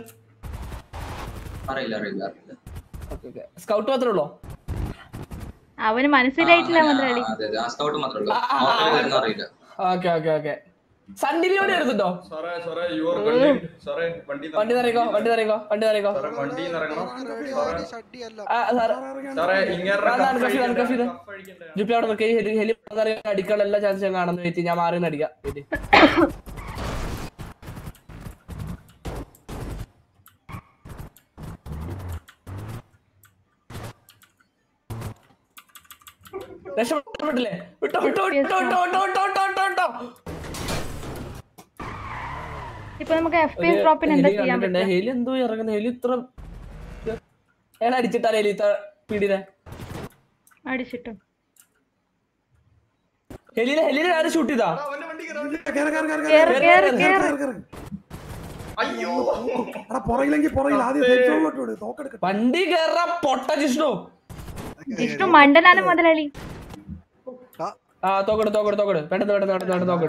ഓക്കെ ഓക്കെ സ്കൗട്ട് മാത്രമേ ഉള്ളോ അവന് മനസ്സിലായിട്ടില്ല മുതലാളി ഓക്കെ ഓക്കെ ഓക്കെ സൺഡേ ലിയോടെ എടുത്തിട്ടോ സാറേ സാറേ യുവർ കണ്ടീൻ സാറേ വണ്ടി വണ്ടി നിറയ്ക്കോ വണ്ടി നിറയ്ക്കോ വണ്ടി നിറയ്ക്കോ സാറേ വണ്ടി ഇറങ്ങണം ആ, സാറേ സാറേ ഇങ്ങനെ ആ, നടക്ക് കഫ് ചെയ്ത്, നടക്ക് കഫ് ചെയ്ത്. ജിപ്പി അവിടെ നിൽക്കുക ഹെലി ഹെലി അടിക്കാനുള്ള എല്ലാ ചാൻസും ഞാൻ കാണുന്നു വെയിറ്റ് ഞാൻ മാറി നിന്ന് അടിക്കാം wait. രക്ഷപ്പെട്ടില്ലേ വിട്ടോ വിട്ടോ വിട്ടോ വിട്ടോ വിട്ടോ വിട്ടോ വിട്ടോ വിട്ടോ വിട്ടോ ഇപ്പൊ നമുക്ക് എഫ് പി ഒരു എസ് ഡ്രോപ്പിന് എന്താ ഹെലി ചെയ്യാൻ കണ്ടിട്ടുണ്ട്. പറ്റുക ഹെലി എന്തോ ഇറങ്ങുന്ന ഹെലി ഇത്ര ഏടാ അടിച്ചിട്ടാ ഹെലി ഇത്ര പിടിയിലെ അടിച്ചിട്ടു ഹെലിനെ ഹെലിനെ ആരും ഷൂട്ട് ചെയ്താ കേറ് കേറ് കേറ് അയ്യോ എടാ പുറകിലെങ്കിൽ പുറകിൽ ആദ്യം safe zone ലോട്ട് വിട് തോക്കെടുക്കട്ടെ വണ്ടി കേറാ പൊട്ട ജിഷ്ണു ജിഷ്ണു മണ്ടനാണ് മുതലാളി ആ തോക്കട് തോക്കട് തോക്കട് പെട്ടെന്ന് പെട്ടെന്ന് പെട്ടെന്ന് തോക്കട്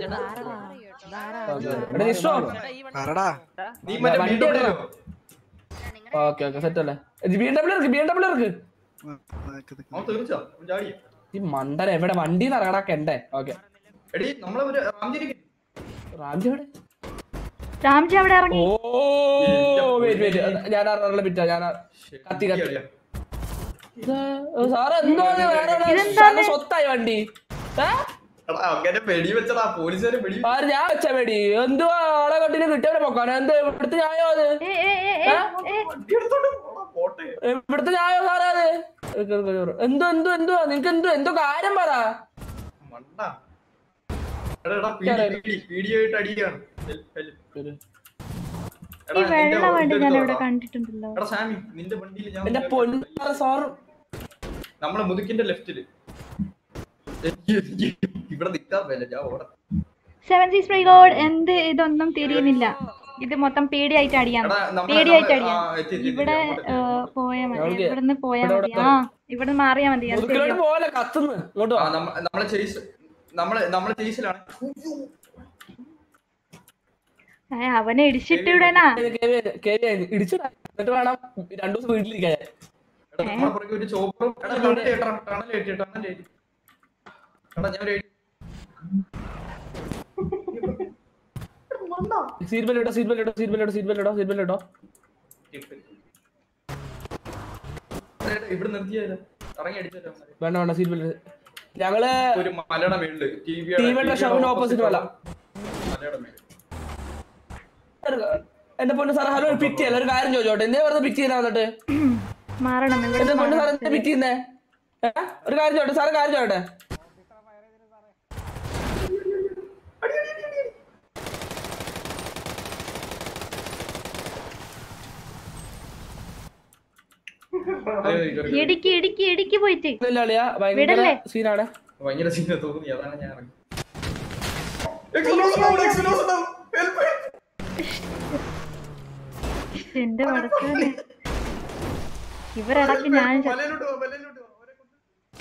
എടാ ജിഷ്ണു നീ മറ്റേ വണ്ടി BMW എടുക്കണം. ഓക്കെ ഓക്കെ സെറ്റ് അല്ലേ ബി എം ഡബ്ല്യൂ ഇருக்கு ബി എം ഡബ്ല്യൂ ഇருக்கு അവൻ തീർച്ചയാ അവൻ ചാടി ഈ മണ്ടൻ എവിടെ വണ്ടി ഇറങ്ങടാക്കണ്ടേ ഓക്കെ എടി നമ്മളെ ഒരു റാംജിരി റാംജി എവിടെ രാംജി അവിടെ ഇറങ്ങി ഓ വെയിറ്റ് വെയിറ്റ് ഞാൻ അറിയാനുള്ള പിറ്റാ ഞാൻ ആ- കത്തി കത്തി ഇത് സാറേ എന്തോ ഇത് വേറെ എവിടെ? സാറിന്റെ സ്വത്തായി വണ്ടി ഏ? എടാ അങ്ങനെ വെടി വെച്ചടാ പോലീസുകാരെ വെടി ആര് ഞാൻ വെച്ച പേടി എന്തുവാ ആളെ കട്ടിന് കിട്ടിയവരെ പൊക്കാനോ എന്ത് ഇവിടുത്തെ ന്യായോ അത് ഏ, ഏ, ഏ, ഏ, ഏ. പോട്ടെ ഇവിടുത്തെ ന്യായോ സാറേ അത് എന്തോ എന്തോ എന്തുവാ നിനക്ക് എന്തോ എന്തോ കാര്യം പറ മണ്ട എടാ എടാ പീഡി പീഡി പീഡിയായിട്ട് അടിയാണ് ഈ വെള്ള വണ്ടി ഞാൻ ഇവിടെ കണ്ടിട്ടുണ്ടല്ലോ എടാ സാമി നിന്റെ വണ്ടിയിൽ ഞാൻ എന്റെ പൊന്നു സാറ് നമ്മളെ മുതുക്കിന്റെ ലെഫ്റ്റില് ഇവിടെ നിക്കാൻ പറ്റില്ല ഞാൻ ഓടാം സെവൻ സി സ്പ്രേ ഗോഡ് എന്ത് ഇതൊന്നും തിരിയുന്നില്ല ഇത് മൊത്തം പേടിയായിട്ട് അടിയാൻ എടാ, നമ്മളെ- പേടിയായിട്ട് നമ്മളെ- അടിയാൻ ആ, എത്തി, എത്തി, എത്തി. ഇവിടെ അങ്ങോട്ട് ഏ, പോയാ മതി ഞങ്ങൾക്ക് ഇവിടുന്ന് പോയാ ഇവിടെ മതി ആ ഇവിടെ മാറിയാ മതി അത് മുതുക്കിലോട്ട് ശരിയാ. പോലെ കത്തുന്നു ഇങ്ങോട്ട് വാ. ആ, നമ്മ- നമ്മളെ ചേസ് നമ്മളെ നമ്മളെ ചേസിലാണ് ഏ, അവനെ ഇടിച്ചിട്ട് വിടണാ കേവി- കേവി ഇടിച്ചിടാ എന്നിട്ട് വേണം രണ്ടു ദിവസം വീട്ടിലിരിക്കാൻ എടാ നമ്മളെ പുറകെ ഒരു ചോപ്പറും എടാ ടണൽ കേട്ടോ ടണൽ കേട്ടി ടണൽ കേട്ടി എടാ ഞാൻ ഒരു സീറ്റ് ബെൽറ്റ് ഇട്ടോ സീറ്റ് ബെൽറ്റ് ഇട്ടോ സീറ്റ് ബെൽറ്റ് ഇട്ടോ സീറ്റ് ബെൽറ്റ് ഇട്ടോ സീറ്റ് ബെൽറ്റ് ഇട്ടോ എടാ, ഇവിടെ നിർത്തിയാലോ ഇറങ്ങി അടിച്ചോ വേണ്ട വേണ്ട സീറ്റ് ബെൽറ്റ് ഞങ്ങള് ഒരു മലയുടെ മേളില് ടിവിയുടെ ഷോപ്പിന് ഓപ്പോസിറ്റ് മല മലയുടെ മേളിൽ എന്റെ പൊന്ന് സാർ ഹലോ പിക്ക് ചെയ്യല്ല ഒരു കാര്യം ചോദിച്ചോട്ടെ എന്തേ വെറുതെ പിക്ക് ചെയ്യുന്ന വന്നിട്ട് മാറണം എന്റെ ഇവിടെ പൊന്ന് സാർ എന്താ പിക്ക് ചെയ്യുന്നേ ഏ? ഒരു കാര്യം ചോട്ടെ സാറ് കാര്യം ചോട്ടെ ഇടുക്കി ഇടുക്കി ഇടുക്കി പോയിട്ട് ഇല്ല അളിയാ ഭയങ്കര വിടല്ലേ? സീനാണ് ഭയങ്കര സീന തോന്നി അതാണ് ഞാൻ ഇറങ്ങി എന്റെ പടച്ചോനെ ഇവരടക്കി ഞാൻ ച- മലയിലോട്ട് പോ മലയിലോട്ട് പോ അവരെ കൊണ്ട്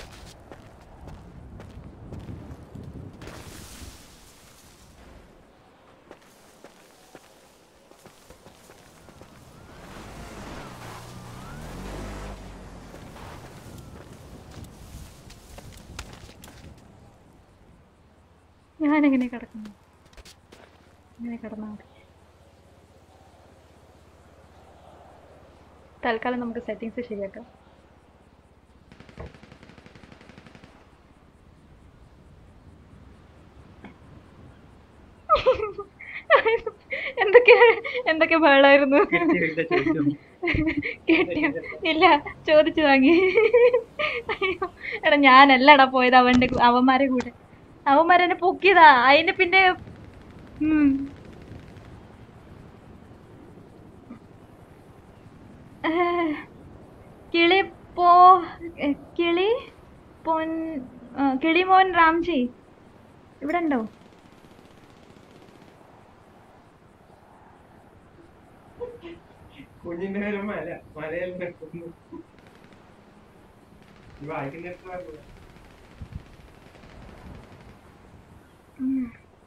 ഞാനെങ്ങനെ കിടക്കുന്നു ഇങ്ങനെ കിടന്നാ മതി തൽക്കാലം നമുക്ക് സെറ്റിങ്സ് ശരിയാക്കാം എന്തൊക്കെ എന്തൊക്കെ ബഹളായിരുന്നു കേട്ടിയോ ഇല്ല ചോദിച്ചു വാങ്ങി അയ്യോ. എടാ ഞാനല്ലടാ പോയത് അവന്റെ കൂ- അവന്മാരെ കൂടെ അവന്മാരെന്നെ പൊക്കിയതാ അതിന് പിന്നെ ഉം. ഏഹ്, കിളി പോ ഏ, കിളി പൊൻ ആ, കിളിമോൻ റാംജി ഇവിടെ ഉണ്ടോ കുഞ്ഞിന്റെ പേര് മല മലയിൽ നിൽക്കുന്നു വായിക്കുന്ന ഉം.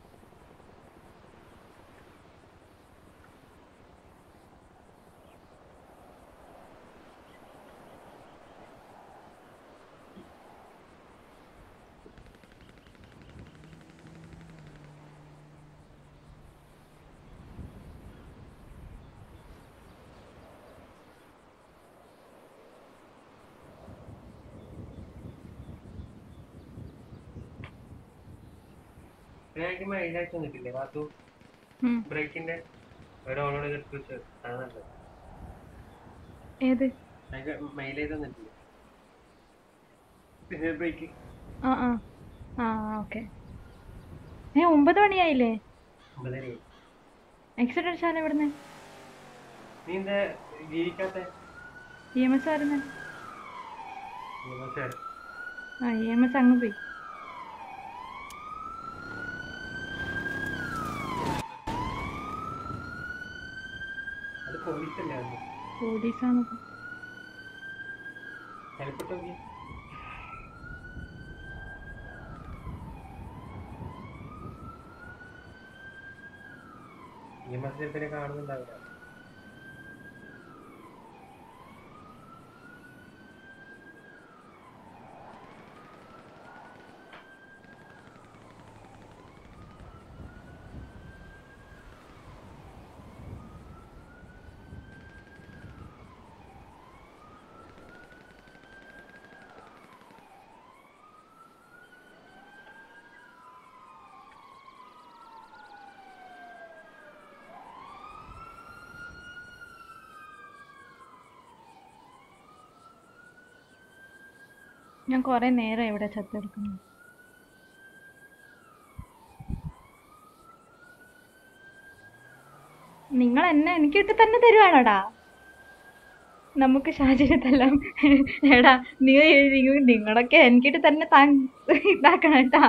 എനിക്ക് മൈൻഡായിട്ട് നിൽക്കില്ലേ വാത്തു ഉം. ബ്രേക്കിന്റെ ഒരാളോട് എടുത്ത് കാണാനല്ലോ ഏത് അതിന്റെ മൈലേജ് നിൽക്കില്ലേ പിന്നെ ബ്രേക്ക് ആ ആ ആ ഓക്കെ ഏ ഒമ്പത് മണിയായില്ലേ ഒമ്പതര എക്സിറ്റ് അടിച്ചാലോ ഇവിടുന്ന് നീ എന്താ ജീവിക്കാത്ത ഇ എം എസ് ആയിരുന്നു നമസ്കാരം ആ ഇ എം എസ് അങ്ങ് പോയി അത് പോലീസല്ലേ അത് പോലീസാണ് ഹെൽപ്പിട്ട് നോക്കി ഈ മത്സരത്തിനെ കാണുന്നുണ്ടാവില്ല ഞാൻ കുറെ നേരം ഇവിടെ ചത്തെടുക്കുന്നു നിങ്ങൾ എന്നെ എനിക്കിട്ട് തന്നെ തരുവാണോടാ നമുക്ക് ഷാജിനത്തെല്ലാം എടാ നീ നീ- നിങ്ങളൊക്കെ എനിക്കിട്ട് തന്നെ താൻ ഇതാക്കണം കേട്ടാ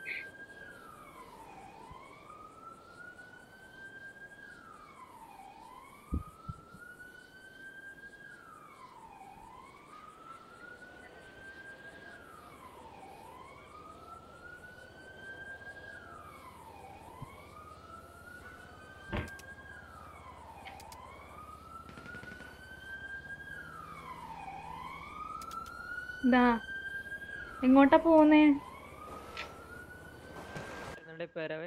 ഇതാ എങ്ങോട്ടാ പോകുന്നേ പേരവേ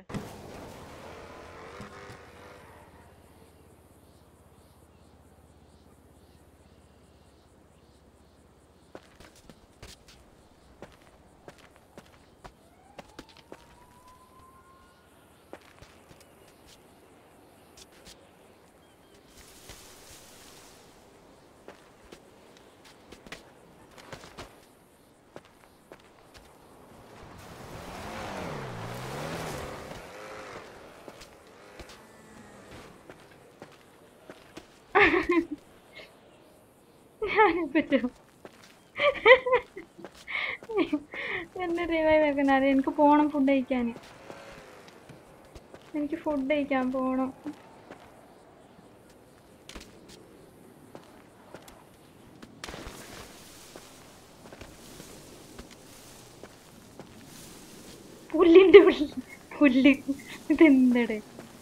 ഞാനിപ്പോ എന്നെ റിവൈവ് ആക്കുന്നത് എനിക്ക് പോണം ഫുഡ് കഴിക്കാൻ എനിക്ക് ഫുഡ് കഴിക്കാൻ പോണം പുല്ലിന്റെ ഉള്ളിൽ പുല്ല് ഇതെന്തടെ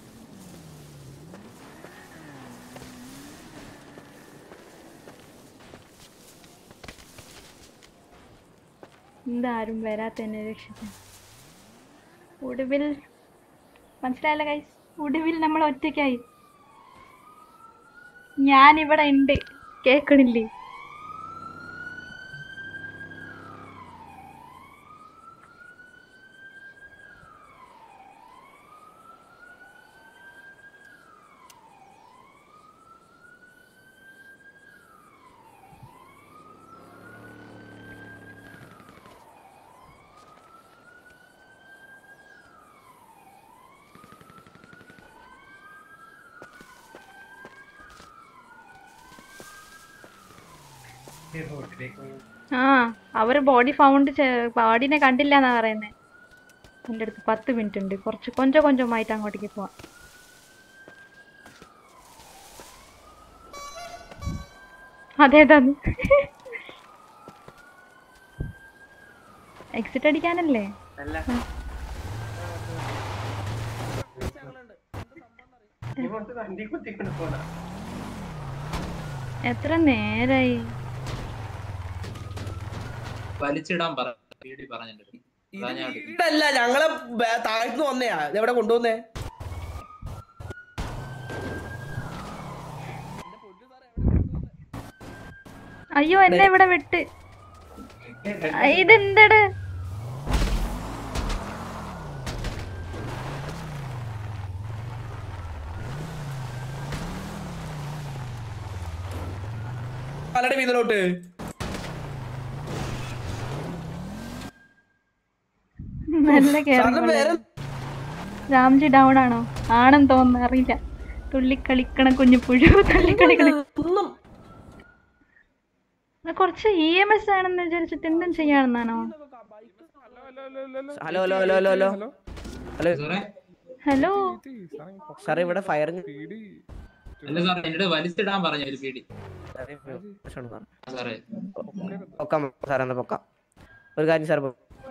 എന്താരും വരാത്ത എന്നെ രക്ഷിക്കാൻ ഒടുവിൽ മനസ്സിലായല്ലോ കൈസ് ഒടുവിൽ നമ്മൾ ഒറ്റയ്ക്കായി ഞാൻ ഇവിടെ ഉണ്ട് കേക്കണില്ലേ ആ അവര് ബോഡി ഫൗണ്ട് ബോഡിനെ കണ്ടില്ല എന്നാ പറയുന്നേ എൻ്റെ അടുത്ത് പത്ത് മിനിറ്റ് ഉണ്ട് കുറച്ച് കൊഞ്ചം കൊഞ്ചമായിട്ട് അങ്ങോട്ടേക്ക് പോവാം അതേതാന്ന് എക്സിറ്റ് അടിക്കാനല്ലേ എത്ര നേരായി വലിച്ചിടാൻ പറ പേടി പറഞ്ഞിട്ടുണ്ട് അതാ ഞാൻ എടുക്കുന്നത്. ഇതല്ല ഞങ്ങളെ ബേ- താഴ്ന്നു വന്നയാ എവിടെ കൊണ്ടുവന്നേ അയ്യോ എന്നെ ഇവിടെ വിട്ട് ആ, ഇതെന്തട് പലയുടെ വീതിലോട്ട് നല്ല സാറിന് പേര് കേറി രാംജി ഡൗൺ ആണോ ആണെന്ന് തോന്നുന്നു അറിയില്ല തുള്ളിക്കളിക്കണ കുഞ്ഞു പുഴു തുള്ളിക്കളിക്കണ ആ, കുറച്ച് ഇ എം എസ് ആണെന്ന് വിചാരിച്ചിട്ട് എന്തും ചെയ്യാണെന്നാണോ hello hello hello hello hello hello hello sir ഇവിടെ ഫയർ അല്ല സാറേ എന്നോട് വലിച്ചിടാൻ പറഞ്ഞു ഒരു പേടി ആ സാറേ പൊക്കാം സാറേ എന്നാ പൊക്കാം ഒരു കാര്യം സാർ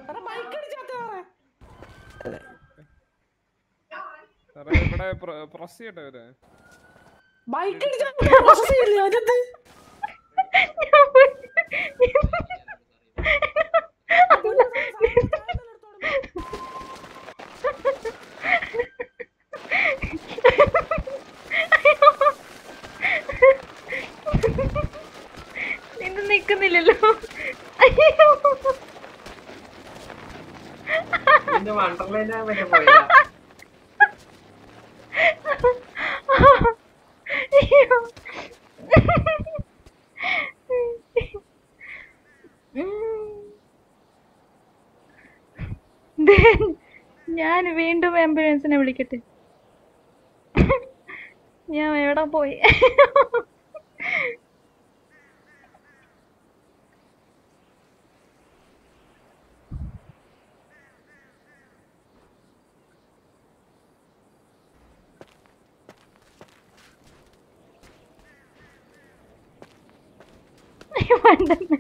സാറേ ഇവിടെ പ്രസ് ചെയ്യട്ടെ ഇവരെ ഇത് നിക്കുന്നില്ലല്ലോ അയ്യോ അയ്യോ. ദേ, ഞാൻ വീണ്ടും ആംബുലൻസിനെ വിളിക്കട്ടെ ഞാൻ എവിടെ പോയി മണ്ടന്ന്.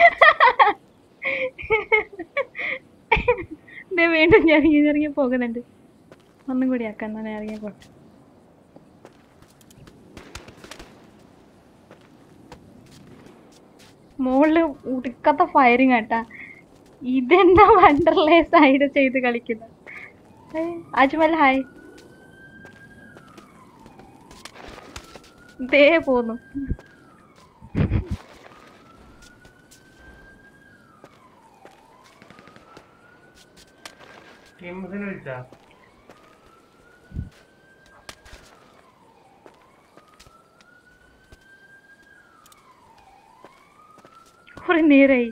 ദേ വീണ്ടും ഞാൻ ഇങ്ങനെ ഇറങ്ങി പോകുന്നുണ്ട് ഒന്നും കൂടി ആക്കാൻ തന്നെ ഇറങ്ങി പോട്ടെ മോളില് ഉടുക്കത്ത ഫയറിങ് കേട്ടാ ഇതെന്താ വണ്ടർലേ സൈഡ് ചെയ്ത് കളിക്കുന്നത് ഏയ്, അജ്മൽ ഹായ് ദേ പോന്നു കുറെ നേരായി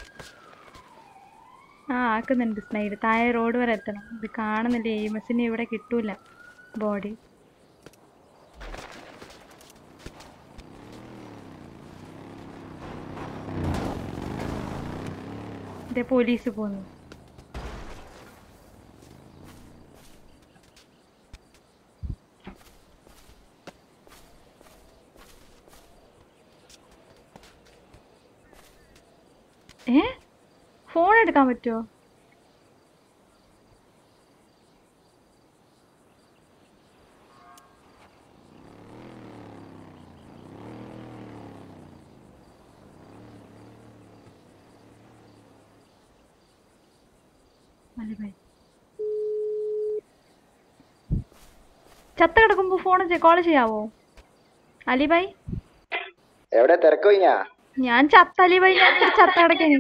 ആ ആക്കുന്നുണ്ട് സ്നൈഡ് താഴെ റോഡ് വരെ എത്തണം ഇത് കാണുന്നില്ല എം എസിന് ഇവിടെ കിട്ടൂല ബോഡി ഇതേ പോലീസ് പോന്നു ഏ ഫോൺ എടുക്കാൻ പറ്റുമോ അലിബായ് ചത്ത കിടക്കുമ്പോ ഫോൺ കോൾ ചെയ്യാവോ അലിബായ് എവിടെ തിരക്ക് കഴിഞ്ഞാ ഞാൻ ചത്ത അലിബായ് ഞാൻ ഇവിടെ ചത്ത കിടക്കേന്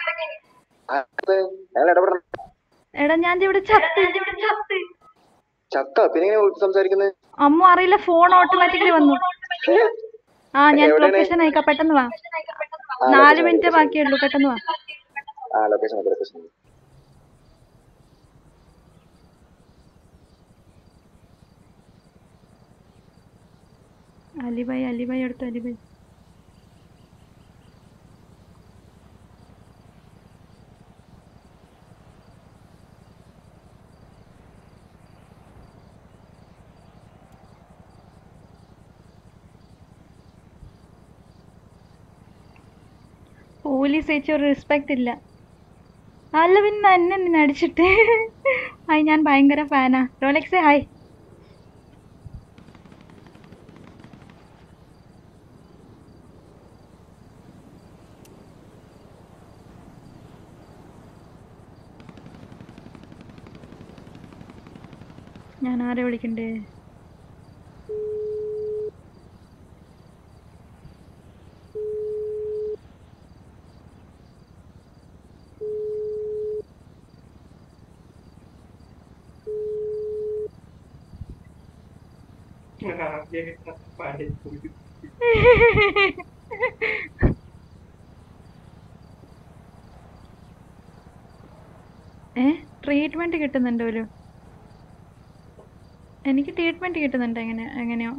ഞങ്ങൾ ഇടപെടണം എടാ ഞാൻ ദേ ഇവിടെ ചത്ത് ചത്ത പിന്നെ ഇങ്ങനെ സംസാരിക്കുന്നത് അമ്മ അറിയില്ല ഫോൺ ഓട്ടോമാറ്റിക്കലി വന്നു ആ ഞാൻ എവിടെയാണ്? ലൊക്കേഷൻ അയക്കാം പെട്ടെന്ന് വാ ആ, നാല് location മിനിറ്റ് location. ബാക്കിയുള്ളൂ പെട്ടെന്ന് വാ ആ ലൊക്കേഷൻ ലൊക്കേഷൻ അലിബായ് അലിബായ് എടുത്തു അലിബായ് പോലീസ് ചേച്ചി ഒരു റെസ്പെക്ട് ഇല്ല അല്ല പിന്നെ എന്നെ നിന്നെ അടിച്ചിട്ട് ഹായ് ഞാൻ ഭയങ്കര ഫാനാ റോലെക്സേ ഹായ് ഞാൻ ആരെ വിളിക്കണ്ടേ ഏ ട്രീറ്റ്മെന്റ് കിട്ടുന്നുണ്ടോ ഒരു എനിക്ക് ട്രീറ്റ്മെന്റ് കിട്ടുന്നുണ്ട് എങ്ങനെ എങ്ങനെയോ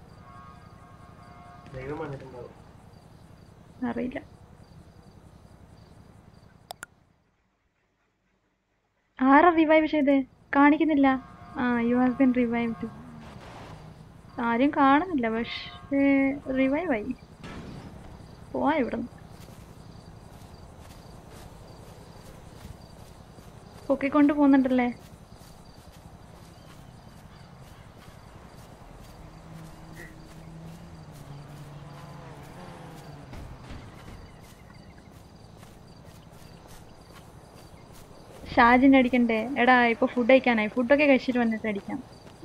അറിയില്ല ആരാ റിവൈവ് ചെയ്തേ കാണിക്കുന്നില്ല ആ യു ഹാവ് ബിൻ റിവൈവ്ഡ് ആരും കാണുന്നില്ല പക്ഷേ റിവൈവ് ആയി പോവാ ഇവിടുന്ന് പൊക്കിക്കൊണ്ട് പോകുന്നുണ്ടല്ലേ ഷാജിന്റെ അടിക്കണ്ടേ എടാ ഇപ്പൊ ഫുഡ് കഴിക്കാനായി ഫുഡൊക്കെ കഴിച്ചിട്ട് വന്നിട്ട് അടിക്കാം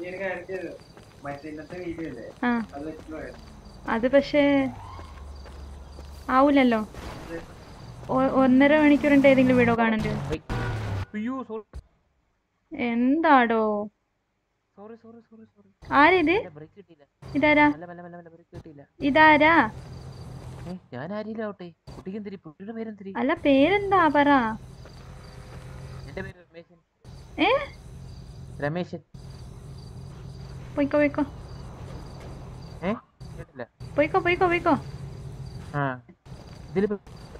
ആ അത് പക്ഷേ ആവൂലല്ലോ ഒ- ഒന്നര മണിക്കൂറിന്റെ ഏതെങ്കിലും വീഡിയോ കാണണ്ടേ അയ്യോ സോറി എന്താടോ സോറി സോറി സോറി സോറി ആരിത് ബ്രേക്ക് കിട്ടിയില്ല ഇതാരാ മെല്ലെ മെല്ലെ മെല്ലെ മെല്ലെ ബ്രേക്ക് കിട്ടിയില്ല ഇതാരാ ഏ ഞാൻ ആരില്ല ആവട്ടെ കുട്ടിക്ക് എന്തിരി പുള്ളിയുടെ പേരെന്തിരി അല്ല പേരെന്താ പറ എന്റെ പേര് രമേശൻ ഏ രമേശൻ പോയിക്കോ പോയിക്കോ ഏ കേട്ടില്ല പോയിക്കോ പോയിക്കോ പോയിക്കോ ആ ഇതിലിപ്പോ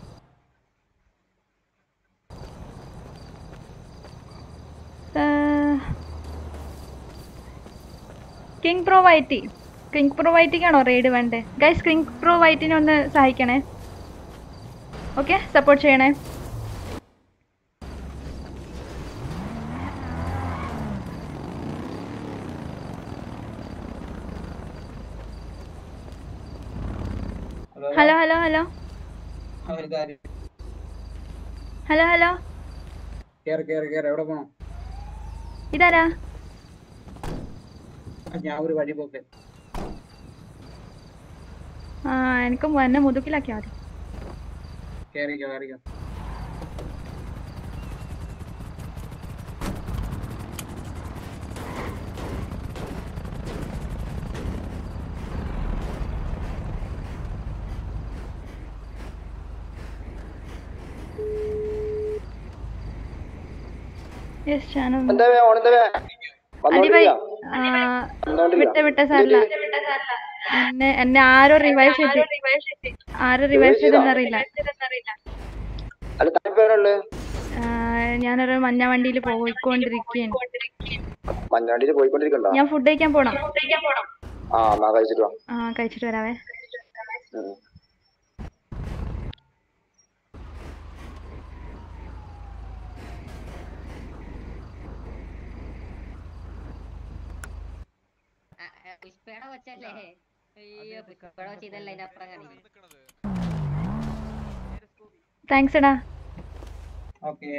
king pro Whitey king pro വൈറ്റിക്കാണോ റെയ്ഡ് വേണ്ടേ ഗൈസ് കിങ് പ്രോ വൈറ്റിനെ ഒന്ന് സഹായിക്കണേ ഓക്കെ സപ്പോർട്ട് ചെയ്യണേ hello hello hello hello hello കേറ് കേറ് കേറ് എവിടെ പോണം ഇതാരാ ആ, ഞാൻ ഒരു വഴി പോക്ക് ആ എനിക്ക് എന്നെ മുതുക്കിലാക്കിയാ മതി കേറിക്കോ കേറിക്കോ യെസ് ചാനൽ എന്താ വേ ഓണെന്താ വേ അലി ഭായ് വന്നോണ്ടിരിക്കാം ആ, വന്നോണ്ടിരിക്കാം. വിട്ട വിട്ട സാറില്ല എന്നെ എന്നെ ആരോ റിവൈവ് ചെയ്ത് ആരോ റിവൈവ് ചെയ്തെന്ന് അറിയില്ല അല്ല താൻ പേരുള്ളു ആ, ഞാനൊരു മഞ്ഞ വണ്ടിയിൽ പോയിക്കൊണ്ടിരിക്കുകയാണ് മഞ്ഞാണ്ടിയിൽ പോയിക്കൊണ്ടിരിക്കണ്ടോ ഞാൻ ഫുഡ് കഴിക്കാൻ പോണം ആ എന്നാ കഴിച്ചിട്ട് വാ ആ കഴിച്ചിട്ട് വരാവേ ഉം. പുഷ്പയുടെ കൊച്ചല്ലേ അയ്യോ പുഷ്പയുടെ കൊച്ച ഇതല്ല ഇതിനപ്പുറം കാണിക്കും താങ്ക്സ് എടാ ഓക്കെ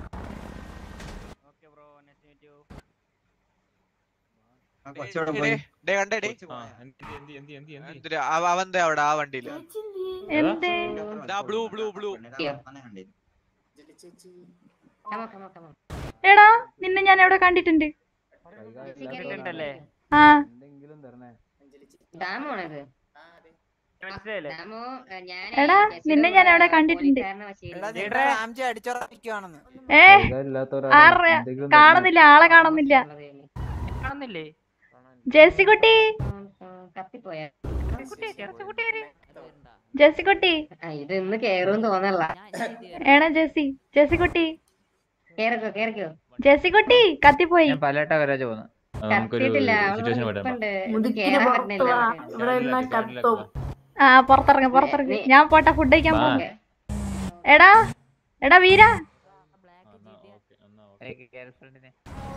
അവന്റെ അവിടെ ആ വണ്ടിയില് എന്തേ blue blue blue Come on, come on, come on. എടാ നിന്നെ ഞാൻ എവിടെ കണ്ടിട്ടുണ്ട് ആ ഡാമാണോ ഇത് മനസ്സിലായില്ലേ ഡാമോ ഏ, ഞാൻ എടാ നിന്നെ ഞാൻ എവിടെ കണ്ടിട്ടുണ്ട് ഏ ആരുടെ കാണുന്നില്ല ആളെ കാണുന്നില്ല കാണുന്നില്ലേ ജെസ്സിക്കുട്ടി കത്തിപ്പോയ ജെസ്സിക്കുട്ടി ഇത് ഇന്ന് കേറും തോന്നല്ല ഏടാ ജെസ്സി ജെസ്സിക്കുട്ടി കേറിക്കോ കേറിക്കോ ജെസ്സിക്കുട്ടി കത്തിപ്പോയി ഞാൻ പലവട്ടം വരാജ് പോകുന്നു നമുക്കൊരു കത്തിയിട്ടില്ല അവള് സിറ്റുവേഷൻ വിടാം നിൽപ്പുണ്ട് ഇത് മുതുക്കിന് കേറാൻ പുറത്ത് പറ്റുന്നില്ല വാ. അവൾക്ക്. ഇവിടെ ഇരുന്നാ കത്തും ആ പുറത്തിറങ്ങ പുറത്തിറങ്ങ ഞാൻ പോട്ടെ ഫുഡ് കഴിക്കാൻ വാ. പോകും എടാ എടാ വീര ഗേൾഫ്രണ്ടിനെ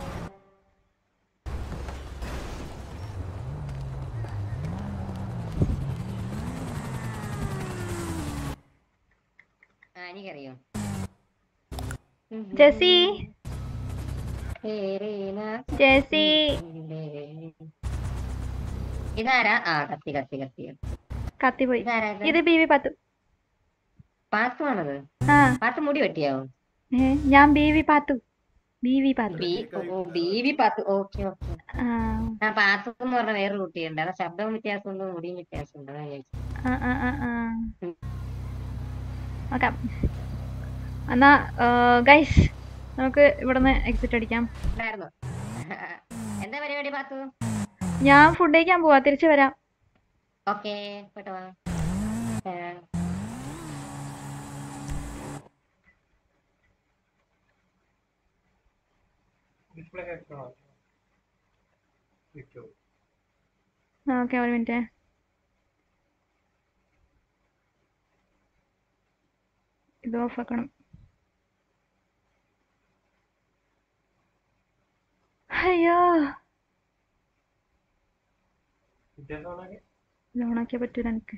ആ എനിക്കറിയോ ജെസി ജെസി ഇതാരാ ആ കത്തി കത്തി കത്തി കത്തിപ്പോയി ഇതാരാ ഇത്? ഇത് ബി വി പത്ത് പാത്തുമാണത് ആ പാത്ത് മുടി വെട്ടിയോ ഏ, ഞാൻ B V Pathu B V Pathu B ഓ ബീവി പാത്തു ഓക്കെ ഓക്കെ ആ ആ പാത്തു എന്ന് പറഞ്ഞ വേറൊരു കുട്ടിയുണ്ട് അതാ ശബ്ദവും വ്യത്യാസമുണ്ട് മുടിയും വ്യത്യാസമുണ്ട് അതാ ഞാൻ ചോദിച്ചത്. ആ ആ ആ ആ നോക്കാം എന്നാ ഗൈസ് നമുക്ക് ഇവിടുന്ന് എക്സിറ്റ് അടിക്കാം ഉണ്ടായിരുന്നു എന്താ പരിപാടി പാത്തു ഞാൻ ഫുഡ് കഴിക്കാൻ പോവാ തിരിച്ചു വരാം ഓക്കെ പോയിട്ട് വാ ഏ, ഓക്കെ ഒരു മിനിറ്റ് ഇത് ഓഫ് ആക്കണം അയ്യോ ഇത് ഓണാക്കിയാ പറ്റൂല എനിക്ക്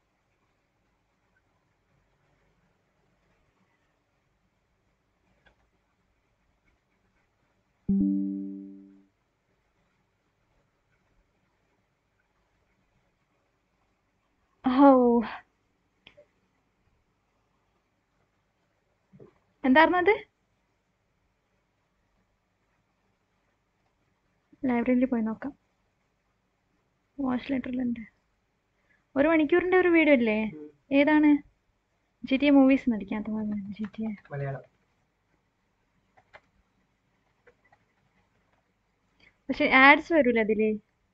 ഓ എന്തായിരുന്നു അത് ലൈബ്രറിയിൽ പോയി നോക്കാം വാച്ച് ലെറ്ററിലുണ്ട് ഒരു മണിക്കൂറിന്റെ ഒരു വീഡിയോ അല്ലേ ഏതാണ് ജി ടി എ മൂവീസ് നടിക്കാത്ത ജി ടി എ മലയാളം പക്ഷെ ആഡ്സ് വരൂല അതില്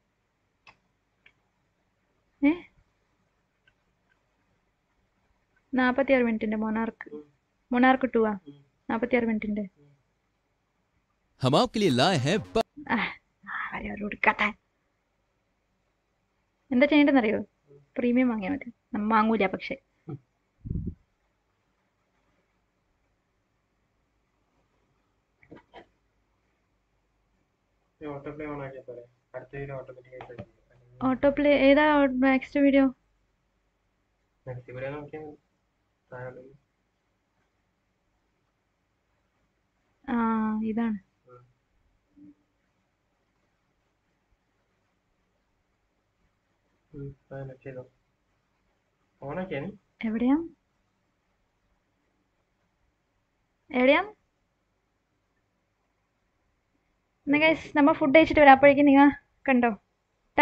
ഏ നാപ്പത്തി ആറ് മിനിറ്റിന്റെ മൊണാർക്ക് മൊണാർക്ക് ടു ആ നാപ്പത്തി ആറ് മിനിറ്റിന്റെ हम आपके लिए लाए हैं ब- എടുക്കട്ടെ എന്താ ചെയ്യേണ്ടതെന്നറിയോ പ്രീമിയം വാങ്ങിയാൽ മതി നമ്മ വാങ്ങൂല പക്ഷെ ഓട്ടോ പ്ലേ ഓൺ ആക്കിയാൽ പോരെ അടുത്ത വീഡിയോ ഓട്ടോമാറ്റിക് ഓട്ടോ പ്ലേ ഏതാ നെക്സ്റ്റ് വീഡിയോ നെക്സ്റ്റ് വീഡിയോ നോക്കിയാൽ മതി താഴെ ആ ഇതാണ് ചെയ്തോ ഓണാക്കിയാണ് എവിടെയാ എവിടെയാ എന്നാ ഗൈസ് നമ്മ ഫുഡ് കഴിച്ചിട്ട് വരാം അപ്പോഴേക്കും നിങ്ങ കണ്ടോ ട്ടാ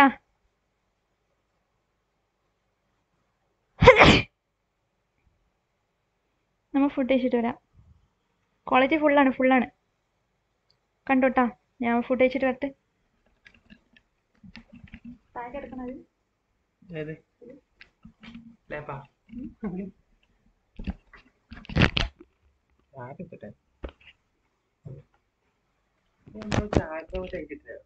നമ്മ ഫുഡ് കഴിച്ചിട്ട് വരാം കോളേജ് ഫുള്ളാണ് ഫുള്ളാണ് കണ്ടോട്ടാ ഞാൻ ഫുഡ് കഴിച്ചിട്ട് വരട്ടെ താഴെ കിടക്കണത് ഏത് ലേപ്പാ ആദ്യത്തെ ചായ കഴിച്ചിട്ടില്ല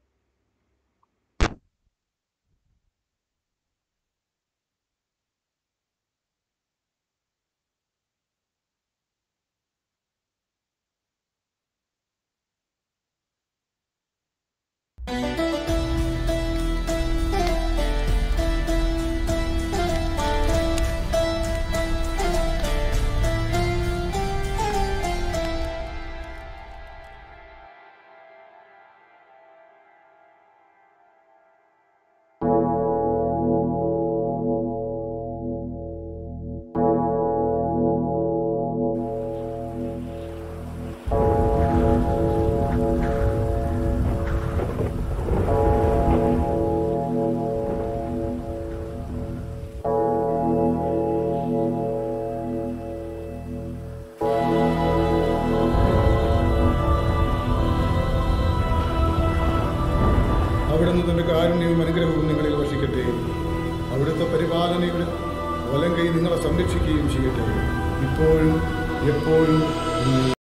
അവിടുന്ന് തന്റെ കാരുണ്യവും അനുഗ്രഹവും നിങ്ങളിൽ വർഷിക്കട്ടെ അവിടുത്തെ പരിപാലനയുടെ വലം കൈ നിങ്ങളെ സംരക്ഷിക്കുകയും ചെയ്യട്ടെ ഇപ്പോഴും എപ്പോഴും എന്നേക്കും.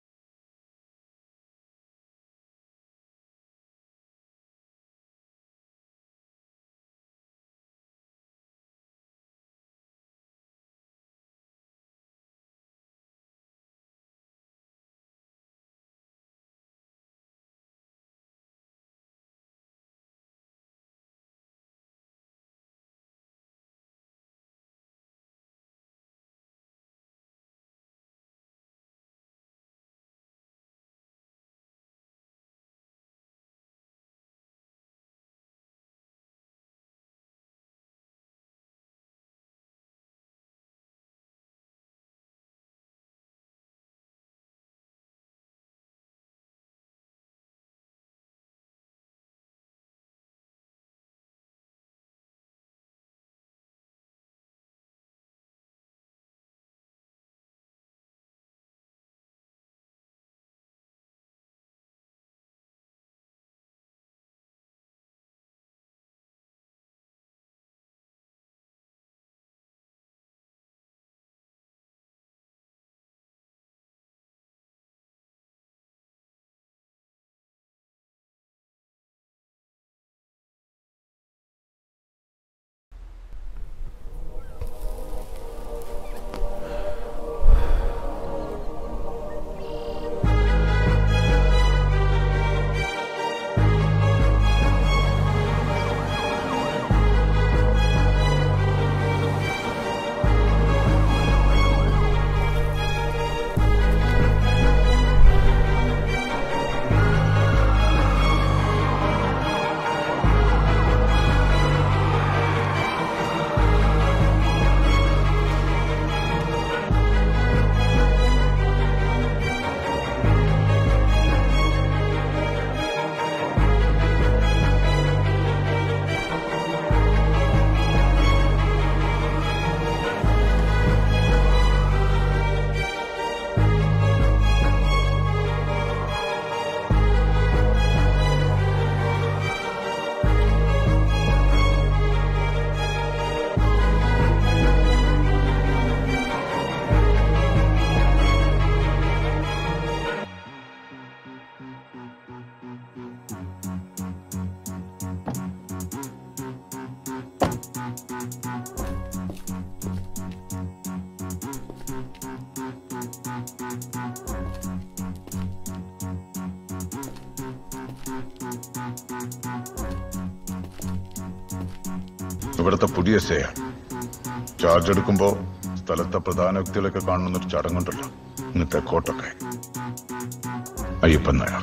ഇവിടുത്തെ പുതിയ സേ ചാർജ് എടുക്കുമ്പോ സ്ഥലത്തെ പ്രധാന വ്യക്തികളൊക്കെ കാണുന്നൊരു ചടങ്ങുണ്ടല്ലോ ഇന്ന് തെക്കോട്ടൊക്കെ അയ്യപ്പൻ നായർ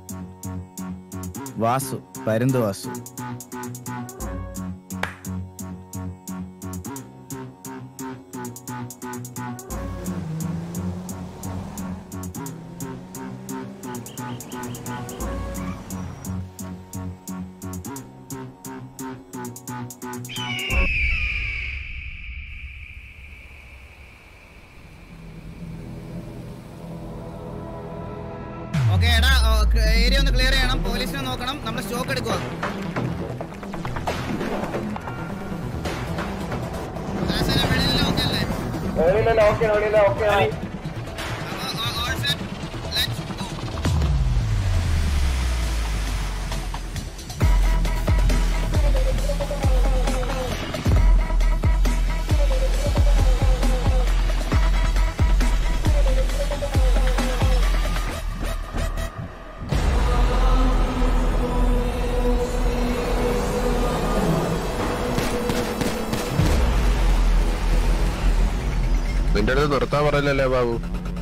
വാസു പരുന്ത് വാസു ഓക്കെ എടാ ഏരിയ ഒന്ന് ക്ലിയർ ചെയ്യണം പോലീസിനെ നോക്കണം നമ്മൾ സ്റ്റോക്ക് എടുക്കുക നിന്റെ അടുത്ത് നിർത്താൻ പറയില്ലല്ലേ Babu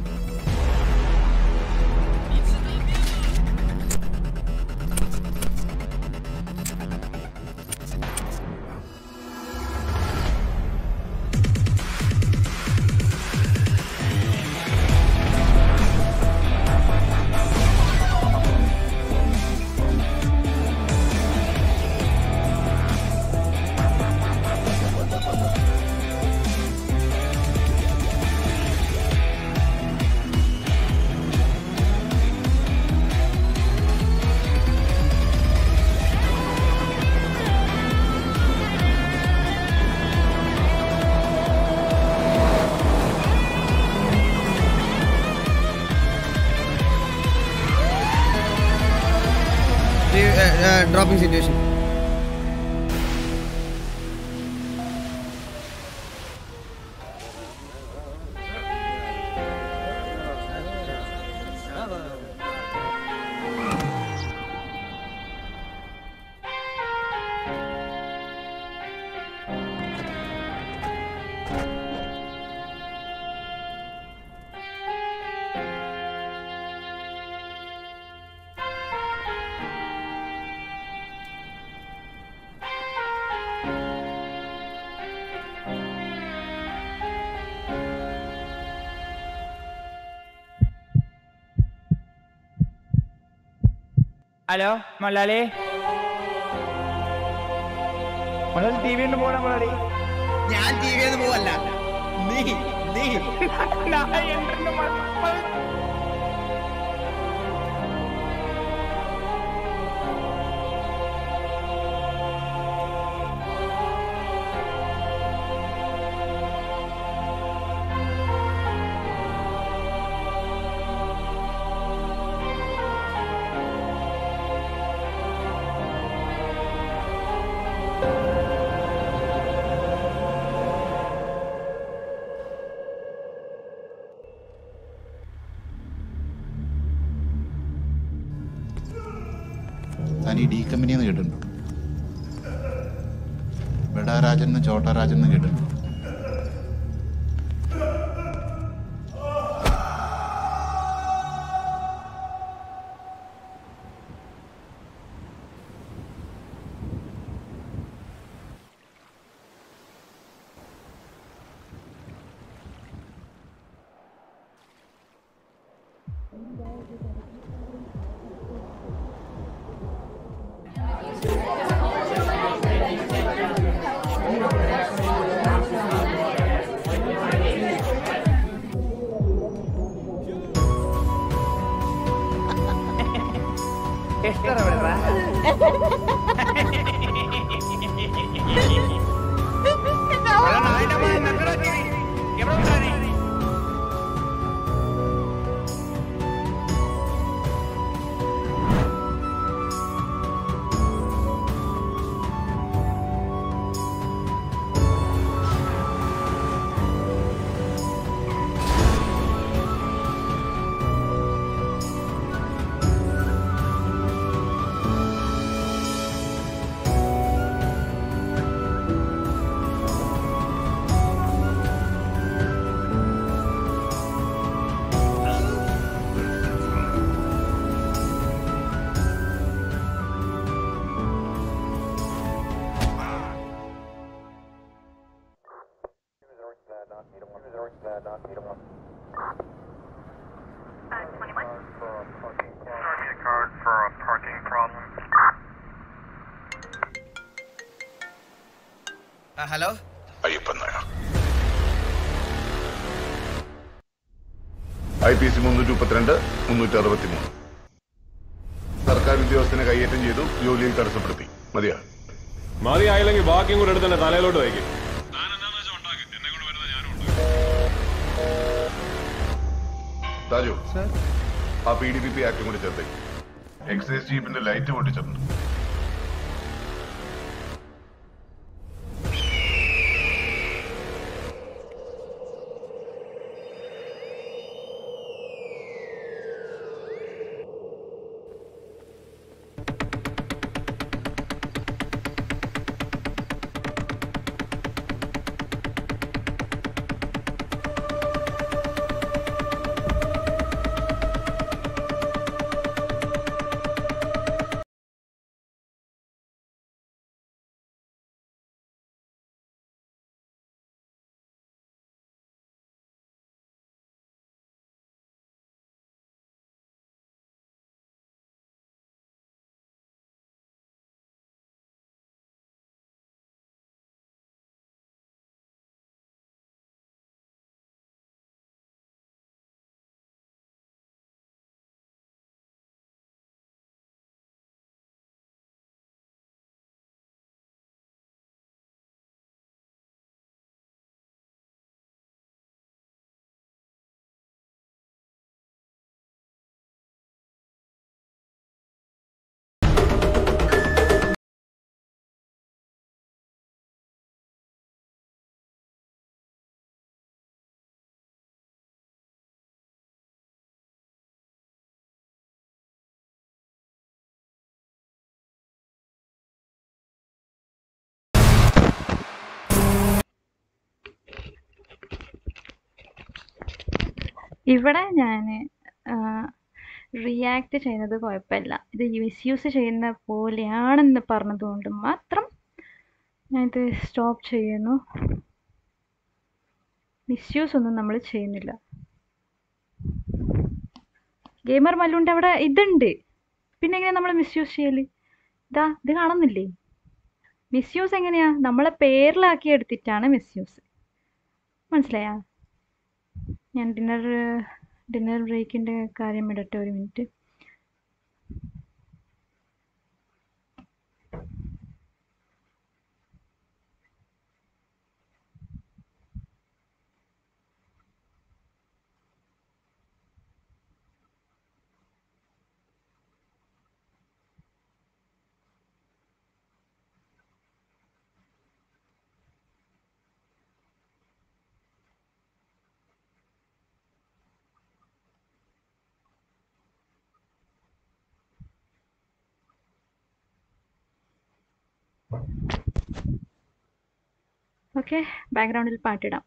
dropping situation hello Malayali Malayali T V പോണ മലയാളി ഞാൻ ടി വിന്ന് പോവല്ല നീ നീ താൻ ഈ ഡി കമ്പനി എന്ന് കേട്ടിട്ടുണ്ടോ ബഡാരാജൻ എന്ന് ചോട്ടാരാജൻ എന്ന് കേട്ടിട്ടുണ്ടോ എത്ര വിടറാ ആ hello Ayyappan Nair I P C മുന്നൂറ്റി മുപ്പത്തിരണ്ട് മുന്നൂറ്റി അറുപത്തി മൂന്ന് സർക്കാർ ഉദ്യോഗസ്ഥനെ കൈയേറ്റം ചെയ്തു ജോലിയിൽ തടസ്സപ്പെടുത്തി മതിയാ മതിയായില്ലെങ്കിൽ ബാക്കിയും കൂടെ എടുത്ത് തന്നെ തലയിലോട്ട് വയ്ക്കും രാജു ആ പി ഡി പി പി ആക്ടും കൂടി ചേർത്തേ എക്സൈസ് ജീപ്പിന്റെ ലൈറ്റ് പൊട്ടിച്ചിട്ടുണ്ട് ഇവിടെ ഞാൻ റിയാക്ട് ചെയ്യുന്നത് കുഴപ്പമില്ല ഇത് മിസ്യൂസ് ചെയ്യുന്ന പോലെയാണെന്ന് പറഞ്ഞതുകൊണ്ട് മാത്രം ഞാനിത് സ്റ്റോപ്പ് ചെയ്യുന്നു മിസ്യൂസ് ഒന്നും നമ്മൾ ചെയ്യുന്നില്ല ഗെയിമർ മല്ലുണ്ട് അവിടെ ഇതുണ്ട് പിന്നെ എങ്ങനെയാ നമ്മൾ മിസ്യൂസ് ചെയ്യല് ഇതാ ഇത് കാണുന്നില്ലേ മിസ്യൂസ് എങ്ങനെയാ നമ്മളെ പേരിലാക്കി എടുത്തിട്ടാണ് മിസ്യൂസ് മനസ്സിലായാ ഞാൻ ഡിന്നർ ഡിന്നർ ബ്രേക്കിൻ്റെ കാര്യം ഇടട്ടെ ഒരു മിനിറ്റ് ഓക്കെ ബാക്ക്ഗ്രൗണ്ടിൽ പാട്ടിടാം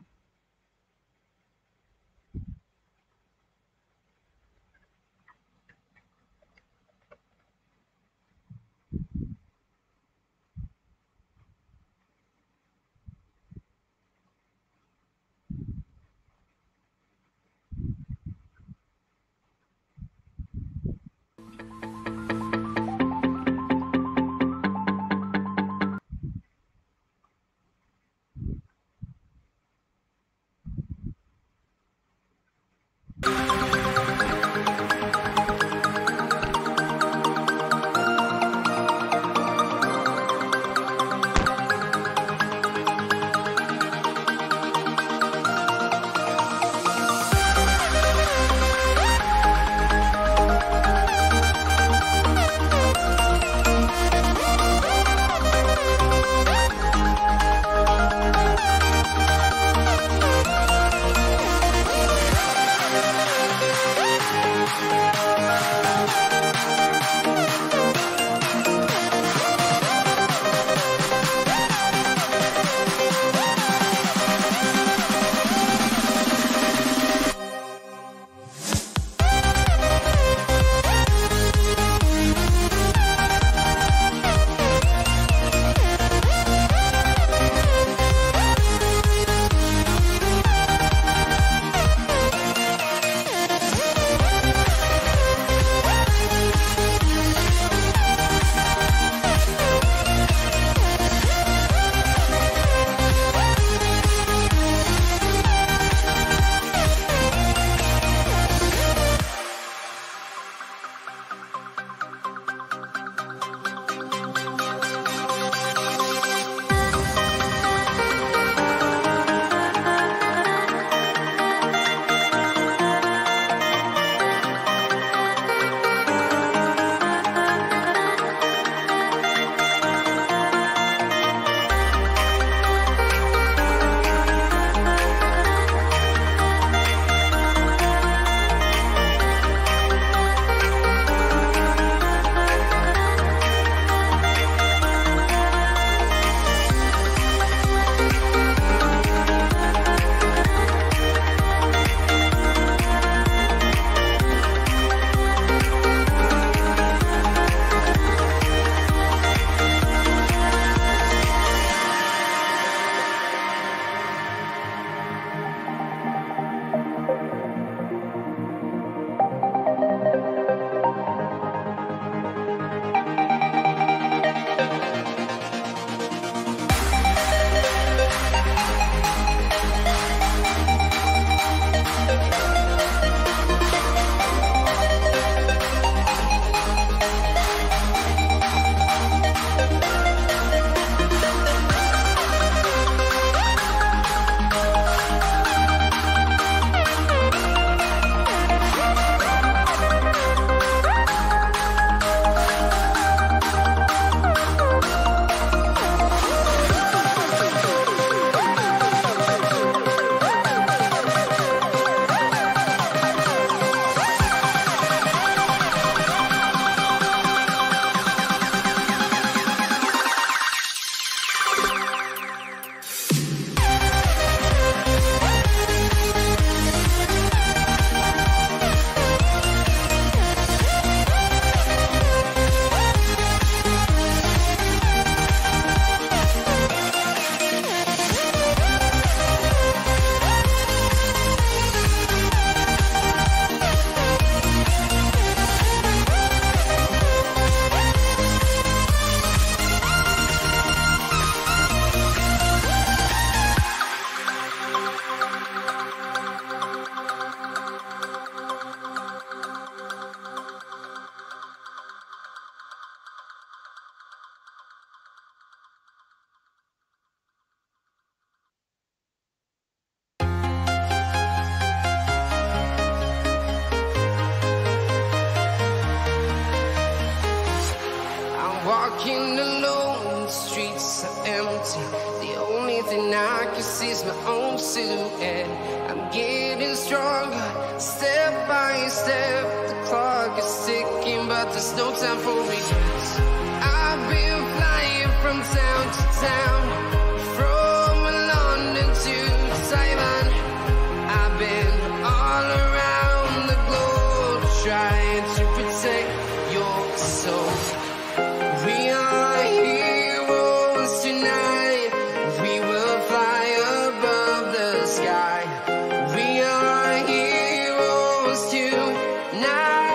replace my own silhouette. I'm getting stronger, step by step. The clock is ticking, but there's no time for regrets. I've been flying from town to town, from London to Taiwan. I've been all around the globe trying to protect your soul. We are heroes tonight. We will fly above the sky. We are heroes tonight.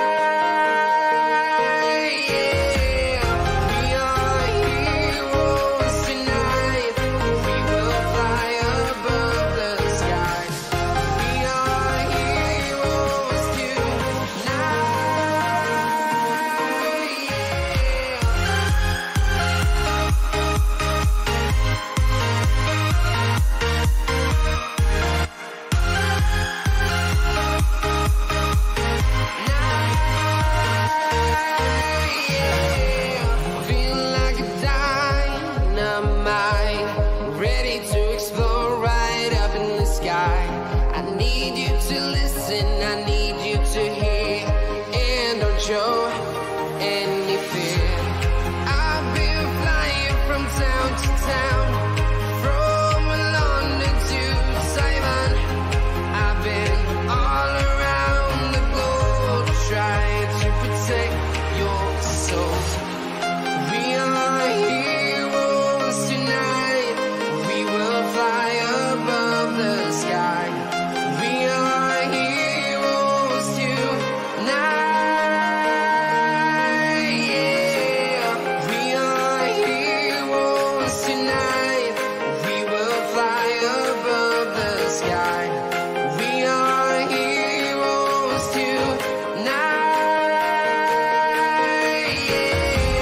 Yeah. We are heroes tonight. We will fly above the sky. We are heroes tonight. Feel like a dynamite, ready to explode right up in the sky. I need you to listen, I need you to hear, and don't show any fear. I've been flying from town to town, from London to Taiwan. I've been all around the globe trying to protect your soul. We are heroes tonight. We will fly above the sky. We are heroes tonight. Yeah. We are heroes tonight. We will fly above the sky. We are heroes tonight. Yeah.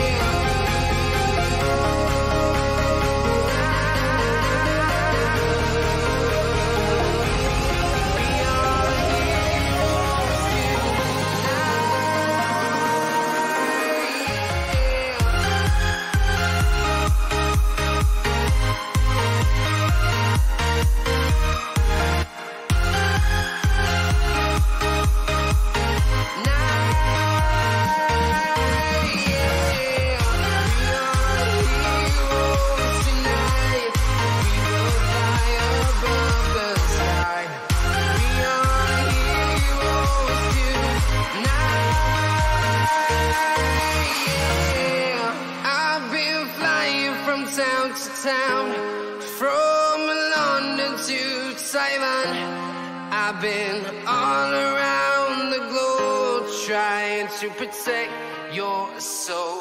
I've been flying from town to town, from London to Taiwan. I've been all around the globe trying to protect your soul.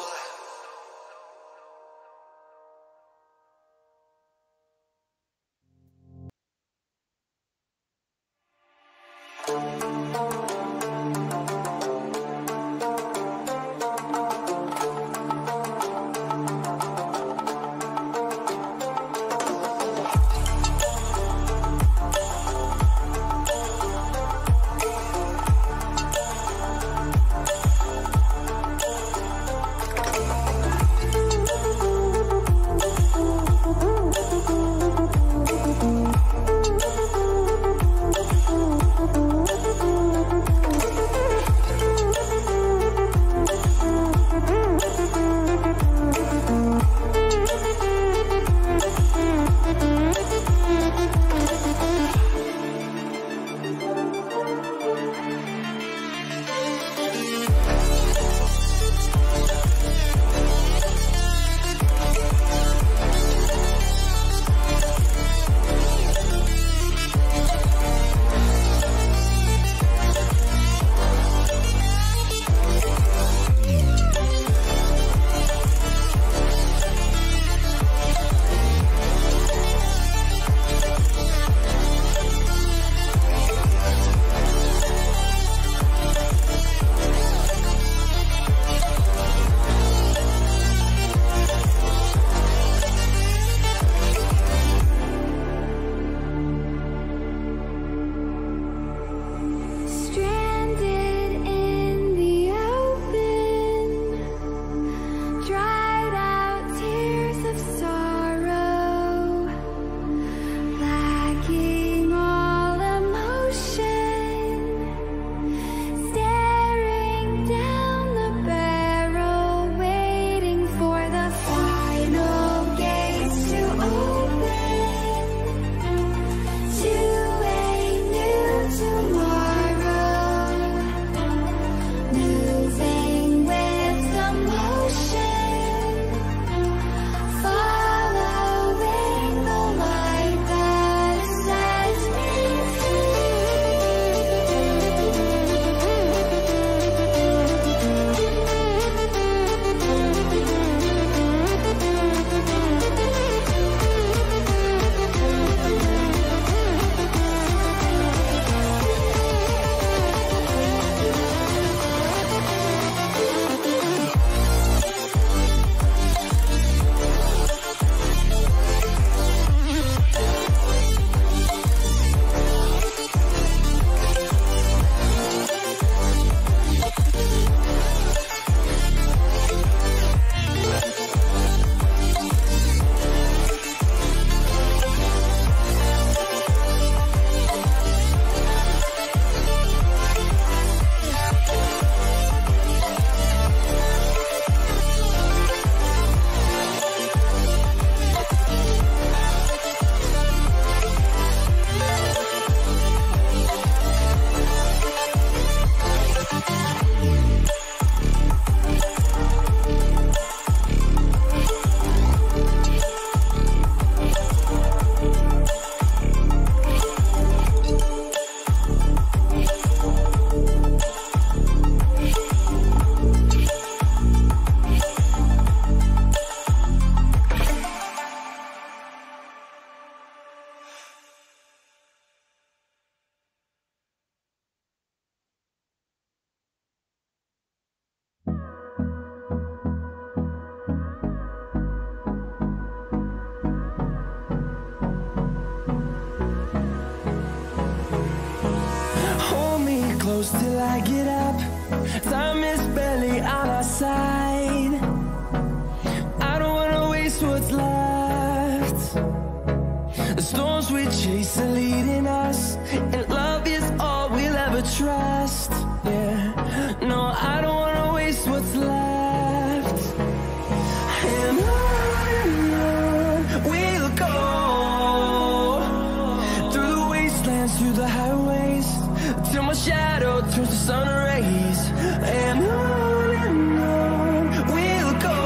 through the highways till my shadow turns to sun rays. And on and on we'll go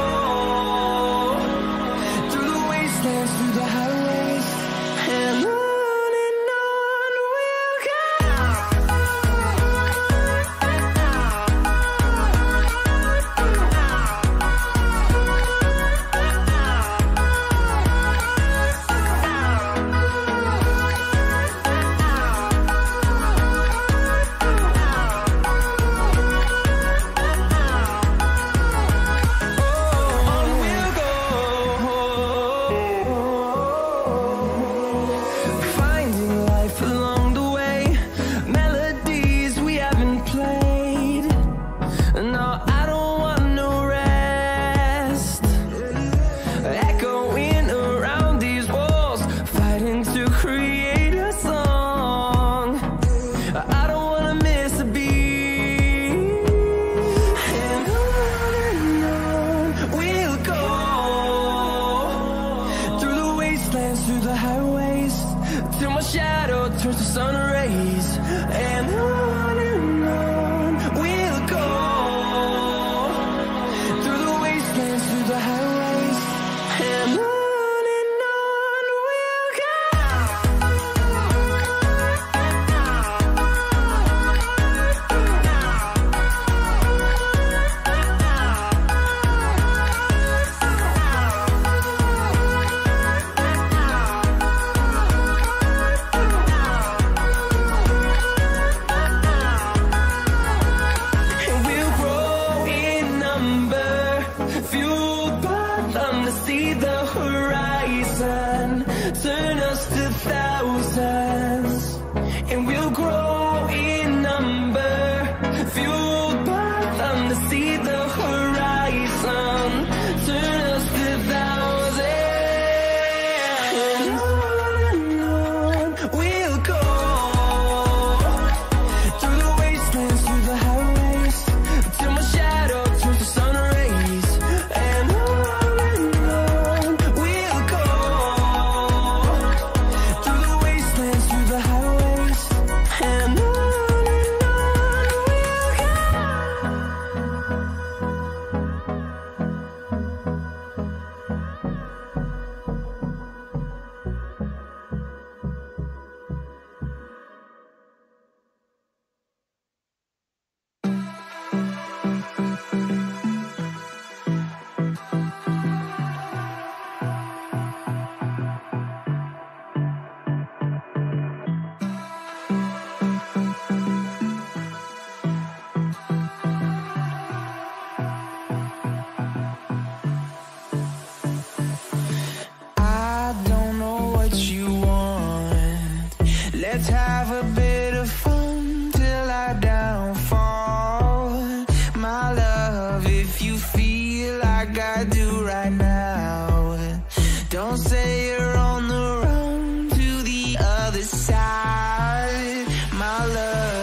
through the wastelands, through the highways, and on and on we'll Finding life along the way, melodies we haven't played. No, I don't want no rest. Echoing around these walls, fighting to create a song. I don't wanna miss a beat. And on and on we'll go through the wastelands, through the highways, till my shadow turns to sun rays. And on and on we'll go through the wastelands, through the highways, and on and on we'll And we'll grow in number, fueled by them to see the horizon, turn us to thousands. And we'll grow in number, fueled by them to see the horizon, turn us to thousands. And on and on we'll go through the wastelands, through the highways, till my shadow turns to sun rays. And on and on we'll go through the wastelands, through the highways, and on and on we'll I don't know what you want. Let's have a bit of fun till I downfall. My love, if you feel like I do right now, don't say you're on the run to the other side. My love.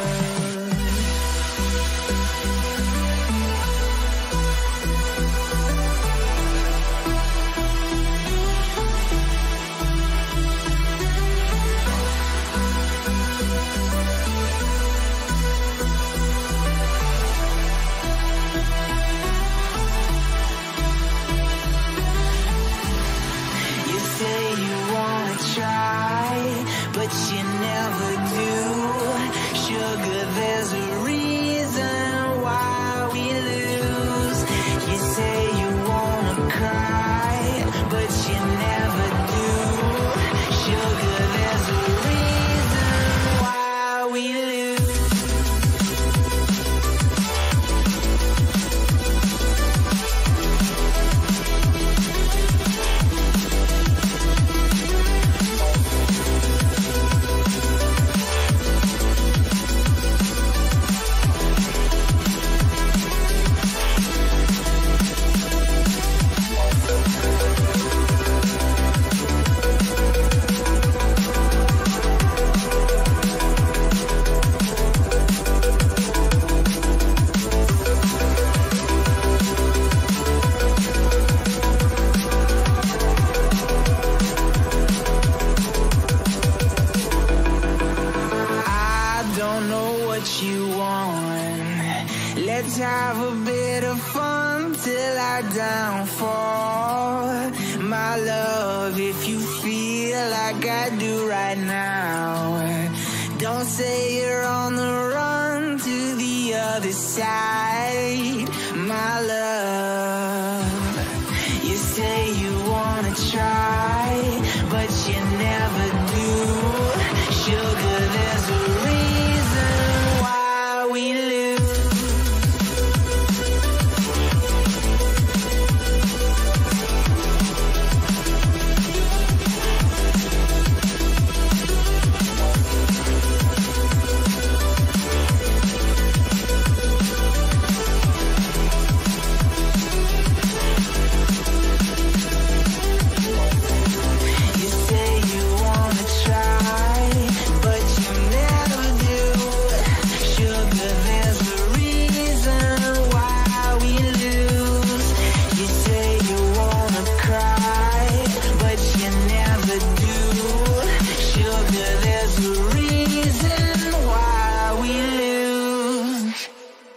Let's have a bit of fun till our downfall. My love, if you feel like I do right now, don't say you're on the run to the other side. My love, you say you wanna try, but you never do. Sugar, there's a reason why we lose. You say you wanna try, but you never do. Sugar, there's a reason why we lose. You say you wanna cry, but you never do. Sugar, there's a reason why we lose.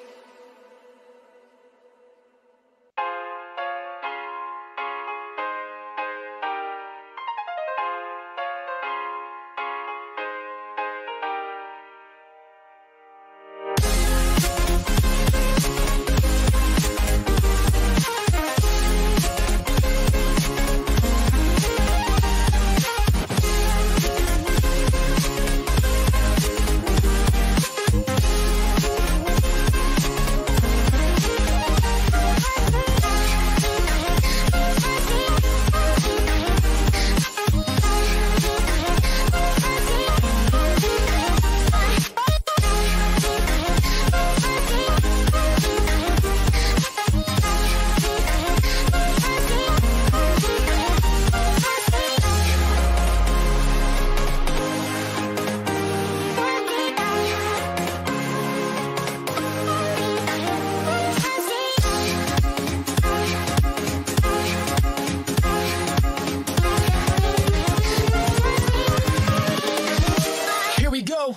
Here we go.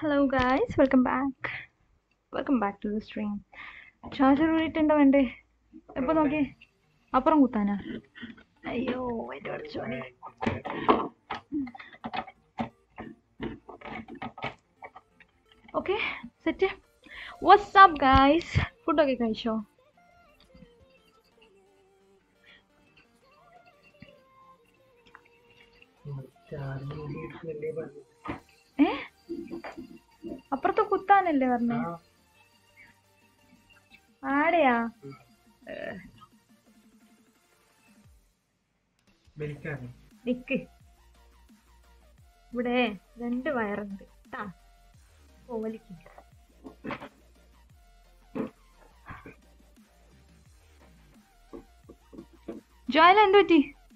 Hello guys welcome back welcome back to the stream charger ഊരിട്ടുണ്ടോ വേണ്ടേ എപ്പോ നോക്കി അപ്പുറം കുത്താനാ അയ്യോ എൻ്റെ പഠിച്ചോനെ okay set WhatsApp guys ഫുഡൊക്കെ കഴിച്ചോ ഏ അപ്പുറത്ത് കുത്താനല്ലേ പറഞ്ഞേ ആടെയാ ഏ, നിക്ക് ഇവിടെ രണ്ട് വയറുണ്ട് ട്ടാ ഓ വലിക്ക് ജോയല എന്ത് പറ്റി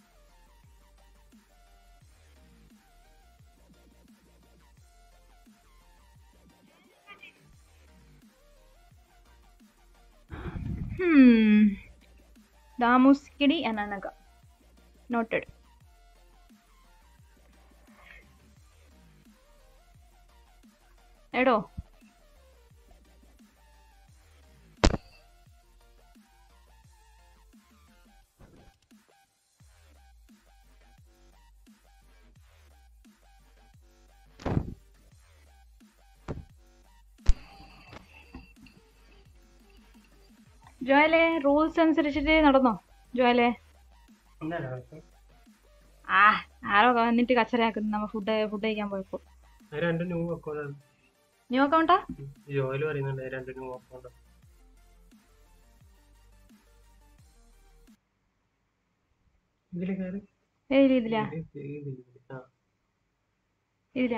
Hmm. Damuskidi and Anaga. Noted. എടോ ജോയലെ റൂൾസ് അനുസരിച്ചിട്ട് നടന്നോ ജോയലെ ആ ആരോ വന്നിട്ട് കച്ചറയാക്കുന്നു നമ്മ ഫുഡ് ഫുഡ് കഴിക്കാൻ പോയപ്പോ രണ്ട് ന്യൂ അക്കൗണ്ടാണ് ന്യൂ അക്കൗണ്ടാ ജോയിൽ പറയുന്നുണ്ട് രണ്ട് ന്യൂ അക്കൗണ്ട് ഇതില് കയറി ഏതില് ഇതിലാ ആ ഇതിലാ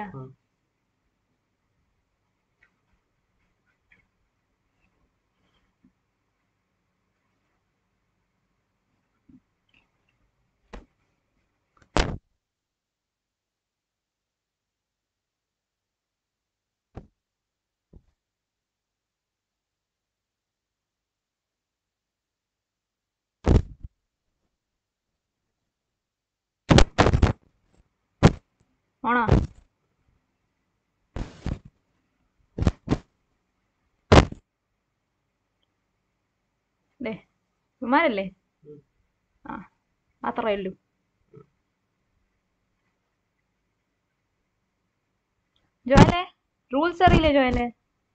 ഓണോ ദേ വിമാനല്ലേ ആ അത്രേ ഉള്ളൂ ജോയലെ റൂൾസ് അറിയില്ലേ ജോയലെ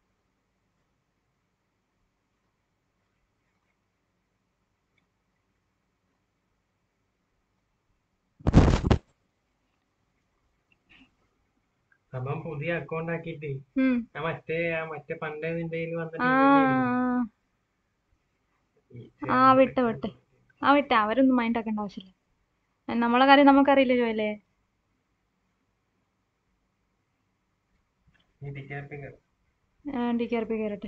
അപ്പം പുതിയ അക്കൗണ്ട് ആക്കിയിട്ട് ഉം. ആ മറ്റേ ആ മറ്റേ പണ്ടേ നിന്റെ കയ്യിൽ വന്ന ആ ആ വിട്ട് വിട്ട് ആ വിട്ട് അവരൊന്നും മൈൻഡ് ആക്കേണ്ട ആവശ്യമില്ല ഏ, നമ്മളെ കാര്യം നമുക്കറിയില്ല ജോയലെ D K P D K R P കയറട്ടെ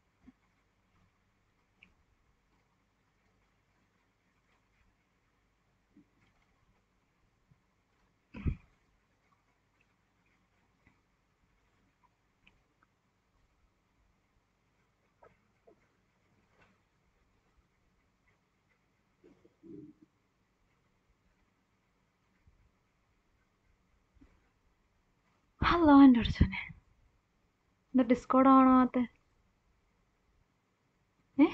ഹലോ എൻ്റെ അടിച്ചോനെ എന്താ ഡിസ്കോഡ് ആണാത്ത ഏ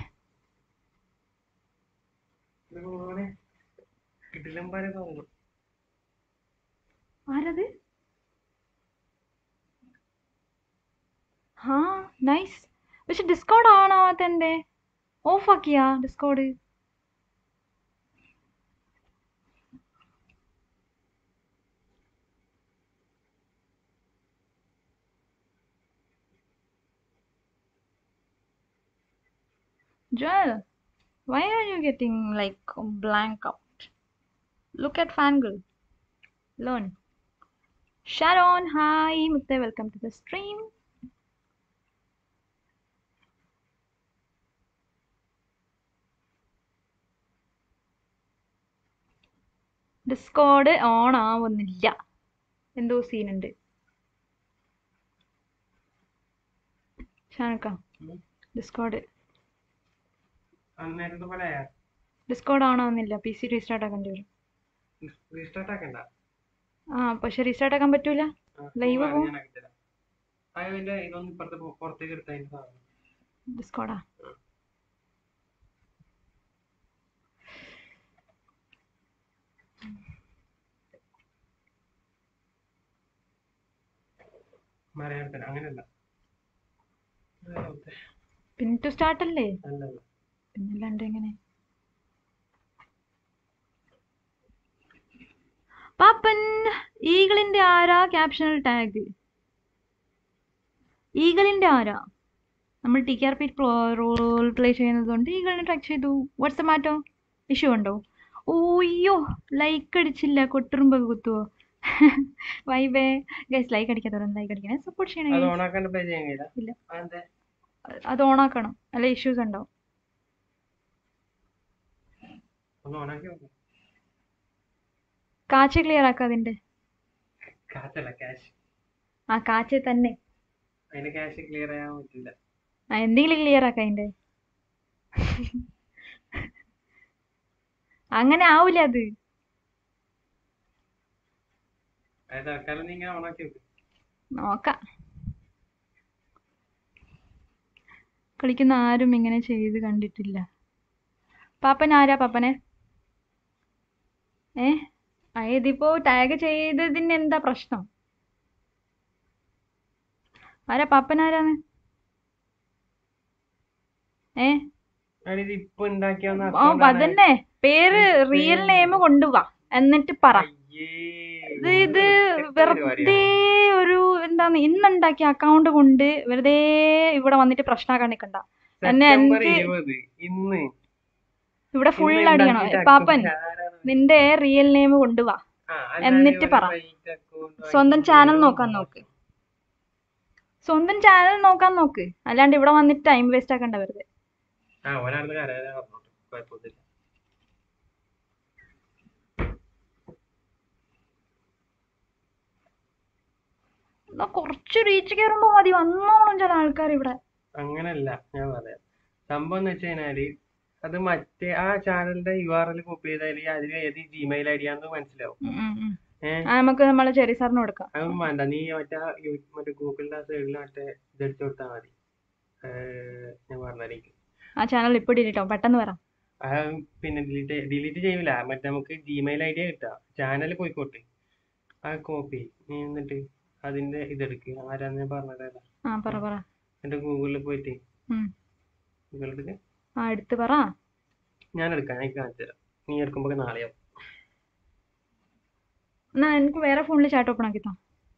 കിടിലം പോലെ തോന്നുന്നു ആരത് ഹാ നൈസ് പക്ഷെ ഡിസ്കോഡ് ആണാവാത്ത എന്തേ ഓഫ് ആക്കിയാ discord Joel, why are you getting like blank out? Look at Fangirl. Learn. Sharon, hi, Mutte, welcome to the stream. Discord on ആവുന്നില്ല എന്തോ സീനുണ്ട് ഷാനക്ക ഡിസ്കോഡ് അന്നേരത്തെ പോലെ ആയാ ഡിസ്കോഡ് ഓൺ ആവുന്നില്ല പി സി റീസ്റ്റാർട്ട് ആക്കേണ്ടി വരും റീസ്റ്റാർട്ട് ആക്കണ്ട ആ പക്ഷെ റീസ്റ്റാർട്ട് ആക്കാൻ പറ്റൂല ആ, ലൈവ് പോവാം, പോവും ഞാൻ ആക്കിത്തരാം. അതിന്റെ ഇതൊന്നും ഇപ്പുറത്ത് പു- പുറത്തേക്ക് എടുത്ത അതിന്റെ സാധനം ഡിസ്കോഡാ മലയാളത്തിൽ അങ്ങനെയല്ല വേറെ പിൻ ടു സ്റ്റാർട്ട് അല്ലേ അല്ല പിന്നല്ലാണ്ട് എങ്ങനെ പാപ്പൻ ഈഗിളിന്റെ ആരാ ക്യാപ്ഷണൽ ടാഗ് ഈഗിളിന്റെ ആരാ നമ്മൾ T K R P role play ചെയ്യുന്നത് കൊണ്ട് ഈഗിളിനെ ട്രാക്ക് ചെയ്തു വാട്സ് മാറ്റോ ഇഷ്യൂ ഉണ്ടോ ഓയ്യോ ലൈക്ക് അടിച്ചില്ല കൊട്ടുറുമ്പൊക്കെ കുത്തുവോ വൈബേ ഗൈസ് ലൈക്ക് അടിക്കാത്തവരൊന്നും ലൈക്ക് അടിക്കണേ സപ്പോർട്ട് ചെയ്യണേ അത് guys. ഓണാക്കാണ്ട് പേ ചെയ്യാൻ കഴിയില്ല ഇല്ല. അതെന്താ അത് ഓണാക്കണം അല്ല ഇഷ്യൂസ് ഉണ്ടാവും ഒന്ന് ഓണാക്കി നോക്ക് കാച്ച ക്ലിയർ ആക്കുക അതിന്റെ കാശല്ല ക്യാഷ് ആ കാച്ച തന്നെ അതിന്റെ ക്യാഷ് ക്ലിയർ ചെയ്യാൻ പറ്റില്ല ആ എന്തെങ്കിലും ക്ലിയർ ആക്ക അതിന്റെ അങ്ങനെ ആവൂല അത് അത് തൽക്കാലം നീ ഇങ്ങനെ ഓണാക്കി നോക്ക് നോക്കാം കളിക്കുന്ന ആരും ഇങ്ങനെ ചെയ്ത് കണ്ടിട്ടില്ല പാപ്പൻ ആരാ പാപ്പനെ ഏ ആ, ഇതിപ്പോ ടാഗ് ചെയ്തതിന് എന്താ പ്രശ്നം ആരാ പാപ്പൻ ആരാണ് ഏ എടി, ഇത് ഇപ്പൊ ഉണ്ടാക്കിയാന്ന് ഓ അതന്നെ പേര് റിയൽ നെയിം കൊണ്ടുവാ എന്നിട്ട് പറ ഇത് ഇത് വെറുതെ ഒരു എന്താണ് ഇന്നുണ്ടാക്കിയ അക്കൗണ്ട് കൊണ്ട് വെറുതെ ഇവിടെ വന്നിട്ട് പ്രശ്നമാക്കാൻ നിൽക്കണ്ട എന്നെ സെപ്റ്റംബർ എനിക്ക് ഇരുപത് ഇന്ന് ഇവിടെ ഫുൾ ഇന്ന് അടിയണം ഉണ്ടാക്കിയിട്ട് പാപ്പൻ account നിന്റെ റിയൽ നെയിം കൊണ്ടുവാ അല്ലാതെ എന്നിട്ട് ഒരു പറ fake account സ്വന്തം ചാനൽ നോക്കാൻ നോക്ക് സ്വന്തം ചാനൽ നോക്കാൻ നോക്ക് അല്ലാണ്ട് ഇവിടെ വന്നിട്ട് ടൈം വേസ്റ്റ് ആക്കണ്ട വെറുതെ ആ ഓനാണെന്ന് കരയാൻ പറഞ്ഞോട്ട് കുഴപ്പമൊന്നുമില്ല എന്നാ കുറച്ച് റീച്ച് കയറുമ്പോ മതി വന്നോളും ചില ആൾക്കാർ ഇവിടെ അങ്ങനല്ല ഞാൻ പറയാം സംഭവം എന്ന് വെച്ച് കഴിഞ്ഞാല് അത് മറ്റേ ആ ചാനലിന്റെ യു ആർ എൽ കോപ്പി ചെയ്താല് അതിൽ ഏത് ജിമെയിൽ ഐ ഡി ആണെന്ന് മനസ്സിലാവും ഉം, ഉം, ഉം. ഏഹ് ആ, നമുക്ക് നമ്മളെ ചെറിയ സാറിന് കൊടുക്കാം അതൊന്നും വേണ്ട നീ മറ്റേ ആ യു- മറ്റേ ഗൂഗിളിന്റെ ആ സൈഡിൽ മറ്റേ ഇതെടുത്ത് കൊടുത്താൽ മതി ഏഹ് ഞാൻ പറഞ്ഞാലേക്ക് ആ ചാനൽ ഇപ്പൊ ഡിലീറ്റ് ആവും പെട്ടെന്ന് പറ ആ പിന്നെ ഡിലീറ്റ് ഡിലീറ്റ് ചെയ്യൂല മറ്റേ നമുക്ക് ജിമെയിൽ ഐ ഡി കിട്ടുക ചാനൽ പോയിക്കോട്ടെ ആ കോപ്പി നീ എന്നിട്ട് അതിന്റെ ഇതെടുക്ക് ആരാന്ന് ഞാൻ പറഞ്ഞതല്ല ആ പറ പറ എന്നിട്ട് ഗൂഗിളിൽ പോയിട്ട് ഉം. ഗൂഗിളിൽ ആ എടുത്ത് പറ ഞാൻ എടുക്കാം എനിക്ക് കാണിച്ചു തരാം നീ എടുക്കുമ്പോ നാളെയാവും എന്നാ എനിക്ക് വേറെ ഫോണിൽ ചാറ്റ് ഓപ്പൺ ആക്കി താ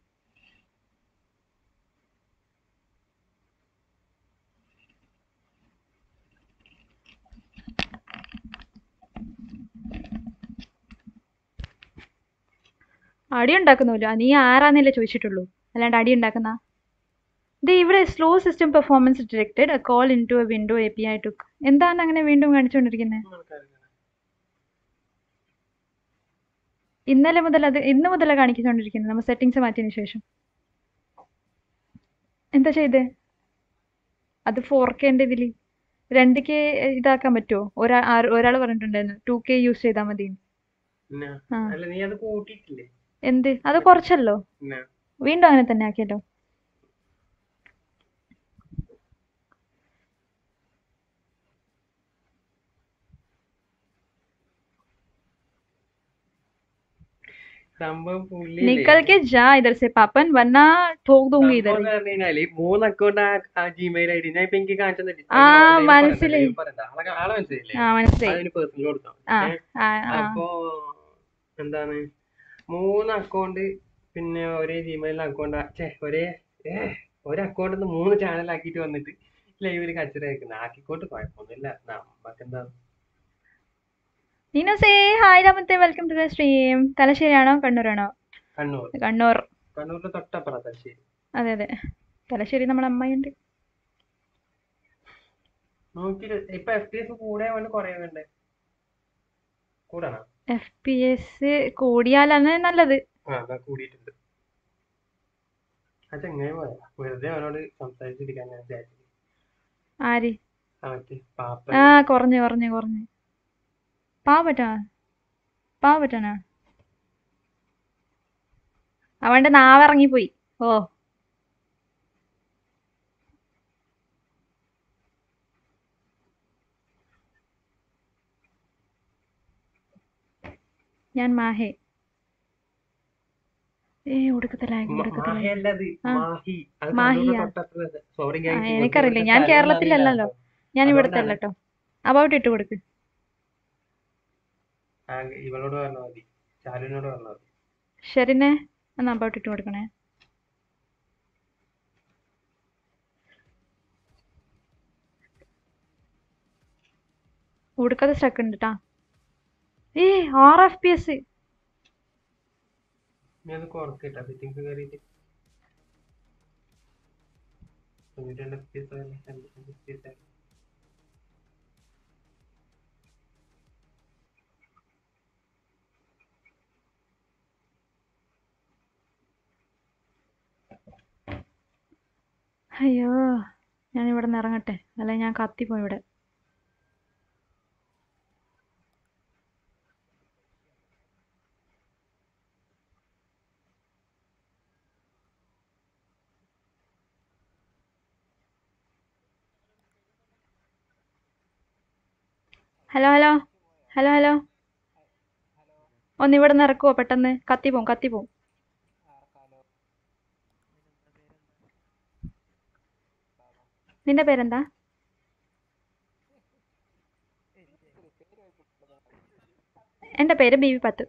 അടി ഉണ്ടാക്കുന്നില്ല നീ ആരാന്നല്ലേ ചോദിച്ചിട്ടുള്ളൂ അല്ലാണ്ട് അടി ഉണ്ടാക്കുന്ന ദേ ഇവിടെ slow system performance detected call in to a window A P I ടുക്ക് എന്താണ് അങ്ങനെ വീണ്ടും കാണിച്ചുകൊണ്ടിരിക്കുന്നത് ഇന്നലെ മുതൽ അത് ഇന്ന് മുതലാണ് കാണിച്ചുകൊണ്ടിരിക്കുന്നത് നമ്മൾ സെറ്റിങ്സ് മാറ്റിയതിന് ശേഷം എന്താ ചെയ്തേ അത് ഫോർ കെൻ്റെ ഇതിൽ രണ്ട് കെ ഇതാക്കാൻ പറ്റുമോ ഒരാ ഒരാൾ പറഞ്ഞിട്ടുണ്ടായിരുന്നു ടു കെ യൂസ് ചെയ്താൽ മതി പിന്നെ ആ. അല്ല നീ അത് കൂട്ടിയിട്ടില്ലേ എന്ത് അത് കുറച്ചല്ലോ പിന്നെ വീണ്ടും അങ്ങനെ തന്നെ ആക്കിയല്ലോ സംഭവം പുള്ളി निकल के जा इधर से पापन वरना ठोक दूंगी इधर സംഭവം എന്ന് പറഞ്ഞു കഴിഞ്ഞാല് മൂന്ന് അക്കൗണ്ട് ആ ജിമെയിൽ ഐ ഡി ഞാൻ ഇപ്പൊ എനിക്ക് കാണിച്ചു തന്നിട്ട് ആ, മനസ്സിലായി. ആളെ മനസ്സിലായില്ലേ ആ, മനസ്സിലായി. അതിന് പേഴ്സണൽ കൊടുക്കാം ആ, ഏ? ആ, ആ. അപ്പോ എന്താണ് മൂന്ന് അക്കൗണ്ട് പിന്നെ ഒരേ ജിമെയിൽ അക്കൗണ്ട് ഛേ ഒരേ ഏ ഒരു അക്കൗണ്ടിൽ നിന്ന് മൂന്ന് ചാനൽ ആക്കിയിട്ട് വന്നിട്ട് ലൈവില് കച്ചറ അയക്കുന്നത് ആക്കിക്കോട്ട് കുഴപ്പമൊന്നുമില്ല നമ്മക്ക് എന്താ നീനു സേ ഹായ് രാമത്തെ വെൽക്കം ടു ദ സ്ട്രീം തലശ്ശേരിയാണോ കണ്ണൂരാണോ കണ്ണൂർ കണ്ണൂർ കണ്ണൂരിന്റെ തൊട്ടപ്പുറത്താ ശരി അതെ അതെ തലശ്ശേരി നമ്മുടെ അമ്മയുണ്ട് നൂറ്റി ഇരു- ഇപ്പൊ എഫ് പി എസ് കൂടെ കൊണ്ട് കുറയുന്നുണ്ട് കൂടണോ എഫ് പി എസ് കൂടിയാലാണ് നല്ലത് ആ എന്നാ കൂടിയിട്ടുണ്ട് അത് എങ്ങനെ പോയാ വെറുതെ അവനോട് സംസാരിച്ചിരിക്കാൻ ഞാൻ വിചാരിച്ചു ആര് ആ മറ്റേ പാപ്പ ആ കുറഞ്ഞു കുറഞ്ഞു കുറഞ്ഞു പാവറ്റാ പാവറ്റാനാ അവന്റെ നാവിറങ്ങിപ്പോയി ഓ ഞാൻ മാഹെ ഏ ഒടുക്കത്തെ ലാഗ് ഒടുക്കത്തെ lag. മാഹിയല്ല അത് ആ. മാഹി അത് മാഹിയാ? കണ്ണൂരിന്റെ തൊട്ടപ്പുറത്ത് സോറി ആ, എനിക്കറിയില്ല ഞാൻ കേരളത്തിലല്ലല്ലോ ഞാൻ ഇവിടുത്തെ അല്ല കേട്ടോ അബൌട്ട് ഇട്ട് കൊടുക്ക് ഇവളോട് പറഞ്ഞാൽ മതി ചാലുവിനോട് പറഞ്ഞാൽ മതി ശരിനെ എന്നാ അബൌട്ട് ഇട്ട് കൊടുക്കണേ ഉടുക്കത്തെ സ്റ്റക്ക് ഉണ്ട് ട്ടാ ഏ ആറ് എഫ് പി എസ് ഞാൻ അത് കുറക്കിട്ടാ സെറ്റിംഗ്സ് കയറിയിട്ട് തൊണ്ണൂറ്റി രണ്ട് FPS ആയാലും എൺപത്തഞ്ച് FPS ആയാലും. അയ്യോ ഞാൻ ഇവിടെ നിന്ന് ഇറങ്ങട്ടെ അല്ലെ ഞാൻ കത്തിപ്പോയി ഇവിടെ ഹലോ ഹലോ ഹലോ ഹലോ ഒന്ന് ഇവിടെ നിന്ന് ഇറക്കുവോ പെട്ടെന്ന് കത്തിപ്പോവും കത്തിപ്പോവും നിന്റെ പേരെന്താ എൻ്റെ പേര് ബി വി പത്ത്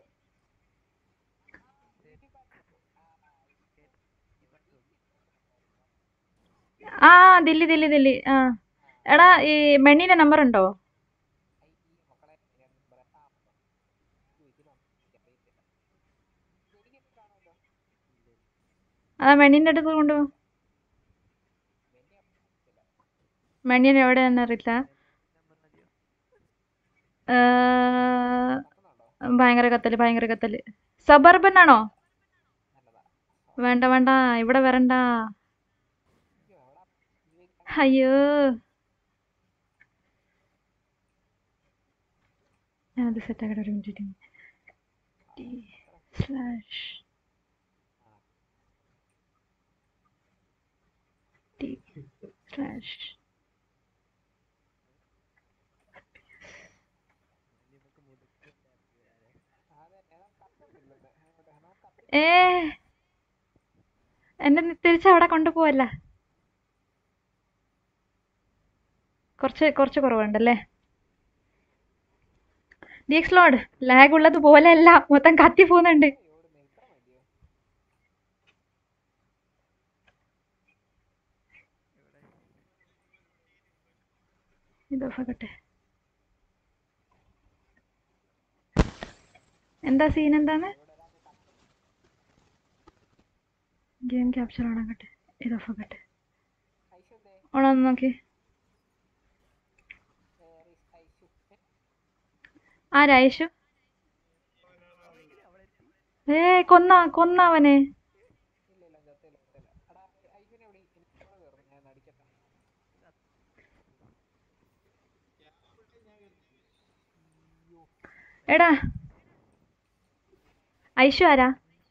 ആ ദില്ലി ദില്ലി ദില്ലി ആ എടാ ഈ മെണ്ണീൻ്റെ നമ്പർ ഉണ്ടോ ആ മെണ്ണീൻ്റെ അടുത്ത് കൊണ്ടുപോ മണിയൻ എവിടെയാണെന്ന് അറിയില്ല ആ, ഭയങ്കര കത്തല് ഭയങ്കര കത്തല് സബർബൻ ആണോ വേണ്ട വേണ്ട ഇവിടെ വരണ്ട അയ്യോ ഞാനത് സെറ്റ് ആക്കട്ടെ ഒരു മിനിറ്റ് സ്ലാഷ് സ്ലാഷ് ഏ എന്നെ നി- തിരിച്ച് അവിടെ കൊണ്ടുപോവല്ല കുറച്ച് കുറച്ച് കുറവുണ്ടല്ലേ ഡിഎക്സ് ലോഡ് ലാഗ് ഉള്ളത് പോലെയല്ല മൊത്തം കത്തി പോകുന്നുണ്ട് ഇത് off ആക്കട്ടെ എന്താ സീൻ എന്താണ് ഗെയിം ക്യാപ്ചർ ആണാക്കട്ടെ ഇത് ഓഫ് ആക്കട്ടെ ഓണാന്ന് നോക്കി ആരാ ഐഷു ഏ കൊന്ന കൊന്ന അവനെ എടാ ഐഷു ആരാ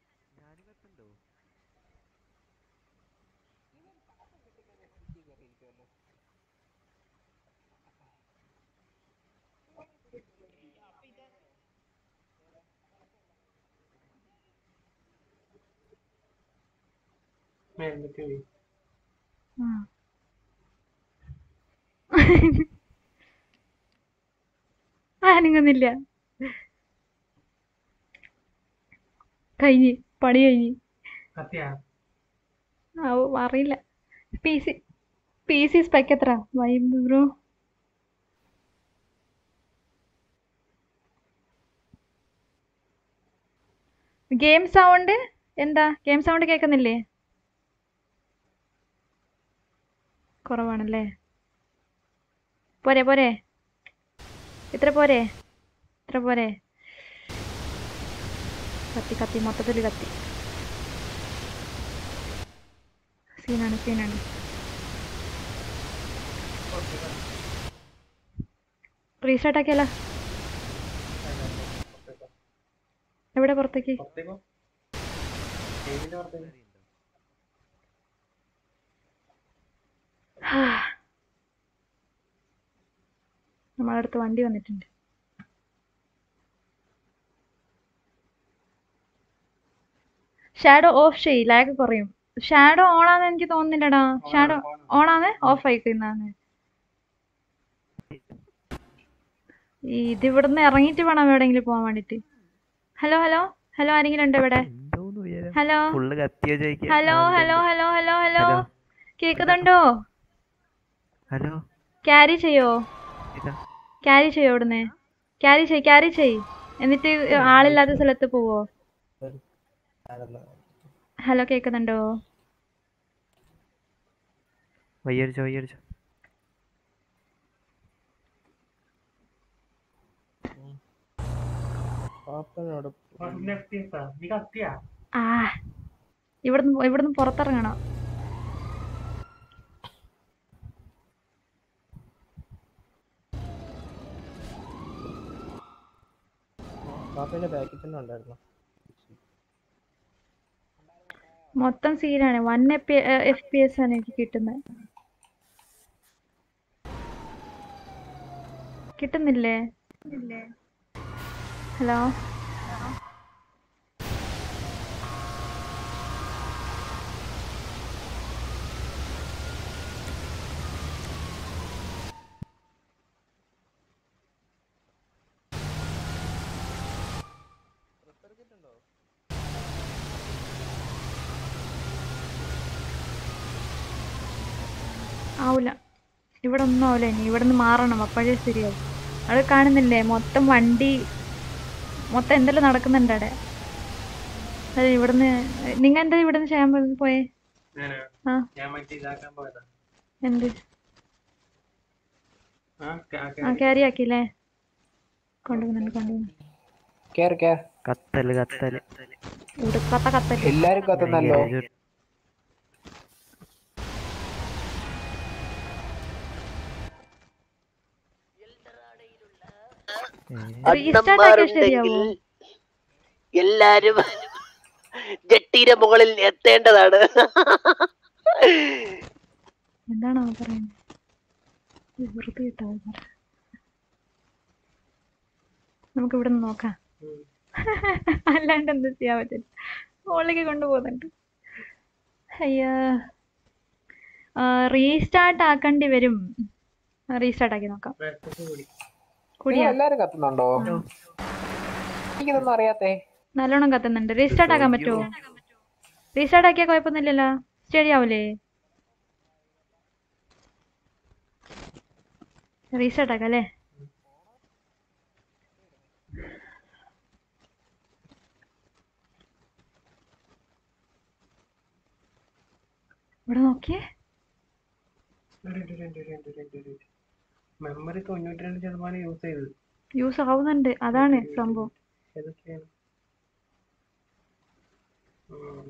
മേൽക്ക് പോയി. ആ. അനങ്ങുന്നില്ല കഴിഞ്ഞ് പണി കഴിഞ്ഞ് കത്തിയാ ആ, ഓ, അറിയില്ല P C P C spec എത്ര വൈബ് ബ്രോ ഗെയിം സൗണ്ട് എന്താ ഗെയിം സൗണ്ട് കേൾക്കുന്നില്ലേ കുറവാണല്ലേ പോരെ പോരെ ഇത്ര പോരെ ഇത്ര പോരെ കത്തി കത്തി മൊത്തത്തിൽ കത്തി സീനാണ് സീനാണ് റീസ്റ്റാർട്ട് ആക്കിയാലോ എവിടെ പുറത്തേക്ക് പുറത്തേക്കോ ഗെയിമിന്റെ പുറത്തേക്ക് നമ്മളടുത്ത് വണ്ടി വന്നിട്ടുണ്ട് ഷാഡോ ഓഫ് ചെയ്യ് ലാഗ് കുറയും ഷാഡോ ഓൺ ആണെന്ന് എനിക്ക് തോന്നുന്നില്ലടാ ഷാഡോ ഓൺ ആണ് ഓഫ് ആയിക്കുന്നാണ് ഇത് ഇവിടുന്ന് ഇറങ്ങിയിട്ട് വേണം എവിടെയെങ്കിലും പോകാൻ വേണ്ടിട്ട് ഹലോ ഹലോ ഹലോ ആരെങ്കിലും ഉണ്ടോ ഇവിടെ ഹലോ ഫുള്ള് കത്തിയോ ചോദിക്കുക hello hello hello hello hello കേക്കുന്നുണ്ടോ ഹലോ ക്യാരി ചെയ്യോ ഇതാ ക്യാരി ചെയ്യോ ഇവിടുന്ന് ക്യാരി ചെയ് ക്യാരി ചെയ് എന്നിട്ട് ആളില്ലാത്ത സ്ഥലത്ത് പോവോ ഹലോ കേക്കുന്നുണ്ടോ വയ്യടിച്ചോ വയ്യടിച്ചോ നീ കത്തിയാ ആ ഇവിടുന്ന് പോ- ഇവിടുന്ന് പുറത്തിറങ്ങണം പാപ്പയുടെ ബാക്കിൽ തന്നെ ഉണ്ടായിരുന്നു മൊത്തം സീനാണ് വൺ എഫ് പി എസ് ആണ് എനിക്ക് കിട്ടുന്നത് കിട്ടുന്നില്ലേ ഹലോ ആവൂല ഇവിടെ ഒന്നും ആവൂല ഇനി ഇവിടെ നിന്ന് മാറണം അപ്പോഴേ ശരിയാവും അവിടെ കാണുന്നില്ലേ മൊത്തം വണ്ടി മൊത്തം എന്തെല്ലാം നടക്കുന്നുണ്ട് അവിടെ അതെ ഇവിടുന്ന് നിങ്ങൾ എന്താ ഇവിടുന്ന് ചെയ്യാൻ പോ- പോയേ ഞാനാ ആ ഞാൻ മറ്റേ ഇതാക്കാൻ പോയതാ എന്ത് ആ ക- ആ ക്യാരി ആക്കിയില്ലേ കൊണ്ടുപോകുന്നുണ്ട് കൊണ്ടുപോകുന്നു കേറ് കേറ് കത്തല് കത്തല് ഉടുക്കത്ത കത്തല് എല്ലാരും കത്തുന്നല്ലോ റീസ്റ്റാർട്ട് ആക്കിയാൽ ശരിയാവോ എല്ലാരും ജെട്ടിയുടെ മുകളിൽ എത്തേണ്ടതാണ് എന്താണോ പറയുന്നത് വെറുതെ കേട്ടോ നമുക്ക് ഇവിടെ നിന്ന് നോക്കാം അല്ലാണ്ട് എന്ത് ചെയ്യാൻ പറ്റില്ല മുകളിലേക്ക് കൊണ്ടുപോകുന്നുണ്ട് അയ്യോ റീസ്റ്റാർട്ട് ആക്കേണ്ടി വരും റീസ്റ്റാർട്ട് ആക്കി നോക്കാം കൂടിയാ എല്ലാരും കത്തുന്നുണ്ടോ എനിക്കിതൊന്നും അറിയാത്തേ നല്ലോണം കത്തുന്നുണ്ട് റീസ്റ്റാർട്ട് ആക്കാൻ പറ്റുമോ റീസ്റ്റാർട്ട് ആക്കിയാൽ കുഴപ്പമൊന്നുമില്ലല്ലോ ശരിയാവൂലേ റീസ്റ്റാർട്ട് ആക്കാം അല്ലേ ഇവിടെ നോക്കിയേ മെമ്മറി തൊണ്ണൂറ്റി രണ്ട് ശതമാനം യൂസ് ചെയ്തത് യൂസ് ആവുന്നുണ്ട് അതാണ് സംഭവം ഏതൊക്കെയാണ് ഉം.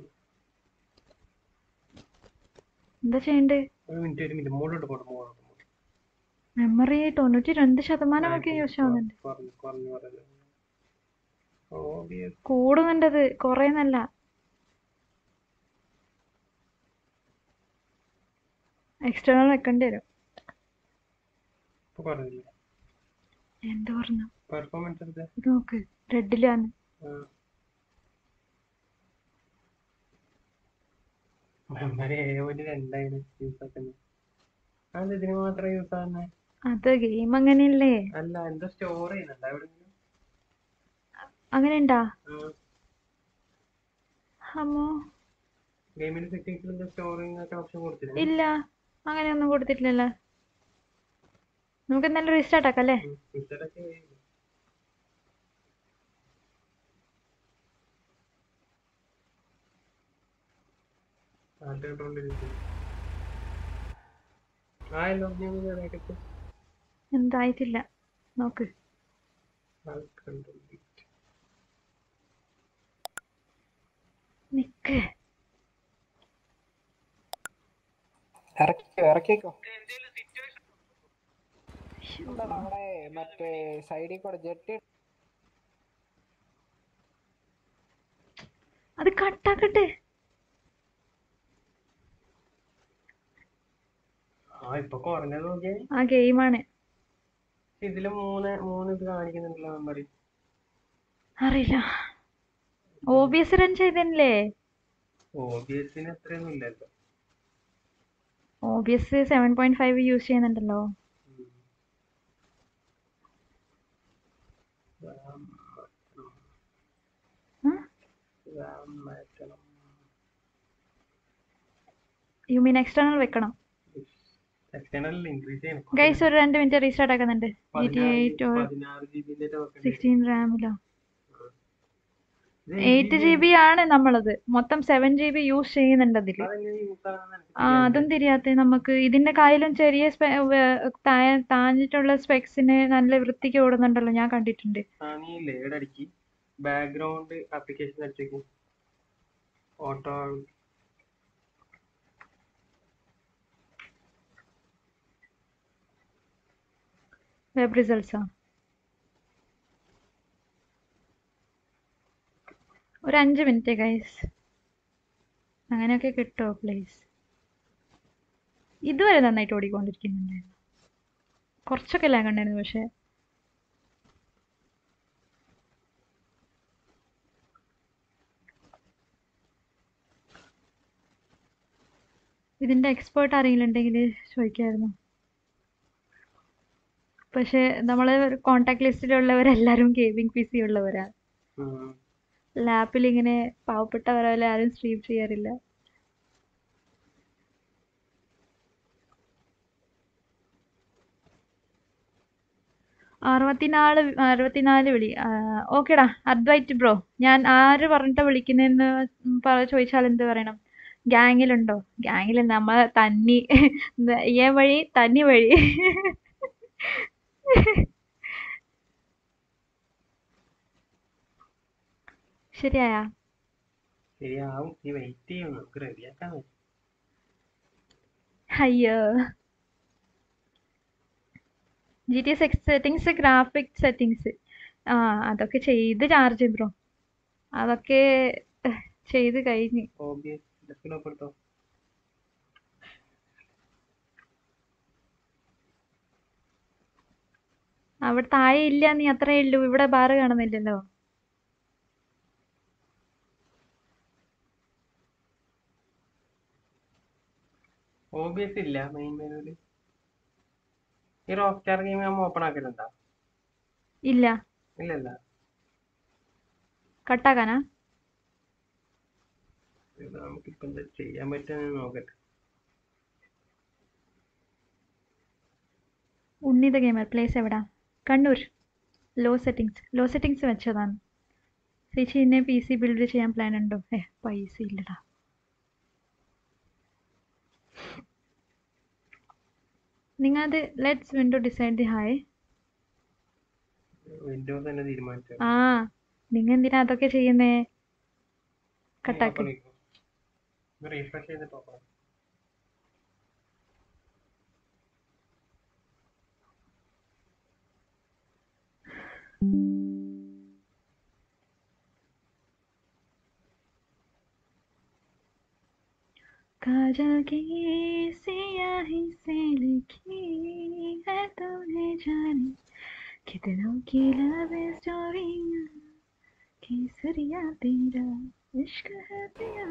എന്താ ചെയ്യണ്ടേ ഒരു മിനിറ്റ് ഒരു മിനിറ്റ് മുകളിലോട്ട് പോട്ടെ മുകളിലോട്ട് പോട്ടെ. മെമ്മറി തൊണ്ണൂറ്റി രണ്ട് ശതമാനം ഒക്കെ യൂസ് ആവുന്നുണ്ട് കുറഞ്ഞു കുറഞ്ഞു പറയുന്നത് ഓബിയസ് കൂടുന്നുണ്ടത് കുറയുന്നല്ല എക്സ്റ്റേണൽ വെക്കേണ്ടി വരും ഇപ്പൊ കുറഞ്ഞില്ല എന്ത് പറഞ്ഞു പെർഫോമൻസ് എടുത്ത് ഇത് നോക്ക് റെഡിലാണ് മെമ്മറി ഏഴ് പോയിന്റ് രണ്ടായിരുന്നു യൂസ് ആക്കുന്നത് അത് ഇതിന് മാത്രം യൂസ് ആകുന്നത് അത് ഗെയിം അങ്ങനെയല്ലേ അല്ല എന്തോ സ്റ്റോർ ചെയ്യുന്നുണ്ട് എവിടെയെങ്കിലും അങ്ങനെ ഉണ്ടാ അമ്മോ ഗെയിമിന്റെ സെറ്റിംഗ്സിൽ എന്തോ സ്റ്റോറിംഗ് ഒക്കെ ഓപ്ഷൻ കൊടുത്തില്ല ഇല്ല അങ്ങനെയൊന്നും കൊടുത്തിട്ടില്ലല്ലോ നമുക്ക് എന്തായാലും റീസ്റ്റാർട്ട് ആക്കാം അല്ലേ ഇതൊക്കെ ആദ്യമായിട്ടോണ്ടിരിക്കുന്നു ആയല്ലോ ഞാൻ ഇടയ്ക്ക് എന്തായിട്ടില്ല നോക്ക് നിക്ക് ഇറക്കിക്കോ ഇറക്കിക്കോ എന്താണ് അവിടെ മറ്റേ സൈഡിൽ കൂടെ ജെട്ടി അത് കട്ടാക്കട്ടെ ആ ഇപ്പൊ കുറഞ്ഞത് നോക്കിയേ ആ ഗെയിമാണ് ഇതില് മൂന്ന് മൂന്ന് ഇത് കാണിക്കുന്നുണ്ടല്ലോ മെമ്മറി അറിയില്ല ഒ ബി എസ് റൺ ചെയ്തല്ലേ ഓബിയസിന് അത്രയൊന്നും ഇല്ലല്ലോ OBS seven point five use ചെയ്യുന്നുണ്ടല്ലോ RAM മാറ്റണം യു മീൻ എക്സ്റ്റേണൽ വെക്കണം എക്സ്റ്റേണലിൽ ഇൻക്രീസ് ചെയ്യണം ഗൈസ് ഒരു രണ്ട് മിനിറ്റ് റീസ്റ്റാർട്ട് ആക്കുന്നുണ്ട് ജി ടി എയ്റ്റ് പതിനാറ് ജി ബിന്റെ സിക്സ്റ്റീൻ റാമിലോ എയ്റ്റ് ജി ബി ആണ് നമ്മളത് മൊത്തം സെവൻ ജി ബി യൂസ് ചെയ്യുന്നുണ്ട് അതില് ആ അതും തിരിയാത്ത നമുക്ക് ഇതിന്റെ കയ്യിലും ചെറിയ സ്പെ- വേ- താ- താഞ്ഞിട്ടുള്ള സ്പെക്സിന് നല്ല വൃത്തിക്ക് ഓടുന്നുണ്ടല്ലോ ഞാൻ കണ്ടിട്ടുണ്ട് ആ നീ ലേഡ് അടിക്ക് ബാക്ക്ഗ്രൗണ്ട് ആപ്ലിക്കേഷൻ അടിച്ചേക്ക് ഓട്ടോ വെബ് റിസൾട്ട്സാ ഒരു അഞ്ച് മിനിറ്റ് ഗൈസ് അങ്ങനെയൊക്കെ കിട്ടുമോ പ്ലീസ് ഇതുവരെ നന്നായിട്ട് ഓടിക്കൊണ്ടിരിക്കുന്നുണ്ടായിരുന്നു കുറച്ചൊക്കെ ലാഗ് ഉണ്ടായിരുന്നു പക്ഷെ ഇതിന്റെ എക്സ്പേർട്ട് ആരെങ്കിലും ഉണ്ടെങ്കിൽ ചോദിക്കായിരുന്നു പക്ഷെ നമ്മളെ കോണ്ടാക്ട് ലിസ്റ്റിലുള്ളവരെല്ലാരും ഗെയിമിംഗ് പി സി ഉള്ളവരാ ലാപ്പിൽ ഇങ്ങനെ പാവപ്പെട്ടവരെ ആരും സ്ട്രീം ചെയ്യാറില്ല അറുപത്തിനാല് അറുപത്തിനാല് വിളി ഓക്കേടാ അദ്വൈറ്റ് ബ്രോ ഞാൻ ആര് പറഞ്ഞിട്ടാ വിളിക്കുന്നതെന്ന് പറ ചോദിച്ചാൽ എന്ത് പറയണം ഗ്യാങ്ങിലുണ്ടോ ഗ്യാങ്ങിൽ നമ്മൾ തന്നി ഏ വഴി തന്നി വഴി ശരിയായാ ശരിയാവും നീ വെയിറ്റ് ചെയ്യും നമുക്ക് റെഡിയാക്കാൻ പറ്റും അയ്യോ G T S X settings graphic settings ആ അതൊക്കെ ചെയ്ത് ചാർജ് ബ്രോ അതൊക്കെ ചെയ്ത് കഴിഞ്ഞ് ഓബിയസ് ഡെസ്ക്ടോപ്പ് എടുത്തോ അവിടെ താഴെ ഇല്ല നീ അത്രേ ഉള്ളൂ ഇവിടെ ബാറ് കാണുന്നില്ലല്ലോ ഓബിയസ് ഇല്ല മെയിൻ മെനുവില് ഈ റോക്ക് സ്റ്റാർ ഗെയിം നമ്മൾ ഓപ്പൺ ആക്കലുണ്ടോ ഇല്ല ഇല്ലല്ല കട്ടാക്കാനാ ഇത് നമുക്കിപ്പോ എന്താ ചെയ്യാൻ പറ്റുന്ന നോക്കട്ടെ ഉണ്ണിത ഗെയിമർ പ്ലേസ് എവിടാ Kannur low settings low settings വെച്ചതാണ് ചേച്ചി എന്നെ പി സി ബിൽഡ് ചെയ്യാൻ പ്ലാൻ ഉണ്ടോ ഏ പൈസ ഇല്ലടാ നിങ്ങളത് let's window decide the hi windows തന്നെ തീരുമാനിച്ചു ആ നിങ്ങൾ എന്തിനാ അതൊക്കെ ചെയ്യുന്നേ കട്ടാക്ക് റീഫ്രഷ് ചെയ്തിട്ട് ഓപ്പൺ काजल की सियाही से लिखी है तूने जाने कितनों की लव स्टोरियां केसरिया तेरा इश्क है पिया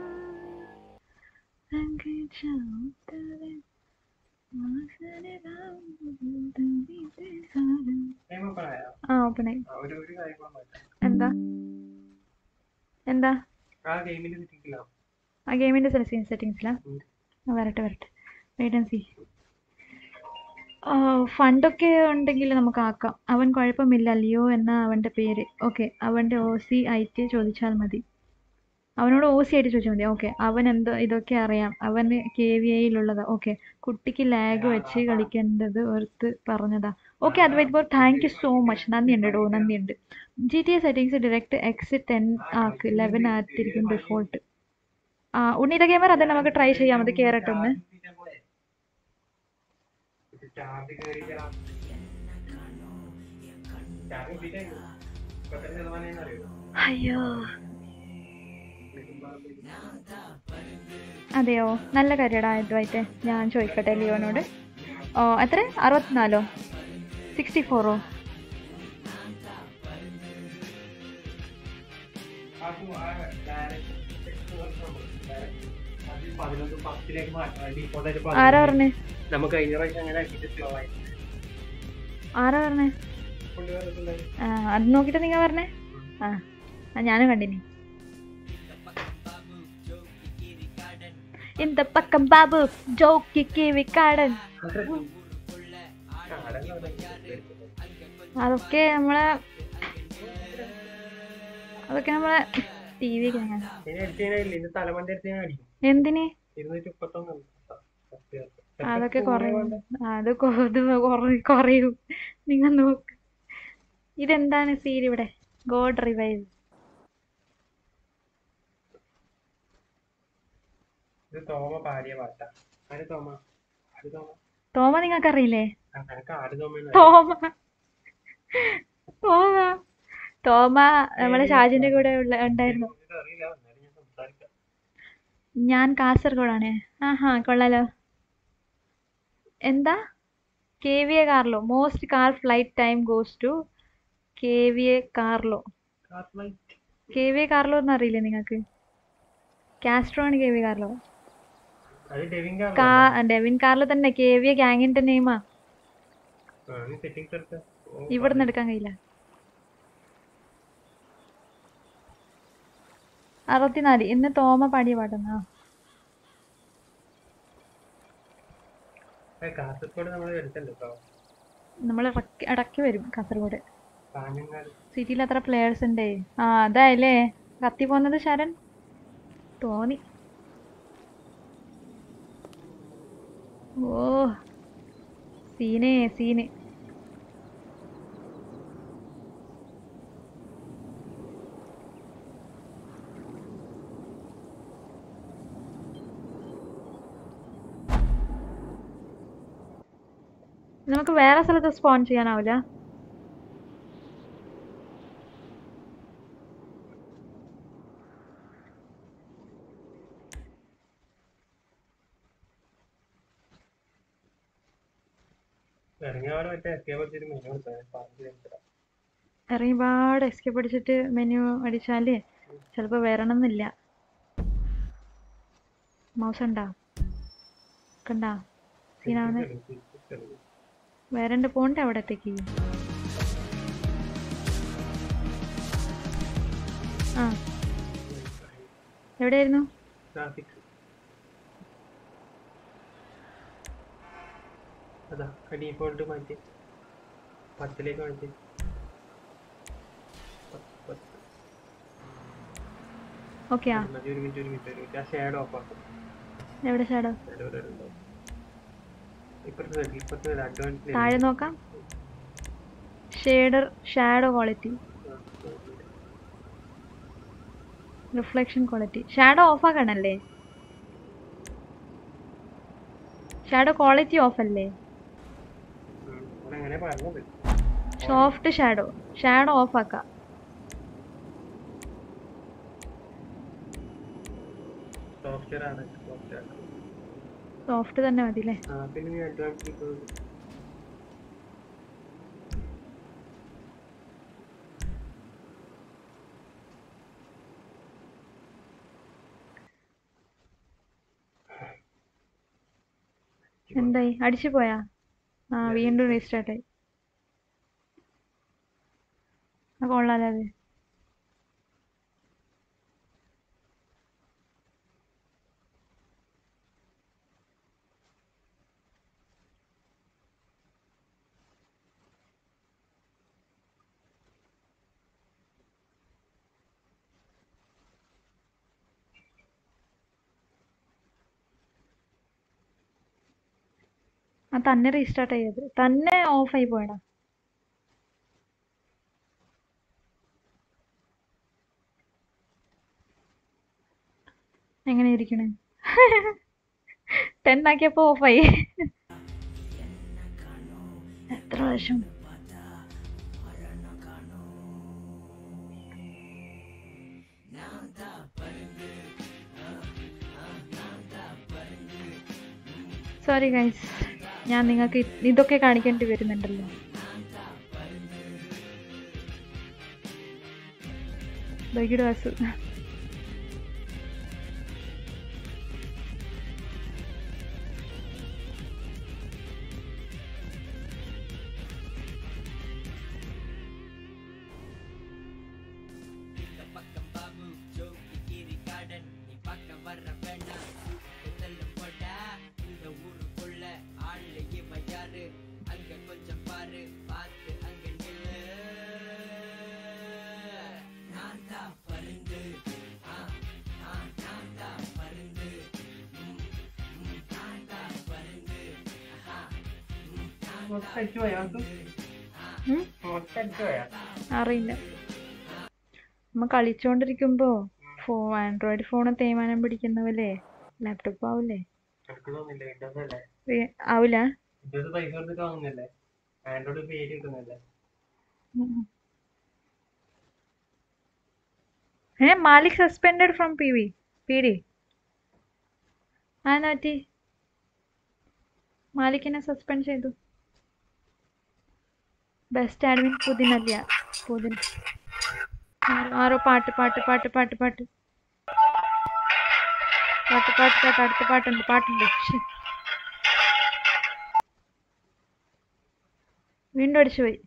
रंग जाऊं तेरे वासने गाऊं तभी तेरा ഗെയിം ഓപ്പൺ ആയോ ആ ഓപ്പൺ ആയി ആ, ഒരു ഒരു കാര്യം കൂടെ മാറ്റാം. എന്താ എന്താ ആ ഗെയിമിന്റെ സെറ്റിംഗിലോ ആ ഗെയിമിന്റെ സെറ്റിങ്സിലാ വരട്ടെ വരട്ടെ വെയിറ്റ് ആൻഡ് സി ഫണ്ടൊക്കെ ഉണ്ടെങ്കിൽ നമുക്ക് ആക്കാം അവൻ കുഴപ്പമില്ല ലിയോ എന്ന അവൻ്റെ പേര് ഓക്കെ അവൻ്റെ ഒ സി ആയിട്ട് ചോദിച്ചാൽ മതി അവനോട് ഒ സി ആയിട്ട് ചോദിച്ചാൽ മതി ഓക്കെ അവൻ എന്തോ ഇതൊക്കെ അറിയാം അവന് കെ വി ഐയിലുള്ളതാ ഓക്കെ കുട്ടിക്ക് ലാഗ് വെച്ച് കളിക്കേണ്ടത് ഓർത്ത് പറഞ്ഞതാ okay Advaith bore thank you so much നന്ദിയുണ്ട് ഡോ നന്ദിയുണ്ട് G T A settings direct X ten ആക്ക് ലെവൻ ആയിരിക്കും ഡിഫോൾട്ട് ആ ഉണ്ണിത ഗെയിമർ അത് നമുക്ക് ട്രൈ ചെയ്യാം അത് കേറട്ടെ ഒന്ന് ചാർജ് കയറിയിട്ടാ ചാർജ് കിട്ടിയിട്ടായിരുന്നു മുപ്പത്തെട്ട് ശതമാനം അറിയോ അയ്യോ അതെയോ നല്ല കാര്യടാ അദ്വൈറ്റ് ഞാൻ ചോദിക്കട്ടെ ലിയോനോട് ഓ എത്ര അറുപത്തിനാലോ സിക്സ്റ്റി ഫോറോ ആ ഡയറക്റ്റ് പതിനൊന്ന് പത്തിലേക്ക് മാറ്റണം default ആയിട്ട് ആരാ പതിനൊന്ന്. പറഞ്ഞേ നമുക്ക് കഴിഞ്ഞ പ്രാവശ്യം അങ്ങനെ ആക്കിയിട്ട് സ്ലോ ആയി ആരാ പറഞ്ഞേ കൊണ്ടുവന്നിട്ടുണ്ടായി ആ അത് നോക്കിട്ട് നിങ്ങൾ പറഞ്ഞേ ആ ആ ഞാനും കണ്ടിനി இந்த பக்கம் பாபு ஜோக்கி கிவி കാടൻ അതൊക്കെ നമ്മളെ അതൊക്കെ നമ്മളെ ടി വി ഒക്കെ ഇനി അടിച്ചു കഴിഞ്ഞാൽ ഇന്ന് തലമണ്ട എടുത്ത് ഞാൻ അടിക്കും എന്തിന് ഇരുന്നൂറ്റി മുപ്പത്തൊന്ന് അതൊക്കെ കുറയും അത് കൊ- ഇത് കുറ- കുറയും നിങ്ങൾ നോക്ക് ഇതെന്താണ് സീൻ ഇവിടെ ഗോഡ് റിവൈവ് ഇത് തോമ പാടിയ പാട്ടാ ആര് തോമ ആര് തോമ തോമ നിങ്ങൾക്ക് അറിയില്ലേ ആ, നിനക്ക് ആര് തോമ തോമ തോമ തോമ നമ്മളെ ഷാജിന്റെ കൂടെ ഉള്ള ഉണ്ടായിരുന്നു അറിയില്ല എന്നാലും ഞാൻ സംസാരിക്കാം ഞാൻ കാസർഗോഡാണ് ആഹാ കൊള്ളാലോ എന്താ K V A Carlo most car flight time goes to K V A Carlo K V A Carlo എന്ന് അറിയില്ലേ നിങ്ങൾക്ക് കാസ്ട്രോ ആണ് കെ വി കാർലോ അത് ഡെവിൻ കാ ഡെവിൻ കാർലോ തന്നെ കെ വി എ ഗാങ്ങിന്റെ നെയ്മാ സെറ്റിംഗ്സ് എടുത്ത് ഓ, ഇവിടുന്ന് എടുക്കാൻ കഴിയില്ല അറുപത്തിനാല് ഇന്ന് തോമ പാടിയ പാട്ടെന്നാ ഏ, കാസർഗോഡ് നമ്മൾ എടുത്തല്ലോ കേട്ടോ നമ്മൾ ഇടയ്ക്ക് ഇടയ്ക്ക് വരും കാസർഗോഡ് കാഞ്ഞങ്ങാട് സിറ്റിയിൽ അത്ര പ്ലേയേഴ്സ് ഉണ്ടേ ആ അതായല്ലേ കത്തി പോന്നത് ശരൺ തോന്നി ഓ സീനേ സീന് നമുക്ക് വേറെ സ്ഥലത്ത് സ്പോൺ ചെയ്യാനാവില്ല ഇറങ്ങിയവിടെ മറ്റേ എസ്കേ പറ്റിയൊരു മെനു കൊടുത്തത് പറഞ്ഞു തരാം ഇറങ്ങിപാട് എസ്കേപ്പ് അടിച്ചിട്ട് മെനു അടിച്ചാല് ചിലപ്പോൾ വരണമെന്നില്ല മൗസ് ഉണ്ടാ കണ്ടാ സീനാവുന്ന വരണ്ട് പോണ്ടേ അവിടത്തേക്ക് ആ എവിടെയായിരുന്നു ട്രാഫിക് അതാ ഡീഫോൾട്ട് മാറ്റി പത്തിലേക്ക് മാറ്റി പത്ത്, പത്ത്. ഓക്കെ ആ മതി, ഒരു മിനിറ്റ് ഒരു മിനിറ്റ് ഒരു മിനിറ്റ് ആ ഷേഡ് ഓഫ് ആക്കും എവിടെ ഷാഡോ ഷേഡ് ഇവിടെ ഉണ്ടോ ഇപ്പുറത്ത് വരും ഇപ്പുറത്ത് വരും അഡ്വാൻസ് താഴെ നോക്കാം shader shadow quality reflection quality shadow off ആക്കണല്ലേ ഷാഡോ ക്വാളിറ്റി ഓഫ് അല്ലേ അങ്ങനെ പറഞ്ഞത് സോഫ്റ്റ് ഷാഡോ ഷാഡോ ഓഫ് ആക്കാം സോഫ്റ്റ്വെയർ ആണ് സോഫ്റ്റ്വെയർ സോഫ്റ്റ് തന്നെ മതി അല്ലേ ആ പിന്നെ നീ അഡ്വാൻസ് എന്തായി അടിച്ചു പോയാ ആ വീണ്ടും റീസ്റ്റാർട്ട് ആയി ആ കൊള്ളാലോ അത് ആ തന്നെ റീസ്റ്റാർട്ട് ചെയ്യത് തന്നെ ഓഫ് ആയി പോയടാ എങ്ങനെ ഇരിക്കണേ ടെൻ ആക്കിയപ്പോ ഓഫായി എത്ര വർഷം സോറി ഗൈസ് ഞാൻ നിങ്ങൾക്ക് ഇത് ഇതൊക്കെ കാണിക്കേണ്ടി വരുന്നുണ്ടല്ലോ ബൈക്കിട് വാസു മൊത്തടിച്ചു പോയാ ഉം? മൊത്തടിച്ചു പോയാ അറിയില്ല നമ്മ കളിച്ചോണ്ടിരിക്കുമ്പോ ഫോ ആൻഡ്രോയിഡ് ഫോണ് തേയ്മാനം പിടിക്കുന്നവല്ലേ ലാപ്ടോപ്പ് ആവില്ലേ എടുക്കണമെന്നില്ല വിൻഡോസ് അല്ലേ ഏ, ആവില്ല വിൻഡോസ് പൈസ കൊടുത്തിട്ട് വാങ്ങുന്നല്ലേ ആൻഡ്രോയിഡ് പേര് കിട്ടുന്നല്ലേ ഉം. ഏ Malik suspended from P V P D അതെന്നാ പറ്റി മാലിക്കിനെ സസ്പെൻഡ് ചെയ്തു ബെസ്റ്റ് ആഡ്മിൻ പുതിനല്ല പുതിന ആരോ ആരോ പാട്ട് പാട്ട് പാട്ട് പാട്ട് പാട്ട് പാട്ട് പാട്ട് പാട്ട് അടുത്ത പാട്ടുണ്ട് പാട്ടുണ്ട് ശ്ശെ. വീണ്ടും അടിച്ചു പോയി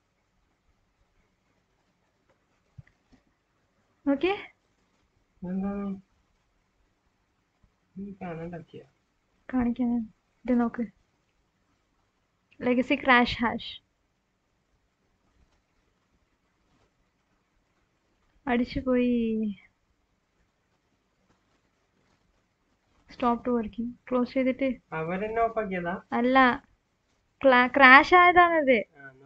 ഓക്കെ എന്താണ് നീ കാണണ്ടാക്കിയ കാണിക്കാൻ ഇത് നോക്ക് ലെഗസി ക്രാഷ് ഹാഷ് അടിച്ചു പോയി സ്റ്റോപ്പ് ടു വർക്കിംഗ് ക്ലോസ് ചെയ്തിട്ട് അവരെന്നെ ഓഫാക്കിയതാ അല്ല ക്രാഷ് ആയതാണത്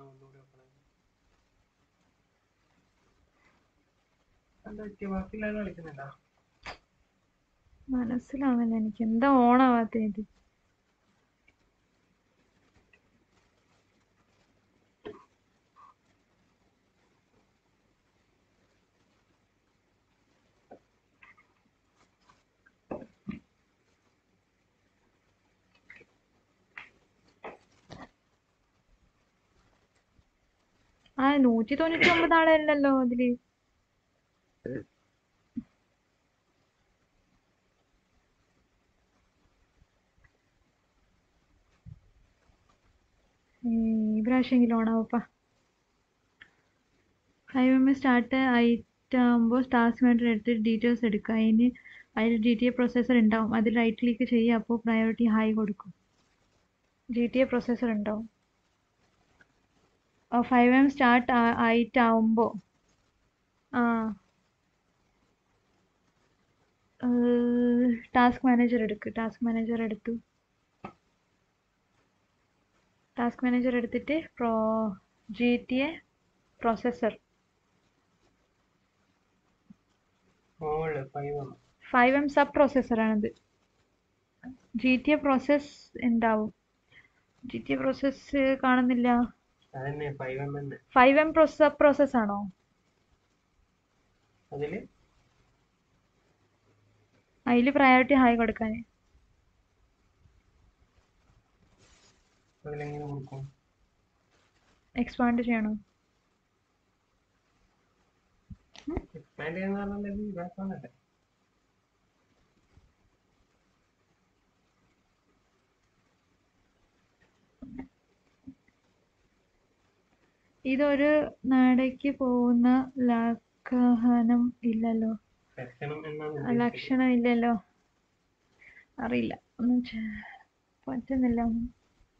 എന്താ പറ്റിയ ബാക്കിയുള്ളവർ കളിക്കുന്നുണ്ടോ മനസ്സിലാവുന്നില്ല എനിക്ക് എന്താ ഓണാവാത്ത ഇത് ആ നൂറ്റി തൊണ്ണൂറ്റി ഒമ്പത് ആളല്ലല്ലോ അതില് ഈ പ്രാവശ്യമെങ്കിലും ഓണാവപ്പാ ഫൈവ് എം എസ് സ്റ്റാർട്ട് ആയിട്ടാകുമ്പോൾ ടാസ്ക് മാനേജർ എടുത്ത് ഡീറ്റെയിൽസ് എടുക്കുക അതിന് അതിൽ ജി ടി എ പ്രൊസസ്സർ ഉണ്ടാവും അതിൽ റൈറ്റ് ക്ലിക്ക് ചെയ്യുക അപ്പോൾ പ്രയോറിറ്റി ഹൈ കൊടുക്കും ജി ടി എ പ്രൊസസ്സർ ഉണ്ടാവും ഫൈവ് എം സ്റ്റാർട്ട് ആയിട്ടാവുമ്പോൾ ആ ടാസ്ക് മാനേജർ എടുക്ക് ടാസ്ക് മാനേജർ എടുത്തു ടാസ്ക് മാനേജർ എടുത്തിട്ട് pro G T A processor മോള് ഫൈവ് ആണ് ഫൈവ് എം സബ് പ്രോസസ്സറാണിത് ജി ടി എ പ്രോസസ് ഉണ്ടാവും ജി ടി എ പ്രോസസ് കാണുന്നില്ല അതന്നെ ഫൈവ് എം തന്നെ ഫൈവ് എം സബ് പ്രോസസ് ആണോ അതില് അതിൽ പ്രയോറിറ്റി ഹൈ കൊടുക്കാൻ അതിലെങ്ങനെ കൊടുക്കും എക്സ്പാൻഡ് ചെയ്യണോ എക്സ്പാൻഡ് ചെയ്യുന്ന പറഞ്ഞാൽ ഇതാക്കാന്നല്ലേ ഇതൊരു നാടേക്ക് പോകുന്ന ലക്കഹനം ഇല്ലല്ലോ ലക്ഷണം എന്നാണ് ആ, ഉദ്ദേശിച്ചത്. ലക്ഷണം ഇല്ലല്ലോ അറിയില്ല ഒന്നും ചെ- പറ്റുന്നില്ല ഒന്നും.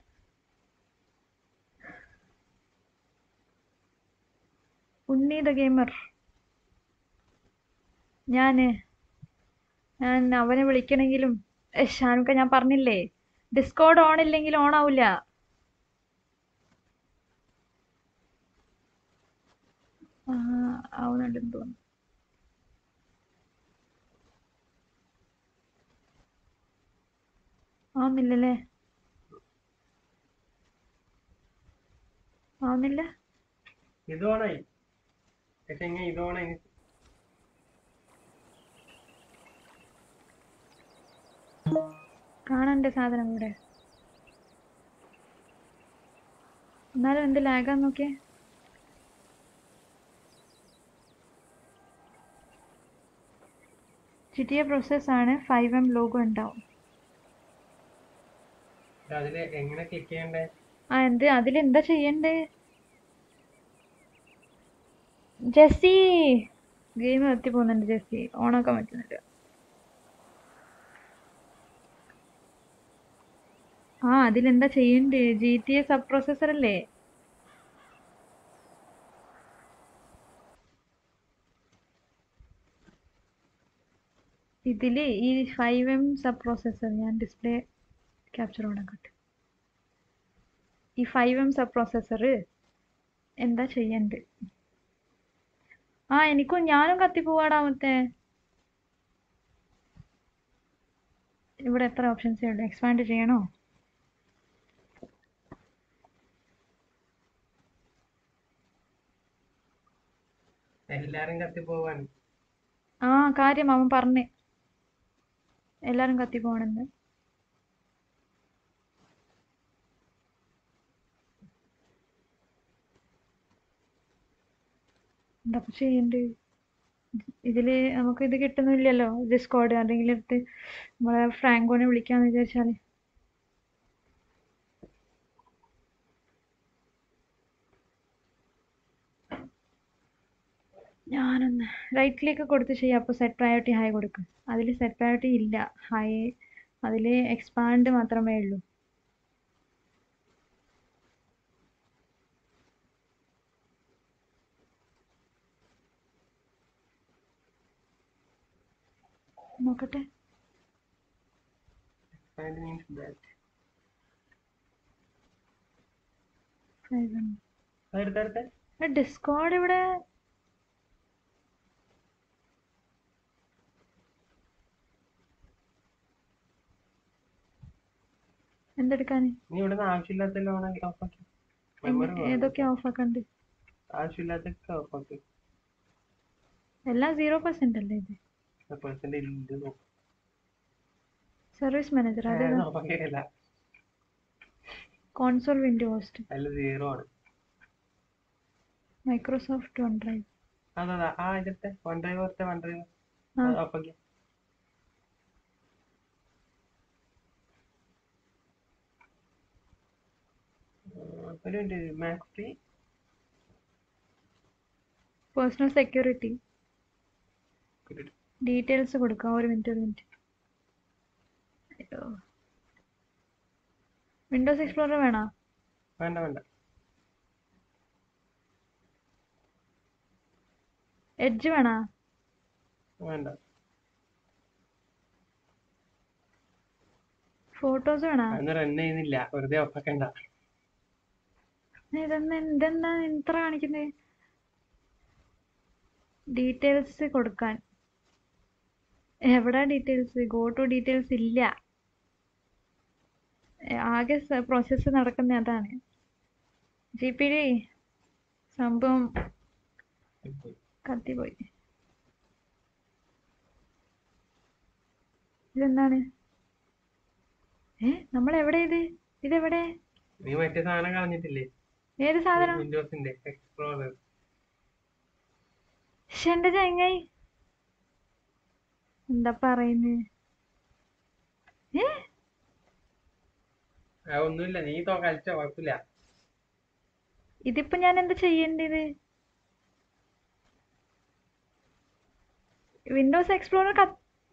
ഉണ്ണി ദ ഗെയിമർ ഞാന് ഞാൻ അവനെ വിളിക്കണെങ്കിലും ഏ, ഷാനുക്ക ഞാൻ പറഞ്ഞില്ലേ ഡിസ്കോഡ് ഓൺ ഇല്ലെങ്കിൽ ഓൺ ആവില്ല ആ, ആവുന്നുണ്ടെന്ന് തോന്നുന്നു ആവുന്നില്ലല്ലേ ആവുന്നില്ല ഇത് ഓണായി പക്ഷെ ഇങ്ങനെ ഇത് ഓണായി കാണാൻ്റെ സാധനം ഇവിടെ എന്നാലും എന്ത് ലാഗാന്ന് നോക്കിയേ ജി ടി എ പ്രോസസ്സാണ് ഫൈവ് എം ലോഗോ ഉണ്ടാവും അതില് എങ്ങനെ ക്ലിക്ക് ചെയ്യണ്ടേ ആ എന്ത് അതിലെന്താ ചെയ്യണ്ടേ ജെസ്സി ഗെയിം നിർത്തി പോകുന്നുണ്ട് ജെസ്സി ഓണാക്കാൻ പറ്റുന്നില്ല ആ അതിലെന്താ ചെയ്യണ്ടേ G T A sub processor അല്ലേ ഇതില് ഈ ഫൈവ് എം സബ് പ്രോസസ്സർ ഞാൻ ഡിസ്പ്ലേ ക്യാപ്ചർ ഓണാക്കട്ടെ ഈ ഫൈവ് എം സബ് പ്രോസസ്സർ എന്താ ചെയ്യണ്ട് ആ എനിക്കും ഞാനും കത്തിപ്പോവാടാ മറ്റേ ഇവിടെ എത്ര ഓപ്ഷൻസേ ഉള്ളൂ എക്സ്പാൻഡ് ചെയ്യണോ എല്ലാരും കത്തി പോവാണ് ആ കാര്യം അവൻ പറഞ്ഞ് എല്ലാരും കത്തിപ്പോണെന്ന് എന്താ ഇപ്പൊ ചെയ്യണ്ട് ഇതില് നമുക്ക് ഇത് കിട്ടുന്നില്ലല്ലോ ഡിസ്കോഡ് എന്തെങ്കിലും എടുത്ത് നമ്മളെ ഫ്രാങ്കോനെ വിളിക്കാന്ന് വിചാരിച്ചാല് ഞാനൊന്ന് റൈറ്റ് ക്ലിക്ക് കൊടുത്ത് ചെയ്യാം അപ്പോൾ സെറ്റ് പ്രയോറിറ്റി ഹൈ കൊടുക്കും അതിൽ സെറ്റ് പ്രയോറിറ്റി ഇല്ല ഹൈ അതിൽ എക്സ്പാൻഡ് മാത്രമേ ഉള്ളൂ നോക്കട്ടെ Expand means that. അടുത്ത അടുത്ത ഡിസ്കോഡ് ഇവിടെ എന്തെടുക്കാന് നീ ഇവിടെ ആവശ്യമില്ലാത്ത ലോൺ ഓഫാക്കി ഏതൊക്കെ ഓഫ് ആക്കണ്ട് ആവശ്യമില്ലാത്തൊക്കെ ഓഫാക്കി എല്ലാം സീറോ പെർസെന്റ് അല്ലേ ഇത് പെർസെന്റ് ഇല്ല നോക്ക്. സർവീസ് മാനേജർ ആ, അത് അത് ഓഫാക്കിയല്ല കോൺസോൾ വിൻഡോ ഹോസ്റ്റ് അതിൽ സീറോ ആണ് മൈക്രോസോഫ്റ്റ് വൺ ഡ്രൈവ് അതാ അതാ ആ ഇതിലത്തെ വൺ ഡ്രൈവ് ഓർത്തെ വൺ ഡ്രൈവ് ആ. ഓഫാക്കി ഒരു minute max free personal security details കൊടുക്കാം ഒരു മിനിറ്റ് ഒരു മിനിറ്റ് അയ്യോ വിൻഡോസ് എക്സ്പ്ലോറർ വേണോ വേണ്ട വേണ്ട എഡ്ജ് വേണോ വേണ്ട ഫോട്ടോസ് വേണോ അതൊന്നും റൺ ചെയ്യുന്നില്ല വെറുതെ ഓഫാക്കണ്ട ഇതെന്താ ഇതെന്താ ഇത്ര കാണിക്കുന്നത് ഡീറ്റെയിൽസ് കൊടുക്കാൻ എവിടെ ഡീറ്റെയിൽസ് ഗോ ടു ഡീറ്റെയിൽസ് ഇല്ല ഏ, ആകെ പ്രോസസ്സ് നടക്കുന്ന അതാണ് ജി പി ഡി സംഭവം കത്തിപ്പോയി ഇതെന്താണ് ഏ നമ്മൾ എവിടെ ഇത് ഇതെവിടെ നീ മറ്റേ സാധനം കളഞ്ഞിട്ടില്ലേ ഏത് സാധനം വിൻഡോസിന്റെ എക്സ്പ്ലോറർ ശ്ശെ, എന്റെ ചങ്ങായി എന്താ പറയുന്നത് ഏ ഒന്നുമില്ല നീ തോ കളിച്ചോ കുഴപ്പമില്ല ഇതിപ്പോ ഞാൻ എന്താ ചെയ്യേണ്ടത് വിൻഡോസ് എക്സ്പ്ലോറർ ക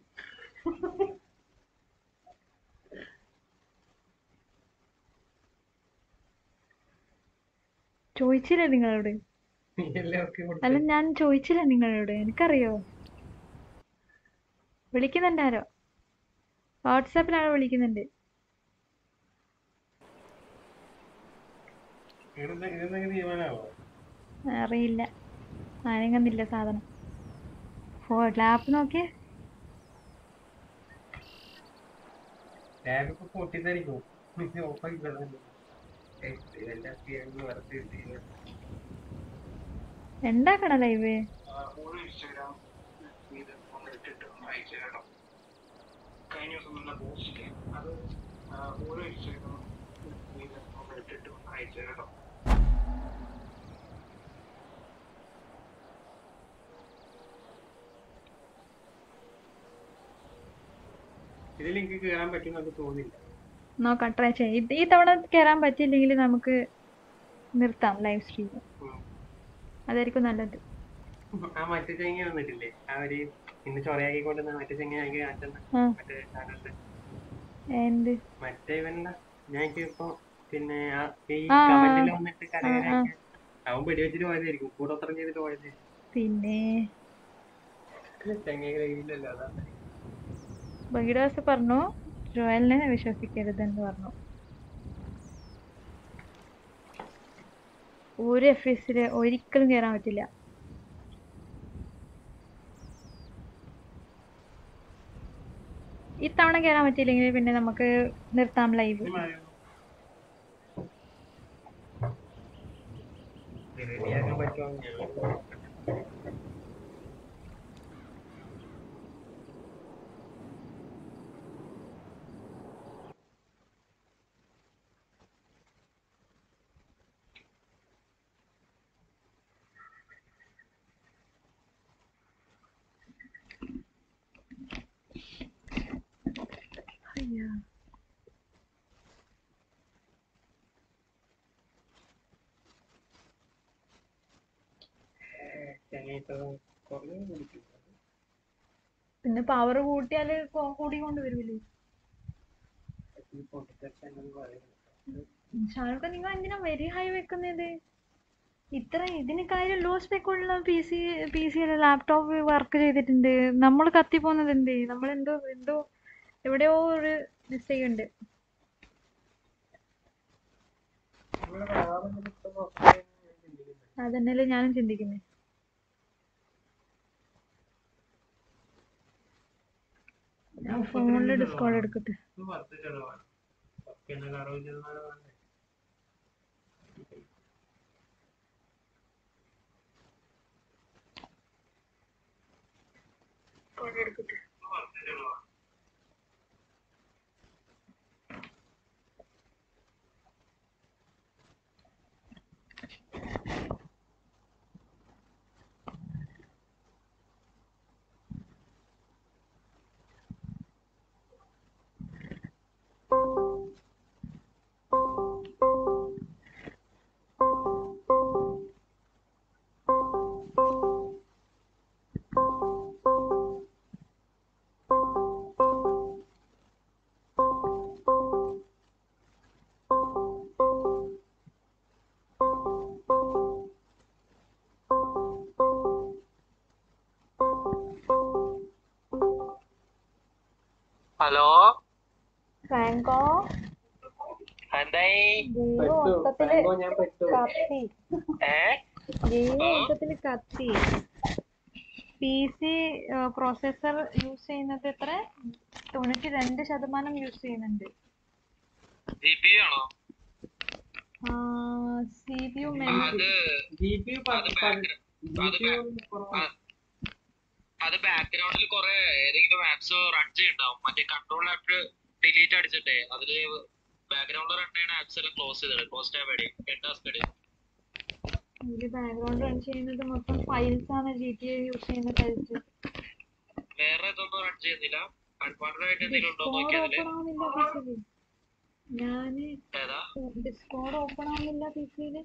ചോദിച്ചില്ലേ നിങ്ങളോട് നീയല്ലേ ഒക്കെ അല്ല കൊടുത്തത് ഞാൻ ചോദിച്ചില്ല നിങ്ങളോട് എനിക്കറിയോ വിളിക്കുന്നുണ്ട് ആരോ വാട്സാപ്പിലാണ് വിളിക്കുന്നുണ്ട് ഇതെന്താ ഇതെന്തെങ്കിലും തീരുമാനമാവോ അറിയില്ല അനങ്ങുന്നില്ല സാധനം ഫോ ലാപ്പ് നോക്കിയേ ലാബ് ഇപ്പൊ പൊട്ടിത്തെറിക്കും നീ ഓഫാക്കി കളഞ്ഞു ഇതെല്ലാം ചെയ്യാൻ വെറുതെ ചെയ്യുക ഉണ്ടാക്കണ ലൈവ് ഓരോ ഇൻസ്റ്റാഗ്രാം ഇത് ഒന്ന് ഇട്ടിട്ട് ഒന്ന് അയച്ചു കേട്ടോ കഴിഞ്ഞ ദിവസം നിന്ന പോസ്റ്റ് അത് ആ, ഓരോ ഇൻസ്റ്റാഗ്രാം ഇത് ഒന്ന് ഇട്ടിട്ട് ഒന്ന് അയച്ചു കേട്ടോ ഇതിൽ എനിക്ക് കേറാൻ പറ്റും നമുക്ക് തോന്നില്ല നോക്കാം ട്രൈ ചെയ്യാം ഇത് ഈ തവണ കയറാൻ പറ്റിയില്ലെങ്കിൽ നമുക്ക് നിർത്താം ലൈവ് സ്ട്രീം അതായിരിക്കും നല്ലത് ആ മറ്റേ ചെങ്ങ വന്നിട്ടില്ലേ ആ ഒരു ഇന്ന് ചൊറയാക്കിക്കൊണ്ട് മറ്റേ ചെങ്ങ എനിക്ക് കാണിച്ചെന്ന ആ. മറ്റേ ചാനലില് എന്ത് മറ്റേ ഇവനെന്താ ഞാൻ ഇപ്പൊ പിന്നെ ആ ഈ ആ, ആ, കമന്റിൽ വന്നിട്ട് ആ, ആ. കരകരയാക്കി അവൻ വെടിവെച്ചിട്ട് പോയതായിരിക്കും കൂടോത്രം ചെയ്തിട്ട് പോയത് പിന്നെ ചെങ്ങ കയ്യിലല്ലോ അതാണ് ബഹിഡാസ് പറഞ്ഞു ജോയലിനെ വിശ്വസിക്കരുതെന്ന് പറഞ്ഞു ഒരു എഫ് എസിൽ ഒരിക്കലും കയറാൻ പറ്റില്ല ഇത്തവണ കയറാൻ പറ്റിയില്ലെങ്കിൽ പിന്നെ നമുക്ക് നിർത്താം ലൈവ് റെഡിയാക്കാൻ പറ്റുമോ അയ്യോ ചെങ്ങൈത്തത് കുറേ കുടിക്കും പിന്നെ പവർ കൂട്ടിയാൽ കൂടിക്കൊണ്ട് വരുമല്ലോ ഈ പൊട്ടിത്തെറിച്ചെന്നു പറയുന്നത് ഷാരൂഖ് ഖാൻ നിങ്ങൾ എന്തിനാ വെരി ഹൈ വെക്കുന്നത് ഇത്ര ഇതിന് കാര്യം ലോ സ്പെക് ഉള്ള പി സി പി സി അല്ല ലാപ്ടോപ്പ് വർക്ക് ചെയ്തിട്ടുണ്ട് നമ്മൾ കത്തി പോകുന്നത് എന്ത് നമ്മൾ എന്തോ എന്തോ എവിടെയോ ഒരു മിസ്റ്റേക്ക് ഉണ്ട് നമ്മള് വേറെ എന്തെങ്കിലും ഇഷ്ടം നോക്കാൻ ചിന്തിക്കുന്നുണ്ട് അതന്നെയല്ലേ ഞാനും ചിന്തിക്കുന്നത് ഞാൻ ഫോണിൽ ഡിസ്കോൾ എടുക്കട്ടെ ഇത് പത്ത് ചെലവാണ് പത്ത് എന്നൊക്കെ അറുപത് ശതമാനം വേണ്ടേ എടുക്കട്ടെ ഇത് പത്ത് ചെലവാണ് ഹലോ ഫ്രാങ്കോ എന്തായി ഗെയിം മൊത്തത്തില് ഫ്രാങ്കോ, ഞാൻ പെട്ടു. കത്തി ഏ ഗെയിം മൊത്തത്തില് കത്തി പി സി പ്രോസസർ യൂസ് ചെയ്യുന്നത് എത്ര തൊണ്ണൂറ്റി രണ്ട് ശതമാനം യൂസ് ചെയ്യുന്നുണ്ട് ജി പി ആണോ സി പി യു അത് മെമ്മറി ജി പി യു അത് back- അത് back- ആ, അത് ബാക്ക്ഗ്രൗണ്ടിൽ കുറെ ഏതെങ്കിലും ആപ്സ് റൺ ചെയ്യുന്നുണ്ടാവും മറ്റേ കൺട്രോൾ ആപ്പ് ഡിലീറ്റ് അടിച്ചിട്ടേ അതില് ബാക്ക്ഗ്രൗണ്ടിൽ റൺ ചെയ്യുന്ന ആപ്സ് എല്ലാം ക്ലോസ് ചെയ്തിട്ട് ക്ലോസ് ടാബ് അടി ടാസ്ക് അടി ഇതില് ബാക്ക്ഗ്രൗണ്ട് റൺ ചെയ്യുന്നത് മൊത്തം ഫയൽസ് ആണ് ജി ടി എ യൂസ് ചെയ്യുന്ന ഫയൽസ് വേറെ ഇതൊന്നും റൺ ചെയ്യുന്നില്ല അഡ്വാൻറ്റേജ് ആയിട്ട് എന്തെങ്കിലും ഉണ്ടോ ഡിസ്കോഡ് നോക്കിയതില് ഓപ്പൺ ആവുന്നില്ല പിസിയില് ഞാന് ഏതാ ഡിസ്കോഡ് ഓപ്പൺ ആവുന്നില്ല പിസിയില്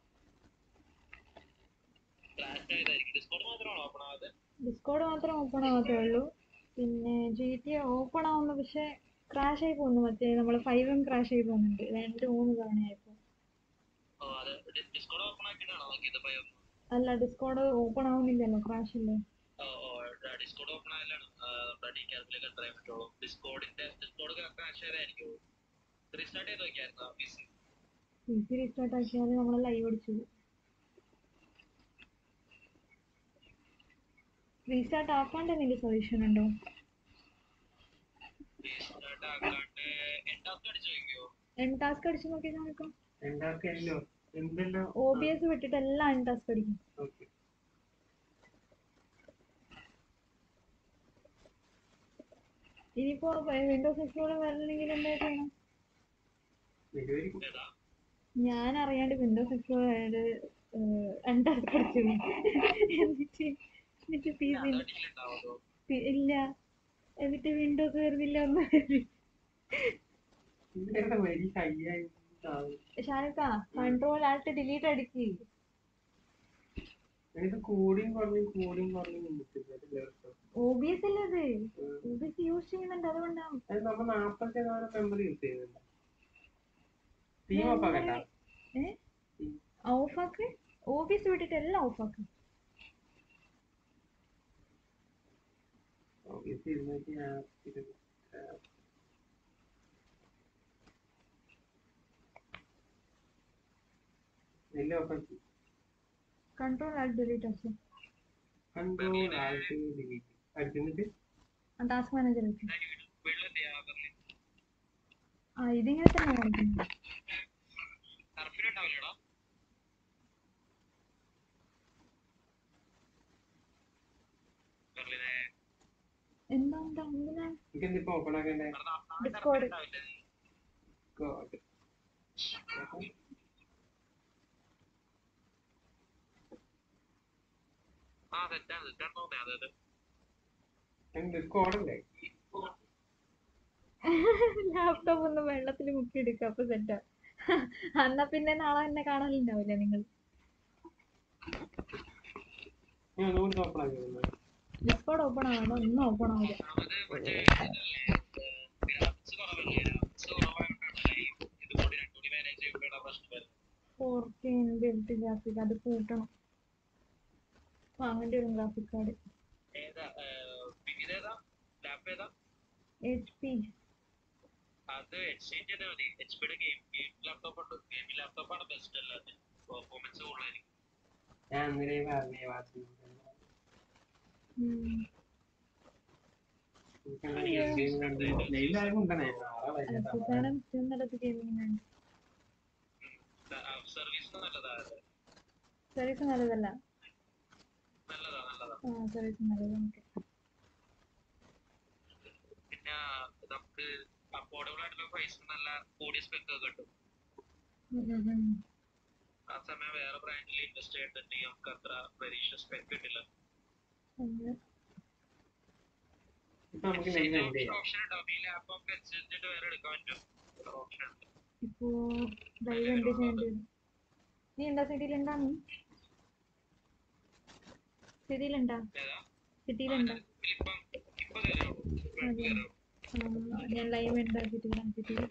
ക്രാഷ് ആയതായിരിക്കും ഡിസ്കോഡ് മാത്രമാണോ ഓപ്പൺ ആവാതെ ഡിസ്കോഡ് മാത്രം ഓപ്പൺ ആവത്തേ ഉള്ളൂ പിന്നെ ജി ടി എ ഓപ്പൺ ആവുന്നു പക്ഷെ ക്രാഷ് ആയി പോകുന്നു മറ്റേ നമ്മൾ ഫൈവും ക്രാഷ് ആയി പോകുന്നുണ്ട് രണ്ട് മൂന്ന് തവണയായപ്പോ ഓ അത് ഡിസ്കോഡ് ഓപ്പൺ ആക്കിയിട്ടാണോ നോക്കിയത് ഭയം അല്ല ഡിസ്കോഡ് ഓപ്പൺ ആവുന്നില്ലല്ലോ ക്രാഷ് ഇല്ലേ ഓ ഓ ഡിസ്കോഡ് ഓപ്പൺ ആയാലാണ് നമ്മുടെ ഡീറ്റെയിൽസിലേക്ക് എൻ്റർ ചെയ്യാൻ പറ്റുള്ളൂ ഡിസ്കോഡിന്റെ ഡിസ്കോഡ് ക്രാഷ് ആയതായിരിക്കും റീസ്റ്റാർട്ട് ചെയ്ത് നോക്കിയായിരുന്നോ P C P C restart ആക്കിയാൽ നമ്മൾ ലൈവ് അടിച്ചു റീസ്റ്റാർട്ട് ആക്കാണ്ട് എന്തെങ്കിലും സൊല്യൂഷൻ ഉണ്ടോ റീസ്റ്റാർട്ട് ആക്കാണ്ട് എൻഡാസ്ക് അടിച്ചു നോക്കിയോ എൻ ടാസ്ക് അടിച്ചു നോക്കിയാൽ നോക്കാം എന്താക്കല്ലോ എന്തെല്ലാം ഒ ബി എസ് വിട്ടിട്ട് എല്ലാം എൻ ടാസ്ക് അടിക്കും ഓക്കെ ഇനിയിപ്പോ വിൻഡോസ് എക്സ്പ്ലോറർ വരണമെങ്കിൽ എന്താ ചെയ്യണം വരുമായിരിക്കും ഞാൻ അറിയാണ്ട് വിൻഡോസ് എക്സ്പ്ലോറർ എൻ ടാസ്ക് അടിച്ചു എന്നിട്ട് എന്നിട്ട് പി സി ഇല്ല എന്നിട്ട് വിൻഡോസ് വരുന്നില്ല ഒന്ന് ഇതിന്റെ വരി ഹൈയായി ഷാനുക്ക കൺട്രോൾ ആൾട്ട് ഡിലീറ്റ് അടിക്ക് ഇത് കൂടിയും കുറഞ്ഞും കൂടിയും കുറഞ്ഞും നിൽക്കുന്നത് ഒ ബി എസ് അല്ലേ അത് ഒ ബി എസ് യൂസ് ചെയ്യുന്നുണ്ട് അതുകൊണ്ടാണ് അത് നമ്മൾ നാപ്പത് ശതമാനം മെമ്മറി യൂസ് ചെയ്യുന്നുണ്ട് ടീം ഓഫ് ആക്കട്ടാ ഓഫ് ആക്ക് ഒ ബി എസ് വിട്ടിട്ട് എല്ലാം ഓഫ് ആക്ക് ഓബിയസ് ഇരുന്നൂറ്റി നാൽപ്പത് വലിയ ഓഫൻസ് കൺട്രോൾ ആയിട്ട് ഡിലീറ്റ് ആക്കി കൺട്രോൾ ആയിട്ട് ഡിലീറ്റ് അടിച്ചിട്ട് ടാസ്ക് മാനേജർ വെച്ചു ആ ഇതിങ്ങനെ തന്നെ കാണിക്കുന്നത് ടർഫിനുണ്ടാവില്ലടാ എന്താ എന്താ എന്തിനാ എനിക്കെന്തിപ്പോ ഓപ്പൺ ആക്കണ്ടേ ഡിസ്കോഡ് ഗോഡ് ആ തെറ്റാണ് തെറ്റാണ് തോന്നുന്നത് അതെ അതെ ഡിസ്കോഡ് അല്ലേ ലാപ്ടോപ്പ് ഒന്ന് വെള്ളത്തിൽ മുക്കി എടുക്കുക അപ്പൊ സെറ്റാ എന്നാ പിന്നെ നാളെ എന്നെ കാണലുണ്ടാവില്ല നിങ്ങൾ ഞാൻ ഒന്നുകൂടി ഓപ്പൺ ആക്കി ഡിസ്കോഡ് ഓപ്പൺ ആവണ്ട ഒന്നും ഓപ്പൺ ആവില്ല ഗ്രാഫിക്സ് കുറവല്ലേ ഗ്രാഫിക്സ് കുറവായതുകൊണ്ടാണ് ഈ ഇതുകൂടി രണ്ടുകൂടി മാനേജ് ചെയ്യുമ്പോഴാണ് പ്രശ്നം വരുന്നത് ഫോർ കെ ബിൽറ്റ് ഗ്രാഫിക് അത് കൂട്ടണം വാങ്ങേണ്ടി വരും ഗ്രാഫിക് കാർഡ് ഏതാ ഇതേതാ ലാപ്പ് ഏതാ എച്ച് പി അത് എച്ച് തന്നെ മതി എച്ച് പിയുടെ ഗെയിം ഗെയിം ലാപ്ടോപ്പ് ഉണ്ട് ഗെയിമിംഗ് ലാപ്ടോപ്പാണ് ബെസ്റ്റ് അല്ലാതെ പെർഫോമൻസ് കൂടുതലായിരിക്കും ഞാൻ അന്നേരേ പറഞ്ഞേ വാസു ലൈവിലാരും ഉണ്ടനെ നാളെ വൈകിട്ട് സുഖാനം നല്ലത് ഗെയിമിംഗ് സർവീസ് നല്ലതാ അത് സർവീസ് നല്ലതല്ല നല്ലതാ നല്ലതാ ആ സർവീസ് നല്ലത് ഓക്കെ പിന്നെ നമുക്ക് അഫോർഡബിൾ ആയിട്ടുള്ള പ്രൈസ് നല്ല കൂടിയ സ്പെക്ക് ഒക്കെ കിട്ടും ആ സമയം വേറെ ബ്രാൻഡിൽ ഇൻവെസ്റ്റ് ചെയ്തിട്ടുണ്ടെങ്കിൽ നമുക്ക് അത്ര പരീക്ഷ സ്പെക്ക് കിട്ടില്ല ഇപ്പൊ നമുക്ക് ലൈവ് എന്ത് ചെയ്യാം ഓപ്ഷൻ ഉണ്ടാവും ഈ ലാപ്പൊക്കെ വെച്ചിട്ട് വേറെ എടുക്കാൻ പറ്റും ഓപ്ഷൻ ഉണ്ട് ഇപ്പോ ലൈവ് എന്ത് ചെയ്യേണ്ടി വരും നീ എന്താ സിറ്റിയിലുണ്ടാ നീ സിറ്റിയിലുണ്ടാ സിറ്റിയിലുണ്ടാ അതെ ആ, ഞാൻ ലൈവ് ഉണ്ടാക്കിയിട്ട് വരാം സിറ്റിയിൽ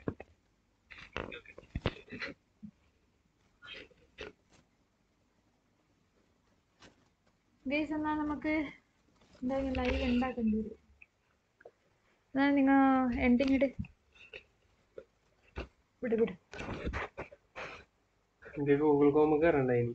ഗൈസ് എന്നാ നമുക്ക് എന്തായാലും ലൈവ് ഉണ്ടാക്കേണ്ടി വരും എന്നാ നിങ്ങൾ എൻഡിങ് ഇട് വിട് വിട് എന്റെ ഗൂഗിൾ കോം കയറണ്ടായിനി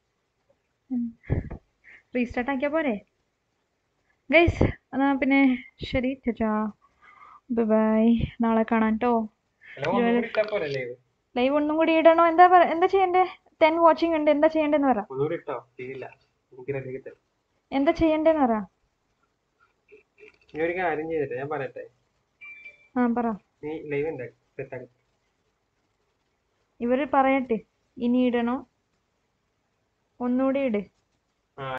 റീസ്റ്റാർട്ട് ആക്കിയാ പോരെ ഗൈസ് എന്നാ പിന്നെ ശരി ചേച്ചാ ബൈ നാളെ കാണാം കേട്ടോ ഹലോ ഒന്നുകൂടി ഇട്ടാ പോലെ ലൈവ് ലൈവ് ഒന്നും കൂടി ഇടണോ എന്താ പറ എന്താ ചെയ്യണ്ടേ ടെൻ വാച്ചിങ് ഉണ്ട് എന്താ ചെയ്യണ്ടേന്ന് പറ ഒന്നുകൂടി ഇട്ടോ ചെയ്യില്ല എനിക്ക് റെഡിയാക്കി തരും എന്താ ചെയ്യണ്ടേന്ന് പറ നീ ഒരു കാര്യം ചെയ്തിട്ട് ഞാൻ പറയട്ടെ ആ പറ നീ ലൈവ് ഉണ്ടാക്കി സെറ്റാക്കി ഇവര് പറയട്ടെ ഇനി ഇടണോ ഒന്നുകൂടി ഇട്